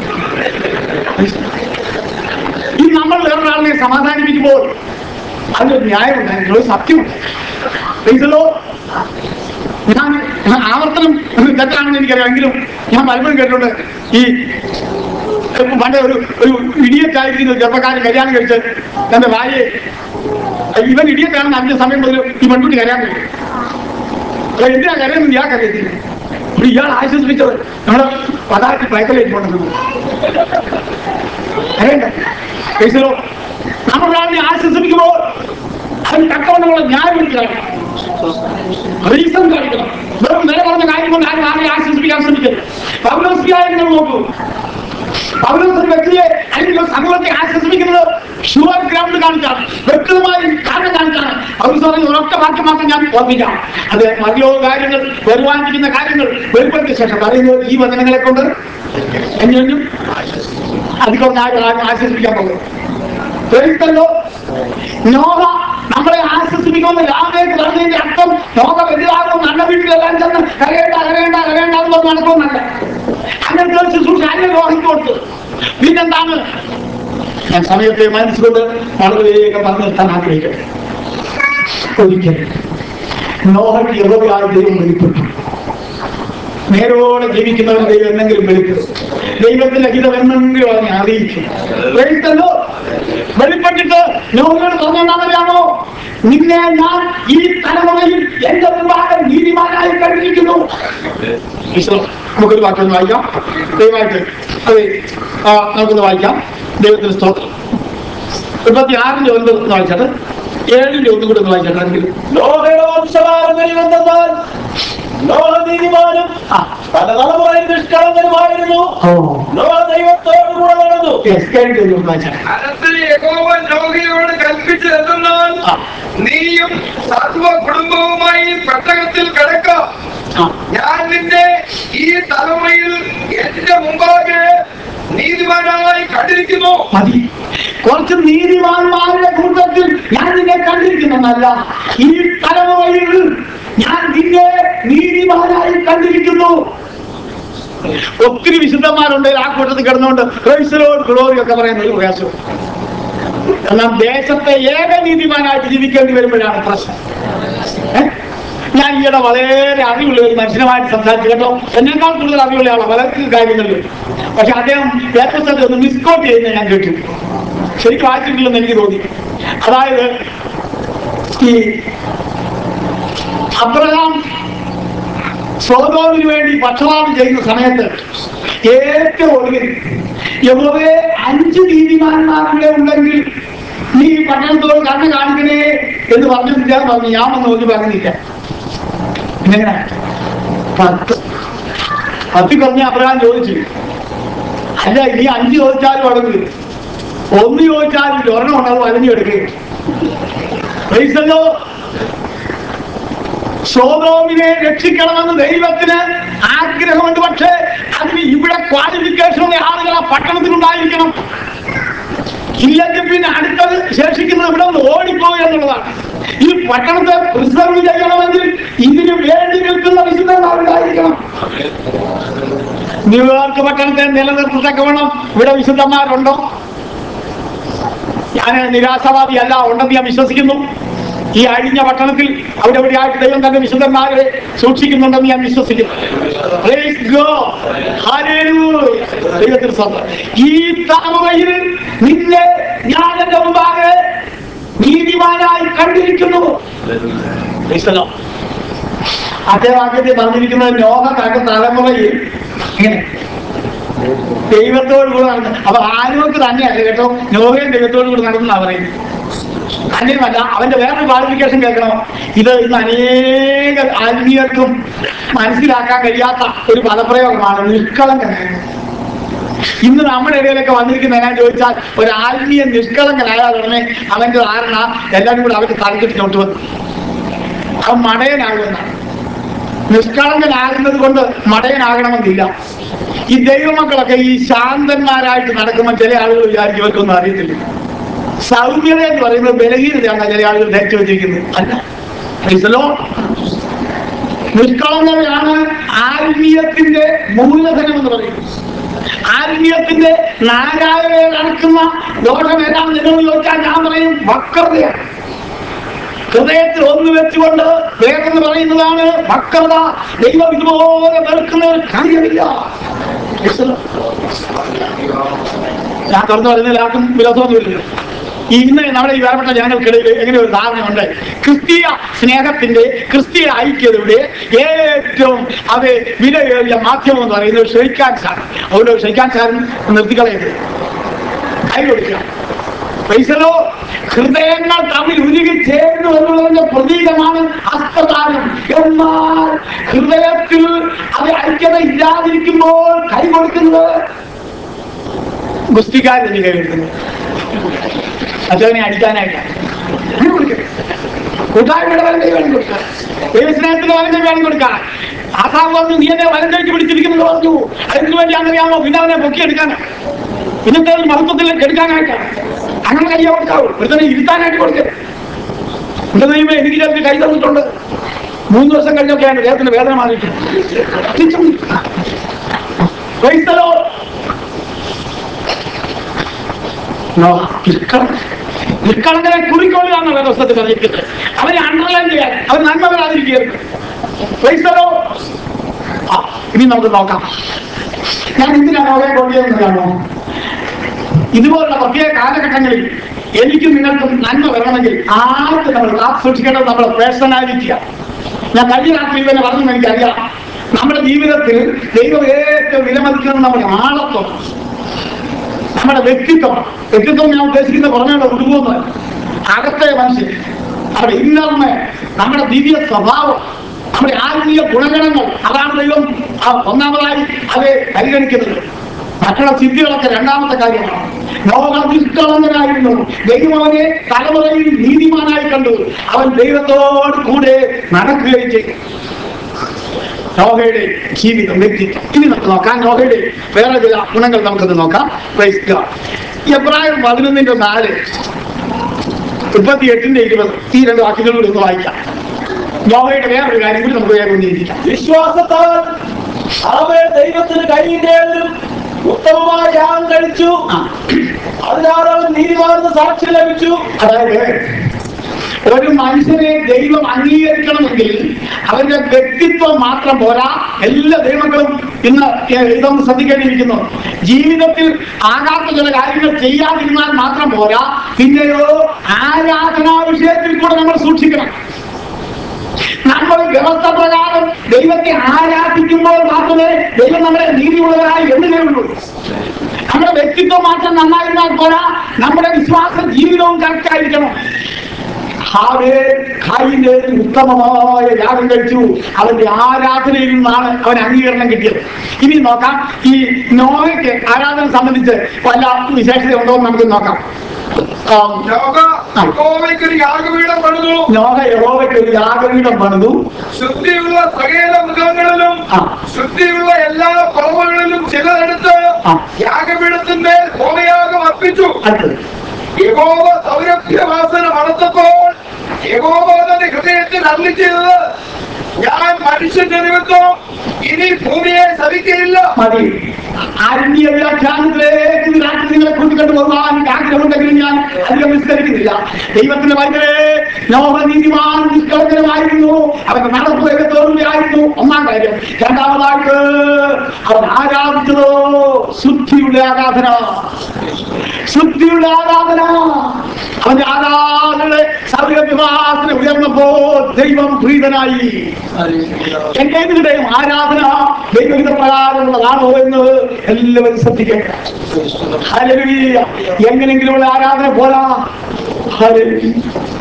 ഈ നമ്മൾ വേറൊരാളിനെ സമാധാനിപ്പിക്കുമ്പോൾ അതിനൊരു ന്യായമുണ്ടായിട്ടുള്ള സത്യമുണ്ട് പ്രീസലോ ഞാൻ ഞാൻ ആവർത്തനം തെറ്റാണെന്ന് എനിക്കറിയാം എങ്കിലും ഞാൻ പലപ്പോഴും കേട്ടിട്ടുണ്ട് ഈ പണ്ട് ഒരു ഒരു ഇടിയറ്റായിരിക്കുന്ന ഒരു ചെറുപ്പക്കാരൻ കല്യാണം കഴിച്ച് തന്റെ ഭാര്യയെ ഇവൻ ഇടിയറ്റാണെന്ന് അറിഞ്ഞ സമയം മുതൽ ഈ പെൺകുട്ടി കരയാൻ കഴിയും അപ്പൊ എന്തിനാ കരയുന്നത് ഇയാൾ കരയത്തില്ല അപ്പൊ ഇയാൾ ആശ്വസിപ്പിച്ചത് നമ്മുടെ പതാക്കി പയക്കലേക്ക് കൊണ്ടു കരയണ്ട കേസിലോ നമ്മളൊരാളിനെ ആശ്വസിപ്പിക്കുമ്പോൾ അതിന് തക്കവണ്ണമുള്ള ന്യായം എടുക്കണം റീസൺ കാണിക്കണം വെറും നില പറഞ്ഞ കാര്യം കൊണ്ട് ആരും ആരെയും ആശ്വസിപ്പിക്കാൻ ശ്രമിക്കരുത് പൗലോസ്യായ നിങ്ങൾ നോക്കൂ പൗലോസ് ഒരു വ്യക്തിയെ അല്ലെങ്കിൽ ഒരു സമൂഹത്തെ ആശ്വസിപ്പിക്കുന്നത് ഷുവർ ഗ്രൗണ്ട് കാണിച്ചാണ് വ്യക്തമായ കാരണം കാണിച്ചാണ് പൗലോസ് പറഞ്ഞ ഒരൊറ്റ വാക്യം മാത്രം ഞാൻ ഓർമ്മിക്കാം അത് മതിയോ കാര്യങ്ങൾ വരുവാനിരിക്കുന്ന കാര്യങ്ങൾ വെളിപ്പെടുത്തിയ ശേഷം പറയുന്നത് ഈ വചനങ്ങളെ കൊണ്ട് എന്നും അധികം ആരും ആരും ആശ്വസിപ്പിക്കാൻ പോകും പ്രേരിതല്ലോ നോഹ നമ്മളെ ആശ്വസിപ്പിക്കുന്ന ലാഭേക്ക് പറഞ്ഞതിന്റെ അർത്ഥം നോഹ വലുതാകും നല്ല വീട്ടിലെല്ലാം ചെന്ന് കരയേണ്ട കരയേണ്ട കരയേണ്ട എന്ന് പറഞ്ഞ് നടക്കുമെന്നല്ല അങ്ങനത്തെ ഒരു ശുശ്രൂഷ അല്ല നോഹയ്ക്ക് കൊടുത്തു പിന്നെന്താണ് ഞാൻ സമയത്തെ മനസ്സുകൊണ്ട് വളരെ വേഗം പറഞ്ഞു നിർത്താൻ ആഗ്രഹിക്കട്ടെ ഒരിക്കൽ നോഹയ്ക്ക് യഹോവയായ ദൈവം വെളിപ്പെട്ടു നേരോടെ ജീവിക്കുന്നവൻ ദൈവം എന്തെങ്കിലും വെളിപ്പെടും ദൈവത്തിന്റെ ഹിതം എന്നെങ്കിലും അവനെ അറിയിക്കും വെളിത്തല്ലോ വെളിപ്പെട്ടിട്ട് നോഹയോട് പറഞ്ഞാണോ നിന്നെ ഞാൻ ഈ തലമുറയിൽ എന്റെ മുമ്പാകെ നീതിമാനായി കഴിഞ്ഞിരിക്കുന്നു ഈശോ, നമുക്കൊരു വാക്യം വായിക്കാം ദയവായിട്ട് അതെ ആ, നമുക്കൊന്ന് വായിക്കാം ദൈവത്തിന് സ്തോത്രം മുപ്പത്തി ആറിന്റെ ഒൻപത് ഒന്ന് വായിച്ചാട്ട് ഏഴിന്റെ ഒന്നും കൂടെ ഒന്ന് വായിച്ചാട്ടെങ്കിൽ നോഹയുടെ വംശമാരെന്നറിയുമെന്തെന്നാൽ നോഹ നീതിമാനും ആ പല തലമുറയിൽ നിഷ്കളങ്കനുമായിരുന്നു ഓ നോഹ ദൈവത്തോടു കൂടെ നടന്നു യെസ് കേൾക്കൂ വായിച്ചാൽ അനത്തിൽ യഹോവ നോഹയോട് കൽപ്പിച്ചതെന്നാൽ ആ. നീയും സർവ കുടുംബവുമായി പെട്ടകത്തിൽ കിടക്കാം ആ ഞാൻ നിന്നെ ഈ തലമുറയിൽ എന്റെ മുമ്പാകെ നീതിമാനായി കണ്ടിരിക്കുന്നു മതി കുറച്ച് നീതിമാന്മാരുടെ കൂട്ടത്തിൽ ഞാൻ നിന്നെ കണ്ടിരിക്കുന്നതല്ല ഈ തലമുറയിൽ ഞാൻ നിന്നെ നീതിമാനായി കണ്ടിരിക്കുന്നു ഒത്തിരി വിശുദ്ധന്മാരുണ്ട് ആ കൂട്ടത്തിൽ കിടന്നുകൊണ്ട് ക്രൈസ്തലോട് ഗ്ലോറി ഒക്കെ പറയുന്ന ഒരു പ്രയാസം എന്നാൽ ദേശത്തെ ഏക നീതിമാനായിട്ട് ജീവിക്കേണ്ടി വരുമ്പോഴാണ് പ്രശ്നം ഏ? ഞാൻ ഈയിടെ വളരെ അറിവുള്ള ഒരു മനുഷ്യനുമായിട്ട് സംസാരിച്ചു കേട്ടോ എന്നേക്കാൾ കൂടുതൽ അറിവുള്ള ആളാണ് പല കാര്യങ്ങളിലും പക്ഷെ അദ്ദേഹം വേദപുസ്തകത്തിൽ ഒന്ന് മിസ്കോട്ട് ചെയ്യുന്നത് ഞാൻ കേട്ടു ശരിക്കും വായിച്ചിട്ടില്ലെന്ന് എനിക്ക് തോന്നി അതായത് ഈ അബ്രഹാം സോതോമിന് വേണ്ടി പക്ഷപാതം ചെയ്യുന്ന സമയത്ത് ഏറ്റവും ഒടുവിൽ യഹോവേ അഞ്ച് നീതിമാന്മാരുടെ ഉണ്ടെങ്കിൽ നീ ഈ പട്ടണത്തോട് കണ്ണ് കാണിക്കണേ എന്ന് പറഞ്ഞിട്ട് ഞാൻ പറഞ്ഞു ഞാൻ വന്ന് നോക്കി പറഞ്ഞില്ല എങ്ങനെ പത്ത് പത്തി പറഞ്ഞ അബ്രഹാം ചോദിച്ചു അല്ല ഈ അഞ്ച് ചോദിച്ചാലും അടങ്ങ് ഒന്ന് ചോദിച്ചാലും ഇല്ല. ഒരെണ്ണം ഉണ്ടാവും അലഞ്ഞു എടുക്കുകയും സോതോമിനെ രക്ഷിക്കണമെന്ന് ദൈവത്തിന് ആഗ്രഹമുണ്ട് പക്ഷേ അതിന് ഇവിടെ ക്വാളിഫിക്കേഷൻ ഉള്ള ആളുകൾ ആ പട്ടണത്തിലുണ്ടായിരിക്കണം ഇല്ലെങ്കിൽ പിന്നെ അടുത്തത് ശേഷിക്കുന്നത് ഇവിടെ നിന്ന് ഓടിപ്പോവുക എന്നുള്ളതാണ് ഈ പട്ടണത്തെ പ്രിസർവ് ചെയ്യണമെങ്കിൽ ഇതിന് വേണ്ടി നിൽക്കുന്ന വിശുദ്ധന്മാരുണ്ടായിരിക്കണം ന്യൂയോർക്ക് പട്ടണത്തെ നിലനിർത്തത്തക്ക വേണം ഇവിടെ വിശുദ്ധന്മാരുണ്ടോ ഞാൻ നിരാശവാദിയല്ല ഉണ്ടെന്ന് ഞാൻ വിശ്വസിക്കുന്നു ഈ അഴിഞ്ഞ പട്ടണത്തിൽ അവിടെ എവിടെയായിട്ട് ദൈവം തന്റെ വിശുദ്ധന്മാരെ സൂക്ഷിക്കുന്നുണ്ടെന്ന് ഞാൻ വിശ്വസിക്കുന്നു Praise God. Hallelujah. ദൈവത്തിന് സ്വന്തം ഈ തലമുറയിൽ നിന്നെ ഞാൻ എന്റെ മുമ്പാകെ നീതിമാനായി കണ്ടിരിക്കുന്നു Praise the Lord. അതേ വാക്യത്തിൽ പറഞ്ഞിരിക്കുന്നത് ലോക കണ്ട തലമുറയിൽ ഇങ്ങനെ ദൈവത്തോട് കൂടെ നടന്നു അപ്പൊ ആരോഗ്യ തന്നെയല്ല കേട്ടോ നോഹയും ദൈവത്തോട് കൂടെ നടന്നാ പറയുന്നത് തന്നെയുമല്ല അവന്റെ വേറൊരു ക്വാളിഫിക്കേഷൻ കേൾക്കണം ഇത് ഇന്ന് അനേക ആത്മീയർക്കും മനസ്സിലാക്കാൻ കഴിയാത്ത ഒരു പദപ്രയോഗമാണ് നിഷ്കളങ്കനായ ഇന്ന് നമ്മുടെ ഇടയിലൊക്കെ വന്നിരിക്കുന്ന എന്നാ ചോദിച്ചാൽ ഒരു ആത്മീയ നിഷ്കളങ്കനായാൽ ഉടനെ അവന്റെ ധാരണ എല്ലാവരും കൂടെ അവർക്ക് തലക്കെട്ട് ചോട്ട് വന്നു അവൻ മടയനാകുമെന്നാണ് നിഷ്കളങ്കനാകുന്നത് കൊണ്ട് മടയനാകണമെന്നില്ല ഈ ദൈവമക്കളൊക്കെ ഈ ശാന്തന്മാരായിട്ട് നടക്കുമ്പോൾ ചില ആളുകൾ വിചാരിക്കും ഇവർക്കൊന്നും അറിയത്തില്ല സൗമ്യത എന്ന് പറയുന്നത് ബലഹീനതയാണ് ചില ആളുകൾ ധരിച്ചു വെച്ചിരിക്കുന്നത് അല്ല Praise the Lord. നിഷ്കളങ്കതയാണ് ആത്മീയത്തിന്റെ മൂലധനം എന്ന് പറയുന്നത് ആത്മീയത്തിന്റെ നാരായണയെ നടക്കുന്ന ദോഷം ഏതാ നിങ്ങൾ ചോദിച്ചാൽ ഞാൻ പറയും വക്രതയാണ് ഹൃദയത്തിൽ ഒന്ന് വെച്ചുകൊണ്ട് വേറെന്ന് പറയുന്നതാണ് വക്രത ദൈവം ഇതുപോലെ വെറുക്കുന്ന ഒരു കാര്യമില്ല Praise the Lord. ഞാൻ തുറന്നു പറയുന്നതിൽ ആർക്കും വിരോധമൊന്നുമില്ലല്ലോ ഈ ഇന്ന് നമ്മുടെ ഈ വേറെപ്പെട്ട ജനങ്ങൾക്കിടയിൽ എങ്ങനെ ഒരു ധാരണയുണ്ട് ക്രിസ്തീയ സ്നേഹത്തിന്റെ ക്രിസ്തീയ ഐക്യതയുടെ ഏറ്റവും അത് വിലയേറിയ മാധ്യമം എന്ന് പറയുന്നത് ഷെയ്ക്കാൻ സാർ അതുകൊണ്ട് ഷെയ്ക്കാൻ സാറിന് നിർത്തിക്കളയരുത് കൈ കൊടുക്കുക പൈസലോ ഹൃദയങ്ങൾ തമ്മിൽ ഉരുകി ചേരുന്നു എന്നുള്ളതിന്റെ പ്രതീകമാണ് ഹസ്തദാനം എന്നാൽ ഹൃദയത്തിൽ അത് ഐക്യത ഇല്ലാതിരിക്കുമ്പോൾ കൈ കൊടുക്കുന്നത് ഗുസ്തിക്കാരൻ കൈ കൊടുക്കുന്നത് അച്ഛനെ അടിക്കാനായിട്ടാണ് കൈ കൊടുക്കരുത്. കൂട്ടായ്മയുടെ വലം കൈ വേണം കൊടുക്കാൻ ദൈവസ്നേഹത്തിന് വലം കൈ വേണം കൊടുക്കാൻ ആസാവ് പറഞ്ഞു നീ എന്നെ വലം കൈക്ക് പിടിച്ചിരിക്കുന്നത് പറഞ്ഞു അതിനു വേണ്ടി അങ്ങനെയാണോ പിന്നെ അവനെ പൊക്കിയെടുക്കാൻ ഇന്നത്തെ ഒരു മഹത്വത്തിൽ എടുക്കാനായിട്ടാണ് അങ്ങനെ കൈ കൊടുക്കാവൂ ഒരുത്തനെ ഇരുത്താനായിട്ട് കൊടുക്കരുത് എന്റെ ദൈവം എനിക്ക് ചിലർക്ക് കൈ തന്നിട്ടുണ്ട് മൂന്ന് ദിവസം കഴിഞ്ഞൊക്കെയാണ് ദേഹത്തിന്റെ വേദന മാറിയിട്ട് Praise the Lord. No, നിഷ്കളങ്ക- നിഷ്കളങ്കരെ കുറിക്കൊള്ളുകയാണ് വേദോസ്തത്തിൽ പറഞ്ഞിരിക്കുന്നത് അവരെ അണ്ടർലൈൻ ചെയ്യാൻ അവർ നന്മ വരാതിരിക്കുകയായിരുന്നു Praise the Lord. ആ, ഇനി നമുക്ക് നോക്കാം ഞാൻ എന്തിനാണ് അവരെ കൊണ്ടുവരുന്നതാണോ ഇതുപോലുള്ള പ്രത്യേക കാലഘട്ടങ്ങളിൽ എനിക്കും നിങ്ങൾക്കും നന്മ വരണമെങ്കിൽ ആദ്യം നമ്മൾ കാത്ത് സൂക്ഷിക്കേണ്ടത് നമ്മുടെ പേഴ്സണാലിറ്റിയാണ് ഞാൻ കഴിഞ്ഞ രാത്രി തന്നെ പറഞ്ഞു എനിക്കറിയാം നമ്മുടെ ജീവിതത്തിൽ ദൈവം ഏറ്റവും വിലമതിക്കുന്നത് നമ്മുടെ ആളത്വം നമ്മുടെ വ്യക്തിത്വം വ്യക്തിത്വം ഞാൻ ഉദ്ദേശിക്കുന്ന പുറമേയുള്ള ഉടുപ്പൊന്നും അകത്തെ മനുഷ്യൻ നമ്മുടെ ഇന്നർമ നമ്മുടെ ദിവ്യ സ്വഭാവം നമ്മുടെ ആത്മീയ ഗുണഗണങ്ങൾ അതാണ് ദൈവം ആ ഒന്നാമതായി അത് പരിഗണിക്കുന്നത് ഭക്ഷണ സിദ്ധികളൊക്കെ രണ്ടാമത്തെ കാര്യമാണ് ലോക നിഷ്കളങ്കനായിരുന്നു ദൈവം അവനെ തലമുറയിൽ നീതിമാനായി കണ്ടു അവൻ ദൈവത്തോട് കൂടെ നടക്കുകയും ചെയ്തു നോഹയുടെ ജീവിതം വ്യക്തിത്വം ഇനി നമുക്ക് നോക്കാം നോഹയുടെ വേറെ ചില ഗുണങ്ങൾ നമുക്കത് നോക്കാം Praise God. എബ്രായർ പതിനൊന്നിന്റെ നാല് മുപ്പത്തി എട്ടിന്റെ ഇരുപത് ഈ രണ്ട് വാക്യങ്ങളിലൂടെ ഒന്ന് വായിക്കാം നോഹയുടെ വേറൊരു കാര്യം കൂടി നമുക്ക് വേഗം ഒന്നിരിക്കാം വിശ്വാസത്താൽ അവൻ ദൈവത്തിന് കൈയിട്ടേലും ഉത്തമമായ യാഗം കഴിച്ചു ആ അതിനാൽ അവൻ നീതിമാനെന്ന് സാക്ഷ്യം ലഭിച്ചു അതായത് ഒരു മനുഷ്യനെ ദൈവം അംഗീകരിക്കണമെങ്കിൽ അവന്റെ വ്യക്തിത്വം മാത്രം പോരാ എല്ലാ ദൈവങ്ങളും ഇന്ന് ഇതൊന്ന് ശ്രദ്ധിക്കേണ്ടിയിരിക്കുന്നു ജീവിതത്തിൽ ആകാത്ത ചില കാര്യങ്ങൾ ചെയ്യാതിരുന്നാൽ മാത്രം പോരാ പിന്നെയോ ആരാധനാ വിഷയത്തിൽ കൂടെ നമ്മൾ സൂക്ഷിക്കണം നമ്മൾ വ്യവസ്ഥ പ്രകാരം ദൈവത്തെ ആരാധിക്കുമ്പോൾ മാത്രമേ ദൈവം നമ്മളെ നീതിയുള്ളവരായി എണ്ണുകയുള്ളൂ നമ്മുടെ വ്യക്തിത്വം മാത്രം നന്നായിരുന്നാൽ പോരാ നമ്മുടെ വിശ്വാസ ജീവിതവും കറക്റ്റ് ആയിരിക്കണം ഹാവേ ഖായിന്റെ ഉത്തമമായ യാഗം കഴിച്ചു അവന്റെ ആരാധനയിൽ നിന്നാണ് അവൻ അംഗീകരണം കിട്ടിയത് ഇനി നോക്കാം ഈ നോയയ്ക്ക് ആരാധന സംബന്ധിച്ച് വല്ല വിശേഷത ഉണ്ടോ എന്ന് നമുക്ക് നോക്കാം ആം, ലോക യഹോവയ്ക്കൊരു യാഗപീഠം പണിതു നോഹ യഹോവയ്ക്ക് ഒരു യാഗപീഠം പണിതു ശുദ്ധിയുള്ള സകല മൃഗങ്ങളിലും ആ. ശുദ്ധിയുള്ള എല്ലാ പറവകളിലും ചിലതെടുത്ത് ആ. യാഗപീഠത്തിന്റെ ഹോമയാഗം അർപ്പിച്ചു അടുത്തത് യഹോവ സൗരഭ്യവാസന മണത്തപ്പോൾ യഹോവ തന്റെ ഹൃദയത്തിൽ അള്ളി ചെയ്തത് ഞാൻ മനുഷ്യന്റെ നിമിത്തം ഇനി ഭൂമിയെ സവിക്കയില്ല മതി ആരണ്യ വ്യാഖ്യാനത്തിലേക്ക് ഈ രാത്രി നിങ്ങളെ കൂട്ടിക്കൊണ്ടു പോകാൻ എനിക്ക് ആഗ്രഹമുണ്ടെങ്കിലും ഞാൻ അധികം വിസ്തരിക്കുന്നില്ല ദൈവത്തിന്റെ വൈദ്യരെ നോഹ നീതിമാൻ നിഷ്കളങ്കരമായിരുന്നു അവന്റെ നടപ്പ് ദൈവത്തോടുകൂടിയായിരുന്നു ഒന്നാം കാര്യം രണ്ടാമതായിട്ട് അവൻ ആരാധിച്ചതോ ശുദ്ധിയുള്ള ആരാധന ശുദ്ധിയുള്ള ആരാധന അവന്റെ ആരാധനയുടെ സൗരഭ്യവാസന ഉയർന്നപ്പോൾ ദൈവം പ്രീതനായി എന്റെ നിങ്ങളുടെയും ആരാധന ദൈവഹിത പ്രകാരമുള്ളതാണോ എന്ന് എല്ലാവരും ശ്രദ്ധിക്കണം ഹല്ലേലൂയ. എങ്ങനെങ്കിലുമുള്ള ആരാധന പോരാ ഹല്ലേലൂയ.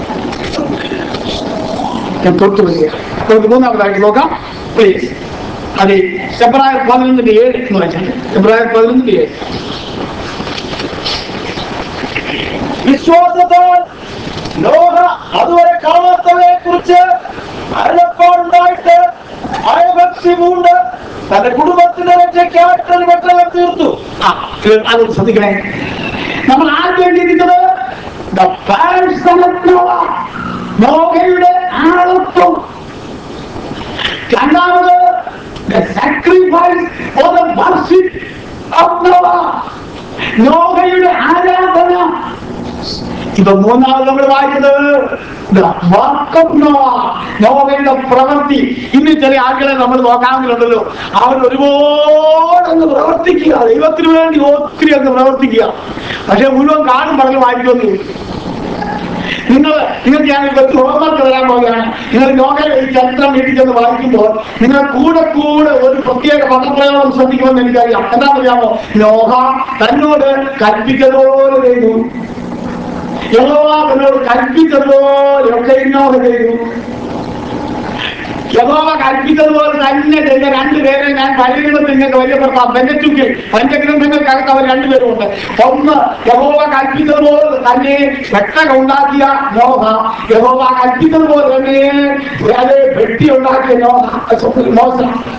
ഞാൻ തൊട്ട് വരിക നമുക്ക് മൂന്നാമതായിട്ട് നോക്കാം പ്ലീസ് അതെ ഫെബ്രുവരി പതിനൊന്നിന്റെ ഏഴ് എന്ന് വെച്ചാൽ ഫെബ്രുവരി പതിനൊന്നിന്റെ ഏഴ് വിശ്വാസത്താൽ ലോക അതുവരെ കാണാത്തവയെ കുറിച്ച് അരുളപ്പാടുണ്ടായിട്ട് ഭയഭക്തി പൂണ്ട് തന്റെ കുടുംബത്തിന്റെ രക്ഷയ്ക്കായിട്ട് ഒരു വെട്ടം തീർത്തു ആ ഇത് അത് ശ്രദ്ധിക്കണേ നമ്മൾ ആദ്യം ചിന്തിച്ചത് the person of Noah. നോഹയുടെ ആളത്വം രണ്ടാമത് the sacrifice or the worship of Noah. നോഹയുടെ ആരാധന ഇപ്പൊ മൂന്നാമത് നമ്മൾ വായിച്ചത് the work of Noah. നോഹയുടെ പ്രവൃത്തി ഇന്ന് ചില ആളുകളെ നമ്മൾ നോക്കാമെങ്കിലുണ്ടല്ലോ അവർ ഒരുപാട് അങ്ങ് പ്രവർത്തിക്കുക ദൈവത്തിന് വേണ്ടി ഒത്തിരി അങ്ങ് പ്രവർത്തിക്കുക പക്ഷെ മുഴുവൻ കാണും പറഞ്ഞു വായിക്കൊന്നും നിങ്ങൾ നിങ്ങൾക്ക് ഞാൻ കുറച്ച് ഹോംവർക്ക് തരാൻ പോവുകയാണ് നിങ്ങൾ നോക്കൽ ഈ ചരിത്രം വീട്ടിൽ ചെന്ന് വായിക്കുമ്പോൾ നിങ്ങൾ കൂടെ കൂടെ ഒരു പ്രത്യേക പദപ്രയോഗം ശ്രദ്ധിക്കുമെന്ന് എനിക്കറിയാം എന്താണെന്നറിയാമോ ലോഹ തന്നോട് കൽപ്പിച്ചതുപോലെ ചെയ്തു യഹോവ തന്നോട് കൽപ്പിച്ചതുപോലെ ഒക്കെ ഇന്നോഹ ചെയ്തു യഹോവ കൽപ്പിച്ചതുപോലെ തന്നെ ചെയ്ത രണ്ടുപേരെ ഞാൻ പരിഗണത്തിൽ നിങ്ങൾക്ക് പരിചയപ്പെടുത്താം ബെഞ്ചുക്കിൽ പഞ്ചഗ്രന്ഥങ്ങൾക്കകത്ത് അവർ രണ്ടുപേരും ഉണ്ട് ഒന്ന് യഹോവ കൽപ്പിച്ചതുപോലെ തന്നെ പെട്ടക ഉണ്ടാക്കിയ നോഹ യഹോവ കൽപ്പിച്ചതുപോലെ തന്നെ അത് വെട്ടി ഉണ്ടാക്കിയ നോഹ മോശ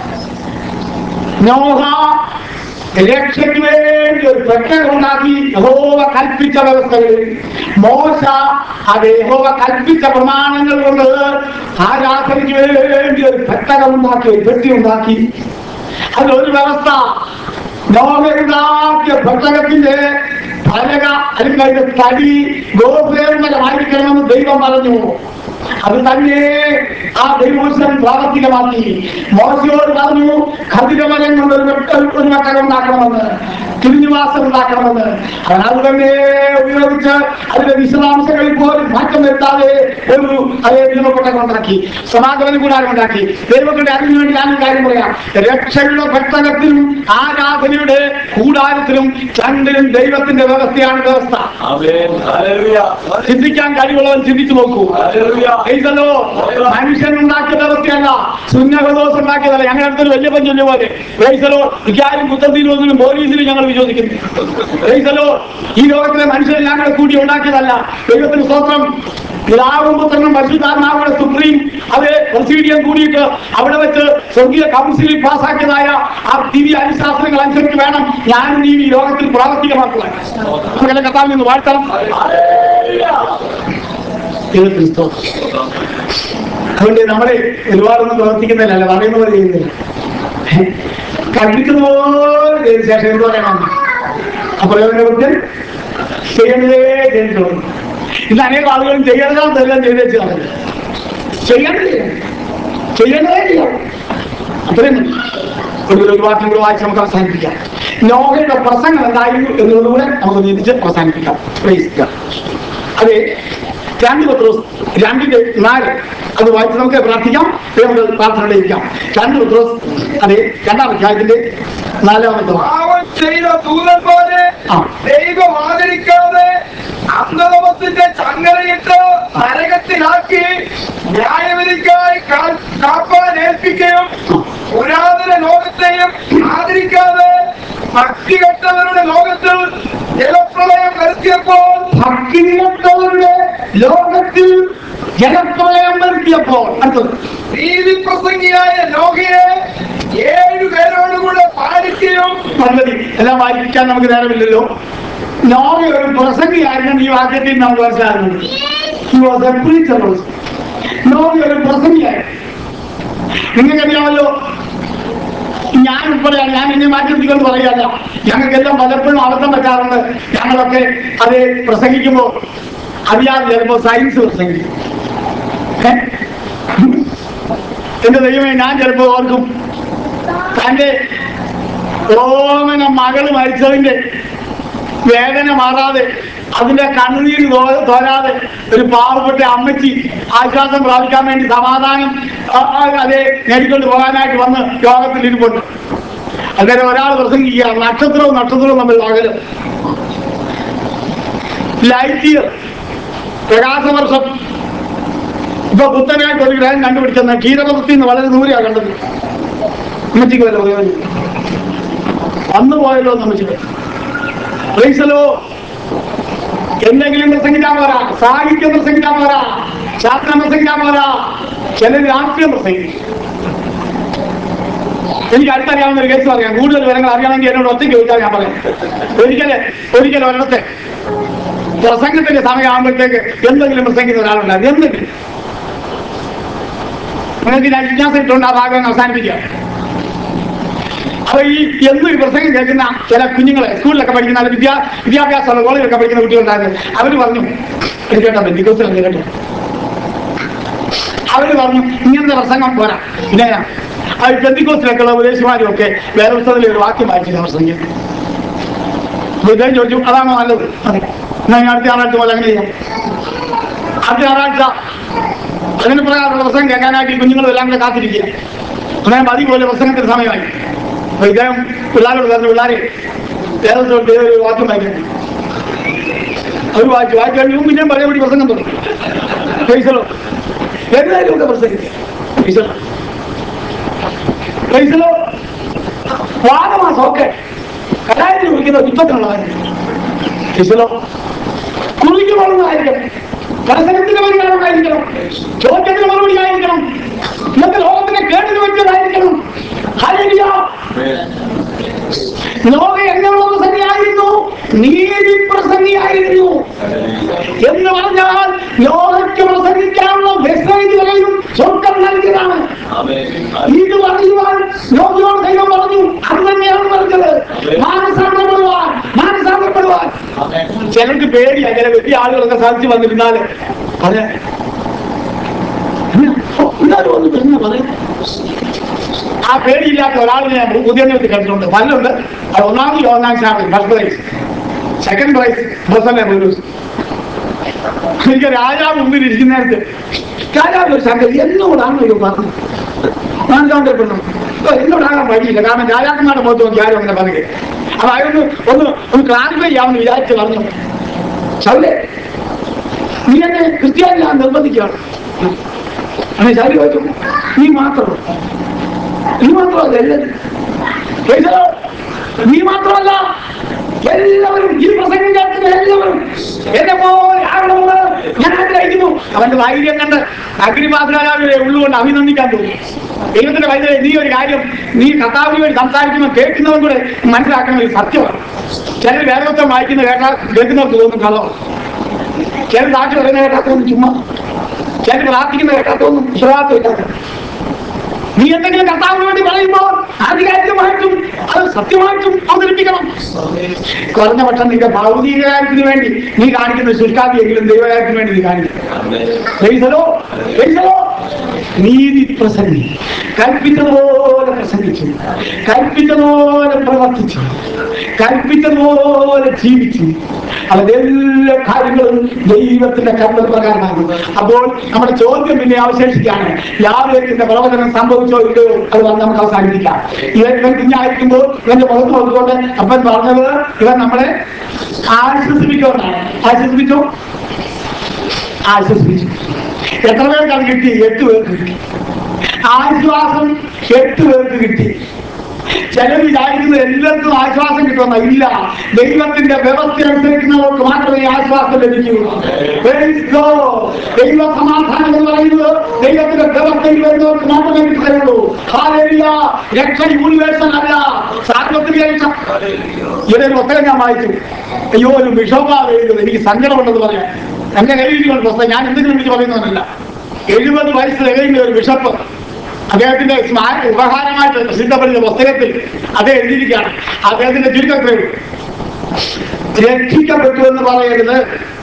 നോഹ രക്ഷയ്ക്ക് വേണ്ടി ഒരു പെട്ടകം ഉണ്ടാക്കി യഹോവ കൽപ്പിച്ച വ്യവസ്ഥകളിൽ മോശ അത് യഹോവ കൽപ്പിച്ച പ്രമാണങ്ങൾ കൊണ്ട് ആരാധനയ്ക്ക് വേണ്ടി ഒരു പെട്ടകം ഉണ്ടാക്കി ഒരു പെട്ടി ഉണ്ടാക്കി അതിലൊരു വ്യവസ്ഥ നോഹയുണ്ടാക്കിയ പെട്ടകത്തിന്റെ ഫലക അല്ലെങ്കിൽ അതിന്റെ തടി ഗോപേർമലമായിരിക്കണമെന്ന് ദൈവം പറഞ്ഞു അത് തന്നെ ആ ദൈവോത്സവം പ്രാവർത്തികമാക്കി മോശയോട് പറഞ്ഞു ഖതിരമരം കൊണ്ട് ഒരു വെട്ട ഒരു വെട്ടകം ഉണ്ടാക്കണമെന്ന് തിരിഞ്ഞുവാസം ഉണ്ടാക്കണമെന്ന് അവൻ അത് തന്നെ ഉപയോഗിച്ച് അതിന്റെ വിശദാംശങ്ങളിൽ പോലും മാറ്റം നാശം വരുത്താതെ ഒരു അതേ നിയമപ്പെട്ടം ഉണ്ടാക്കി സമാഗമന കൂടാരം ഉണ്ടാക്കി ദൈവങ്ങളുടെ അറിവിന് വേണ്ടി ഞാൻ ഒരു കാര്യം പറയാം രക്ഷയുടെ പെട്ടകത്തിലും ആരാധനയുടെ കൂടാരത്തിലും രണ്ടിലും ദൈവത്തിന്റെ വ്യവസ്ഥയാണ് വ്യവസ്ഥ ആമേൻ ഹല്ലേലൂയ ചിന്തിക്കാൻ കഴിവുള്ളവൻ ചിന്തിച്ചു നോക്കൂ ഹല്ലേലൂയ എഴുതല്ലോ മനുഷ്യൻ ഉണ്ടാക്കിയ വ്യവസ്ഥയല്ല സുന്നഹദോസ് ഉണ്ടാക്കിയതല്ല ഞങ്ങളുടെ അടുത്തൊരു വലിയ പഞ്ചൊല്ലു പോലെ റൈസലോ വികാരം കുത്തത്തിലും പോലീസിലും ഞങ്ങൾ വിശ്വസിക്കുന്നു റൈസലോ ഈ ലോകത്തിലെ മനുഷ്യരെ ഞങ്ങൾ കൂടി ഉണ്ടാക്കിയതല്ല ദൈവത്തിന് സ്വത്രം പിതാവും പുത്രനും പരിശുദ്ധാത്മാവുടെ സുപ്രീം അത് പ്രൊസീഡിയം കൂടിയിട്ട് അവിടെ വെച്ച് സ്വർഗീയ കൗൺസിലിൽ പാസ്സാക്കിയതായ ആ ദിവ്യ അനുശാസ്ത്രങ്ങൾ അനുസരിച്ച് വേണം ഞാൻ നീ ഈ ലോകത്തിൽ പ്രാവർത്തികമാക്കുവാൻ നമുക്കെല്ലാം കഥാവിൽ നിന്ന് വാഴ്ത്തണം ദൈവത്തിന് സ്തോത്രം അതുകൊണ്ട് നമ്മളെ ഒരുപാടൊന്നും പ്രവർത്തിക്കുന്നില്ല പറയുന്ന പോലെ ചെയ്യുന്നില്ല കണ്ടിക്കുന്ന പോലെ ചെയ്ത ശേഷം എന്ത് പറയണം ആ പ്രയോജനത്തെ ചെയ്യണതേ ചെയ്തിട്ടുള്ളൂ ഇന്ന് അനേക ആളുകളും ചെയ്യരുതാതെല്ലാം ചെയ്ത് വെച്ച് കളഞ്ഞു ചെയ്യണ്ടേ ചെയ്യണതേ ചെയ്യണം അത്രയും മതി. ഒടുവിൽ ഒരു വാക്യം കൂടെ വായിച്ച് നമുക്ക് അവസാനിപ്പിക്കാം നോഹയുടെ പ്രസംഗം എന്തായിരുന്നു എന്നതുകൂടെ നമുക്ക് നീതിച്ച് അവസാനിപ്പിക്കാം Praise God. അതെ രണ്ട് പത്രോസ് രണ്ടിന്റെ നാല് അത് വായിച്ച് നമുക്ക് പ്രാർത്ഥിക്കാം നമുക്ക് പ്രാർത്ഥനയിലേക്കാം രണ്ട് പത്രോസ് അതെ രണ്ടാം അധ്യായത്തിന്റെ നാലാമത്തെ വാക്യം. പാവം ചെയ്ത ദൂതന്മാരെ ആ. ദൈവം ആദരിക്കാതെ അന്ധതമത്തിന്റെ ചങ്ങലയിട്ട് നരകത്തിലാക്കി ന്യായവിധിക്കായി കാ- കാപ്പാൻ ഏൽപ്പിക്കുകയും പുരാതന ലോകത്തെയും ആദരിക്കാതെ ഭക്തികെട്ടവരുടെ ലോകത്തിൽ ജലപ്രളയം വരുത്തിയപ്പോൾ ഭക്തിയിലത്തവരുടെ ലോകത്തിൽ ജലപ്രളയം വരുത്തിയപ്പോൾ അടുത്തത് നീതി പ്രസംഗിയായ ലോകയെ ഏഴു പേരോടുകൂടെ പാലിക്കുകയും പദ്ധതി എല്ലാം വായിക്കാൻ നമുക്ക് നേരമില്ലല്ലോ നോവ ഒരു പ്രസംഗിയായിരുന്നു ഈ വാക്യത്തിൽ നമുക്ക് മനസ്സിലാകുന്നുണ്ട് He was a preacher also. Noah ഒരു പ്രസംഗിയായിരുന്നു നിങ്ങൾക്കറിയാമല്ലോ ഞാൻ പറയാം ഞാൻ എന്നെ മാറ്റിക്കൊണ്ട് പറയല്ല ഞങ്ങൾക്കെല്ലാം പലപ്പോഴും അബദ്ധം വെക്കാറുണ്ട് ഞങ്ങളൊക്കെ അത് പ്രസംഗിക്കുമ്പോൾ അറിയാതെ ചിലപ്പോൾ സയൻസ് പ്രസംഗിക്കും ഏ? എന്റെ ദൈവമേ ഞാൻ ചിലപ്പോൾ ഓർക്കും തന്റെ ഓമന മകള് മരിച്ചതിന്റെ വേദന മാറാതെ അതിന്റെ കണ്ണുനീര് തോ- തോരാതെ ഒരു പാവപ്പെട്ട അമ്മച്ചി ആശ്വാസം പ്രാപിക്കാൻ വേണ്ടി സമാധാനം ആ, ആ, അതെ നേടിക്കൊണ്ട് പോകാനായിട്ട് വന്ന് യോഗത്തിൽ ഇരിപ്പുണ്ട് അന്നേരം ഒരാൾ പ്രസംഗിക്കുക നക്ഷത്രവും നക്ഷത്രവും തമ്മിൽ അകലും ലൈറ്റ് ഇയർ പ്രകാശവർഷം ഇപ്പൊ പുത്തനായിട്ട് ഒരു ഗ്രഹം കണ്ടുപിടിച്ചെന്ന ക്ഷീരപഥത്തിൽ നിന്ന് വളരെ ദൂരെയാണ് കണ്ടത് അമ്മച്ചിക്ക് വല്ല പ്രയോജനം വന്നു പോയല്ലോ അമ്മച്ചിക്ക് റീസലോ എന്തെങ്കിലും പ്രസംഗിക്കാൻ പോരാ സാഹിത്യം പ്രസംഗിക്കാൻ പോരാ ശാസ്ത്രം പ്രസംഗിക്കാൻ പോരാ ചിലർ രാഷ്ട്രീയം പ്രസംഗിക്കും എനിക്ക് അടുത്തറിയാവുന്ന ഒരു കേസ് പറയാം കൂടുതൽ വിവരങ്ങൾ അറിയണമെങ്കിൽ എന്നോട് ഒറ്റയ്ക്ക് ചോദിച്ചാൽ ഞാൻ പറയാം ഒരിക്കല് ഒരിക്കൽ ഒരിടത്തെ പ്രസംഗത്തിന്റെ സമയമാകുമ്പോഴത്തേക്ക് എന്തെങ്കിലും പ്രസംഗിക്കുന്ന ഒരാളുണ്ടായിരുന്നു എന്തെങ്കിലും നിങ്ങൾക്ക് ഞാൻ ജിജ്ഞാസ ഇട്ടുകൊണ്ട് ആ ഭാഗം അങ്ങ് അവസാനിപ്പിക്കുക അപ്പൊ ഈ എന്നൊരു പ്രസംഗം കേൾക്കുന്ന ചില കുഞ്ഞുങ്ങളെ സ്കൂളിലൊക്കെ പഠിക്കുന്ന അല്ല വിദ്യാ വിദ്യാഭ്യാസമുള്ള കോളേജിലൊക്കെ പഠിക്കുന്ന കുട്ടികളുണ്ടായിരുന്നു അവര് പറഞ്ഞു ഇത് കേട്ടോ ബന്ധിക്കോസിലൊക്കെ കേട്ടോ അവര് പറഞ്ഞു ഇങ്ങനത്തെ പ്രസംഗം പോരാ പിന്നെ അത് ബന്ധിക്കോസിലൊക്കെ ഉള്ള ഉപദേശിമാരും ഒക്കെ വേറെ പുസ്തകത്തിൽ ഒരു വാക്യം വായിച്ചില്ല പ്രസംഗം അപ്പൊ ഇദ്ദേഹം ചോദിച്ചു അതാണോ നല്ലത് അതെ എന്നാ ഇനി അടുത്ത ഞായറാഴ്ച പോലെ അങ്ങനെ ചെയ്യാം അടുത്ത ഞായറാഴ്ച അതിന് പ്രകാരമുള്ള പ്രസംഗം കേൾക്കാനായിട്ട് ഈ കുഞ്ഞുങ്ങളും എല്ലാം കൂടെ കാത്തിരിക്കുക അങ്ങനെ മതി പോലെ പ്രസംഗത്തിന് സമയമായി അപ്പൊ ഇദ്ദേഹം പിള്ളേരോട് പറഞ്ഞു പിള്ളേരെ ദേവസ്വം ഒരു വാക്യം വായിക്കണം അവർ വായിച്ചു വായിച്ചു കഴിഞ്ഞു പിന്നെയും പറയാൻ വേണ്ടി പ്രസംഗം തുടങ്ങി പൈസലോ എന്തായാലും ഒക്കെ പ്രസംഗിക്കുക പൈസലോ പൈസലോ വാദമാസം ഒക്കെ കലായത്തിന് കുറിക്കുന്ന യുദ്ധത്തിനുള്ളതായിരുന്നു പൈസലോ കുറിക്കുന്നുള്ളതായിരിക്കണം പ്രസംഗത്തിന്റെ പരിഹാരമായിരിക്കണം ചോദ്യത്തിന് മറുപടി ആയിരിക്കണം ഇന്നത്തെ ലോകത്തിന്റെ കേടിന് പറ്റിയതായിരിക്കണം ഹല്ലേലൂയ. ലോക എങ്ങനെയുള്ള പ്രസംഗിയായിരുന്നു നീതി പ്രസംഗിയായിരുന്നു എന്ന് പറഞ്ഞാൽ ലോകയ്ക്ക് പ്രസംഗിക്കാനുള്ള വെബ്സൈറ്റുകളിലും സ്വർഗം നൽകിയതാണ് ഇത് പറയുവാൻ ലോകയോട് ദൈവം പറഞ്ഞു അത് തന്നെയാണ് പറഞ്ഞത് മാനസാന്തരപ്പെടുവാൻ മാനസാന്തരപ്പെടുവാൻ ചിലർക്ക് പേടിയാ ചില വലിയ ആളുകളൊക്കെ സാധിച്ചു വന്നിരുന്നാല് അതെ എല്ലാവരും ഒന്ന് വരുന്ന പറയും ആ പേടിയില്ലാത്ത ഒരാളിനെ ഞാൻ പുതിയ നിയമത്തിൽ കണ്ടിട്ടുണ്ട് പല്ലുണ്ട് അത് ഒന്നാമത് ഒന്നാം സ്ഥാനം ഫസ്റ്റ് പ്രൈസ് സെക്കൻഡ് പ്രൈസ് പ്രസന്ന എനിക്ക് രാജാവ് മുമ്പിൽ ഇരിക്കുന്ന നേരത്ത് രാജാവ് ഒരു സംഗതി എന്നോടാണ് ഒരു പറഞ്ഞു ഞാൻ കണ്ടിരുന്നു എന്നോടാകാൻ വഴിയില്ല കാരണം രാജാക്കന്മാരുടെ മുഖത്ത് നോക്കി ആരും അങ്ങനെ പറയുക അപ്പൊ അതൊന്ന് ഒന്ന് ഒന്ന് ക്ലാരിഫൈ ചെയ്യാമെന്ന് വിചാരിച്ച് പറഞ്ഞു ശൗലേ നീ എന്നെ ക്രിസ്ത്യാനി ഞാൻ നിർബന്ധിക്കുകയാണ് അങ്ങനെ ശൗരി ചോദിച്ചു നീ മാത്രം നീ മാത്രമല്ല എല്ലാവരും കേട്ടോ? നീ മാത്രമല്ല എല്ലാവരും ഈ പ്രസംഗം കേൾക്കുന്ന എല്ലാവരും എന്നെ പോലെ ആകണമെന്ന് ഞാൻ ആഗ്രഹിക്കുന്നു അവന്റെ ധൈര്യം കണ്ട് അഗ്നിപാത്രാജാവിനെ ഉള്ളുകൊണ്ട് അഭിനന്ദിക്കാൻ തോന്നി ദൈവത്തിന്റെ വൈദ്യ നീ ഒരു കാര്യം നീ കർത്താവിന് വേണ്ടി സംസാരിക്കുമ്പോൾ കേൾക്കുന്നവൻ കൂടെ മനസ്സിലാക്കണം ഒരു സത്യമാണ് ചിലർ വേദവത്വം വായിക്കുന്ന കേട്ടാൽ കേൾക്കുന്നവർക്ക് തോന്നും കള്ളമാണ് ചിലർ സാക്ഷി പറയുന്ന കേട്ടാൽ തോന്നും ചുമ്മാ ചിലർ പ്രാർത്ഥിക്കുന്ന കേട്ടാൽ തോന്നും ഉത്തരവാദിത്വമില്ലാത്ത നീ എന്തെങ്കിലും കർത്താവിന് വേണ്ടി പറയുമ്പോൾ ആധികാരികമായിട്ടും അത് സത്യമായിട്ടും അവതരിപ്പിക്കണം കുറഞ്ഞ പക്ഷം നിന്റെ ഭൗതിക കാര്യത്തിന് വേണ്ടി നീ കാണിക്കുന്ന ശുഷ്കാതിയെങ്കിലും ദൈവകാര്യത്തിന് വേണ്ടി നീ കാണിക്കണം ദൈവലോ ദൈവലോ നീതി പ്രസംഗി കൽപ്പിച്ചതുപോലെ പ്രസംഗിച്ചു കൽപ്പിച്ചതുപോലെ പ്രവർത്തിച്ചു കൽപ്പിച്ചതുപോലെ ജീവിച്ചു അവന്റെ എല്ലാ കാര്യങ്ങളും ദൈവത്തിന്റെ കർമ്മ പ്രകാരമാണ് അപ്പോൾ നമ്മുടെ ചോദ്യം പിന്നെ അവശേഷിക്കാണ് യാതൊരു പ്രവചനം സംഭവിച്ചോ ഇല്ലയോ അത് വന്ന് നമുക്ക് അവസാനിപ്പിക്കാം ഇവൻ ഇവൻ കുഞ്ഞായിരിക്കുമ്പോൾ ഇവന്റെ മുഖത്ത് നോക്കിക്കൊണ്ട് അപ്പൻ പറഞ്ഞത് ഇവൻ നമ്മളെ ആശ്വസിപ്പിക്കുമെന്നാണ് ആശ്വസിപ്പിച്ചോ ആശ്വസിപ്പിച്ചു എത്ര പേർക്ക് അത് കിട്ടി എട്ട് പേർക്ക് കിട്ടി ആശ്വാസം എട്ട് പേർക്ക് കിട്ടി ചിലർ വിചാരിക്കുന്നത് എല്ലാവർക്കും ആശ്വാസം കിട്ടുമെന്ന ഇല്ല ദൈവത്തിന്റെ വ്യവസ്ഥ അനുസരിക്കുന്നവർക്ക് മാത്രമേ ആശ്വാസം ലഭിക്കുകയുള്ളൂ Praise God. ദൈവ സമാധാനം എന്ന് പറയുന്നത് ദൈവത്തിന്റെ വ്യവസ്ഥയിൽ വരുന്നവർക്ക് മാത്രമേ കിട്ടുകയുള്ളൂ ഹാലേലിയ രക്ഷ യൂണിവേഴ്സൽ അല്ല സാർവത്രിക രക്ഷ ഇവിടെ ഒരു പുസ്തകം ഞാൻ വായിച്ചു അയ്യോ ഒരു ബിഷപ്പാ എഴുതുന്നത് എനിക്ക് സങ്കടമുണ്ടെന്ന് പറയാം എന്റെ കയ്യിലുള്ള പുസ്തകം ഞാൻ എന്തെങ്കിലും വിളിച്ച് പറയുന്നതല്ല എഴുപത് വയസ്സ് തികയുന്ന ഒരു ബിഷപ്പ് അദ്ദേഹത്തിന്റെ സ്മാര- ഉപഹാരമായിട്ട് പ്രസിദ്ധപ്പെടുന്ന പുസ്തകത്തിൽ അത് എഴുതിയിരിക്കുകയാണ് അദ്ദേഹത്തിന്റെ ചുരുക്കത്തിൽ രക്ഷിക്കപ്പെട്ടു എന്ന് പറയരുത്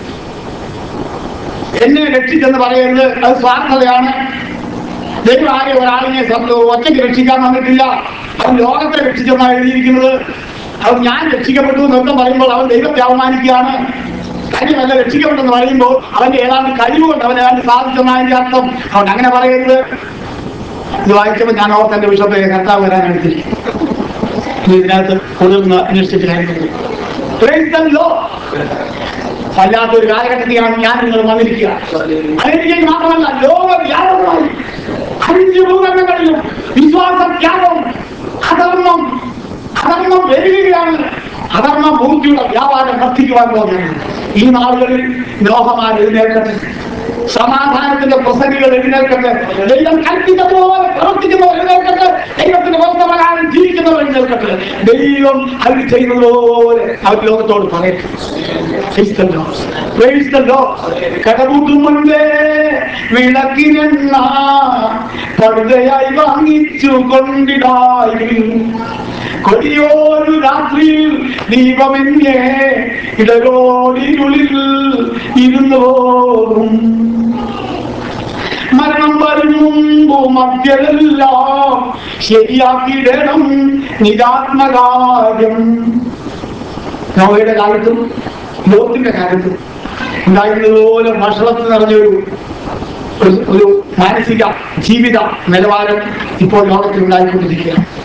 എന്നെ രക്ഷിച്ചെന്ന് പറയരുത് അത് സ്വാർത്ഥതയാണ് ദൈവം ആരെ ഒരാളിനെ സ്വന്തം ഒറ്റയ്ക്ക് രക്ഷിക്കാൻ വന്നിട്ടില്ല അവൻ ലോകത്തെ രക്ഷിച്ചെന്നാണ് എഴുതിയിരിക്കുന്നത് അവൻ ഞാൻ രക്ഷിക്കപ്പെട്ടു എന്നൊക്കെ പറയുമ്പോൾ അവൻ ദൈവത്തെ അവമാനിക്കുകയാണ് കാര്യമല്ല രക്ഷിക്കപ്പെട്ടെന്ന് പറയുമ്പോൾ അവന്റെ ഏതാണ്ട് കഴിവുകൊണ്ട് അവൻ ഏതാണ്ട് സാധിച്ചെന്നാണ് അതിന്റെ അർത്ഥം അതുകൊണ്ട് അങ്ങനെ പറയരുത് ഇത് വായിച്ചപ്പോൾ ഞാൻ ഓർത്ത് എന്റെ വിഷപ്പെ കർത്താവ് വരാൻ എടുത്തിരിക്കും ഇനി ഇതിനകത്ത് കൂടുതൽ അന്വേഷിച്ചിട്ട് കാര്യമില്ല Praise the Lord. വല്ലാത്തൊരു കാലഘട്ടത്തിലാണ് ഞാൻ നിങ്ങൾ വന്നിരിക്കുക അതെനിക്ക് മാത്രമല്ല ലോക വ്യാപകമായി അഞ്ച് ഭൂഖണ്ഡങ്ങളിലും വിശ്വാസ ത്യാഗം അധർമ്മം അധർമ്മം വരികയാണ് അധർമ്മ മൂർത്തിയുടെ വ്യാപാരം വർദ്ധിക്കുവാൻ പോകുകയാണ് ഈ നാളുകളിൽ ലോകമാർ എഴുന്നേൽക്കട്ടെ സമാധാനത്തിന്റെ പ്രസംഗികൾ എഴുന്നേൽക്കട്ടെ ദൈവം കൽപ്പിച്ചതുപോലെ പ്രവർത്തിക്കുന്നവർ എഴുന്നേൽക്കട്ടെ ദൈവത്തിന്റെ പ്രവർത്തനകാലം ജീവിക്കുന്നവർ എഴുന്നേൽക്കട്ടെ ദൈവം അത് ചെയ്യുന്നതുപോലെ അവർ ലോകത്തോട് പറയട്ടെ Praise the Lord. Praise the Lord. കടകൂട്ടും മുൻപേ വിളക്കിനെണ്ണ പടുതയായി വാങ്ങിച്ചു കൊണ്ടിടായി കൊടിയോരു രാത്രിയിൽ ദീപമെന്നേ ഇടരോടിനുള്ളിൽ ഇരുന്നു പോകും മരണം വരും മുമ്പ് മധ്യതെല്ലാം ശരിയാക്കിയിടണം നിരാത്മകാര്യം നോവയുടെ കാലത്തും ലോകത്തിന്റെ കാലത്തും ഉണ്ടായിരുന്നതുപോലെ ഭക്ഷണത്തിൽ നിറഞ്ഞൊരു ഒരു- ഒരു മാനസിക ജീവിത നിലവാരം ഇപ്പോൾ ലോകത്തിൽ ഉണ്ടായിക്കൊണ്ടിരിക്കുകയാണ്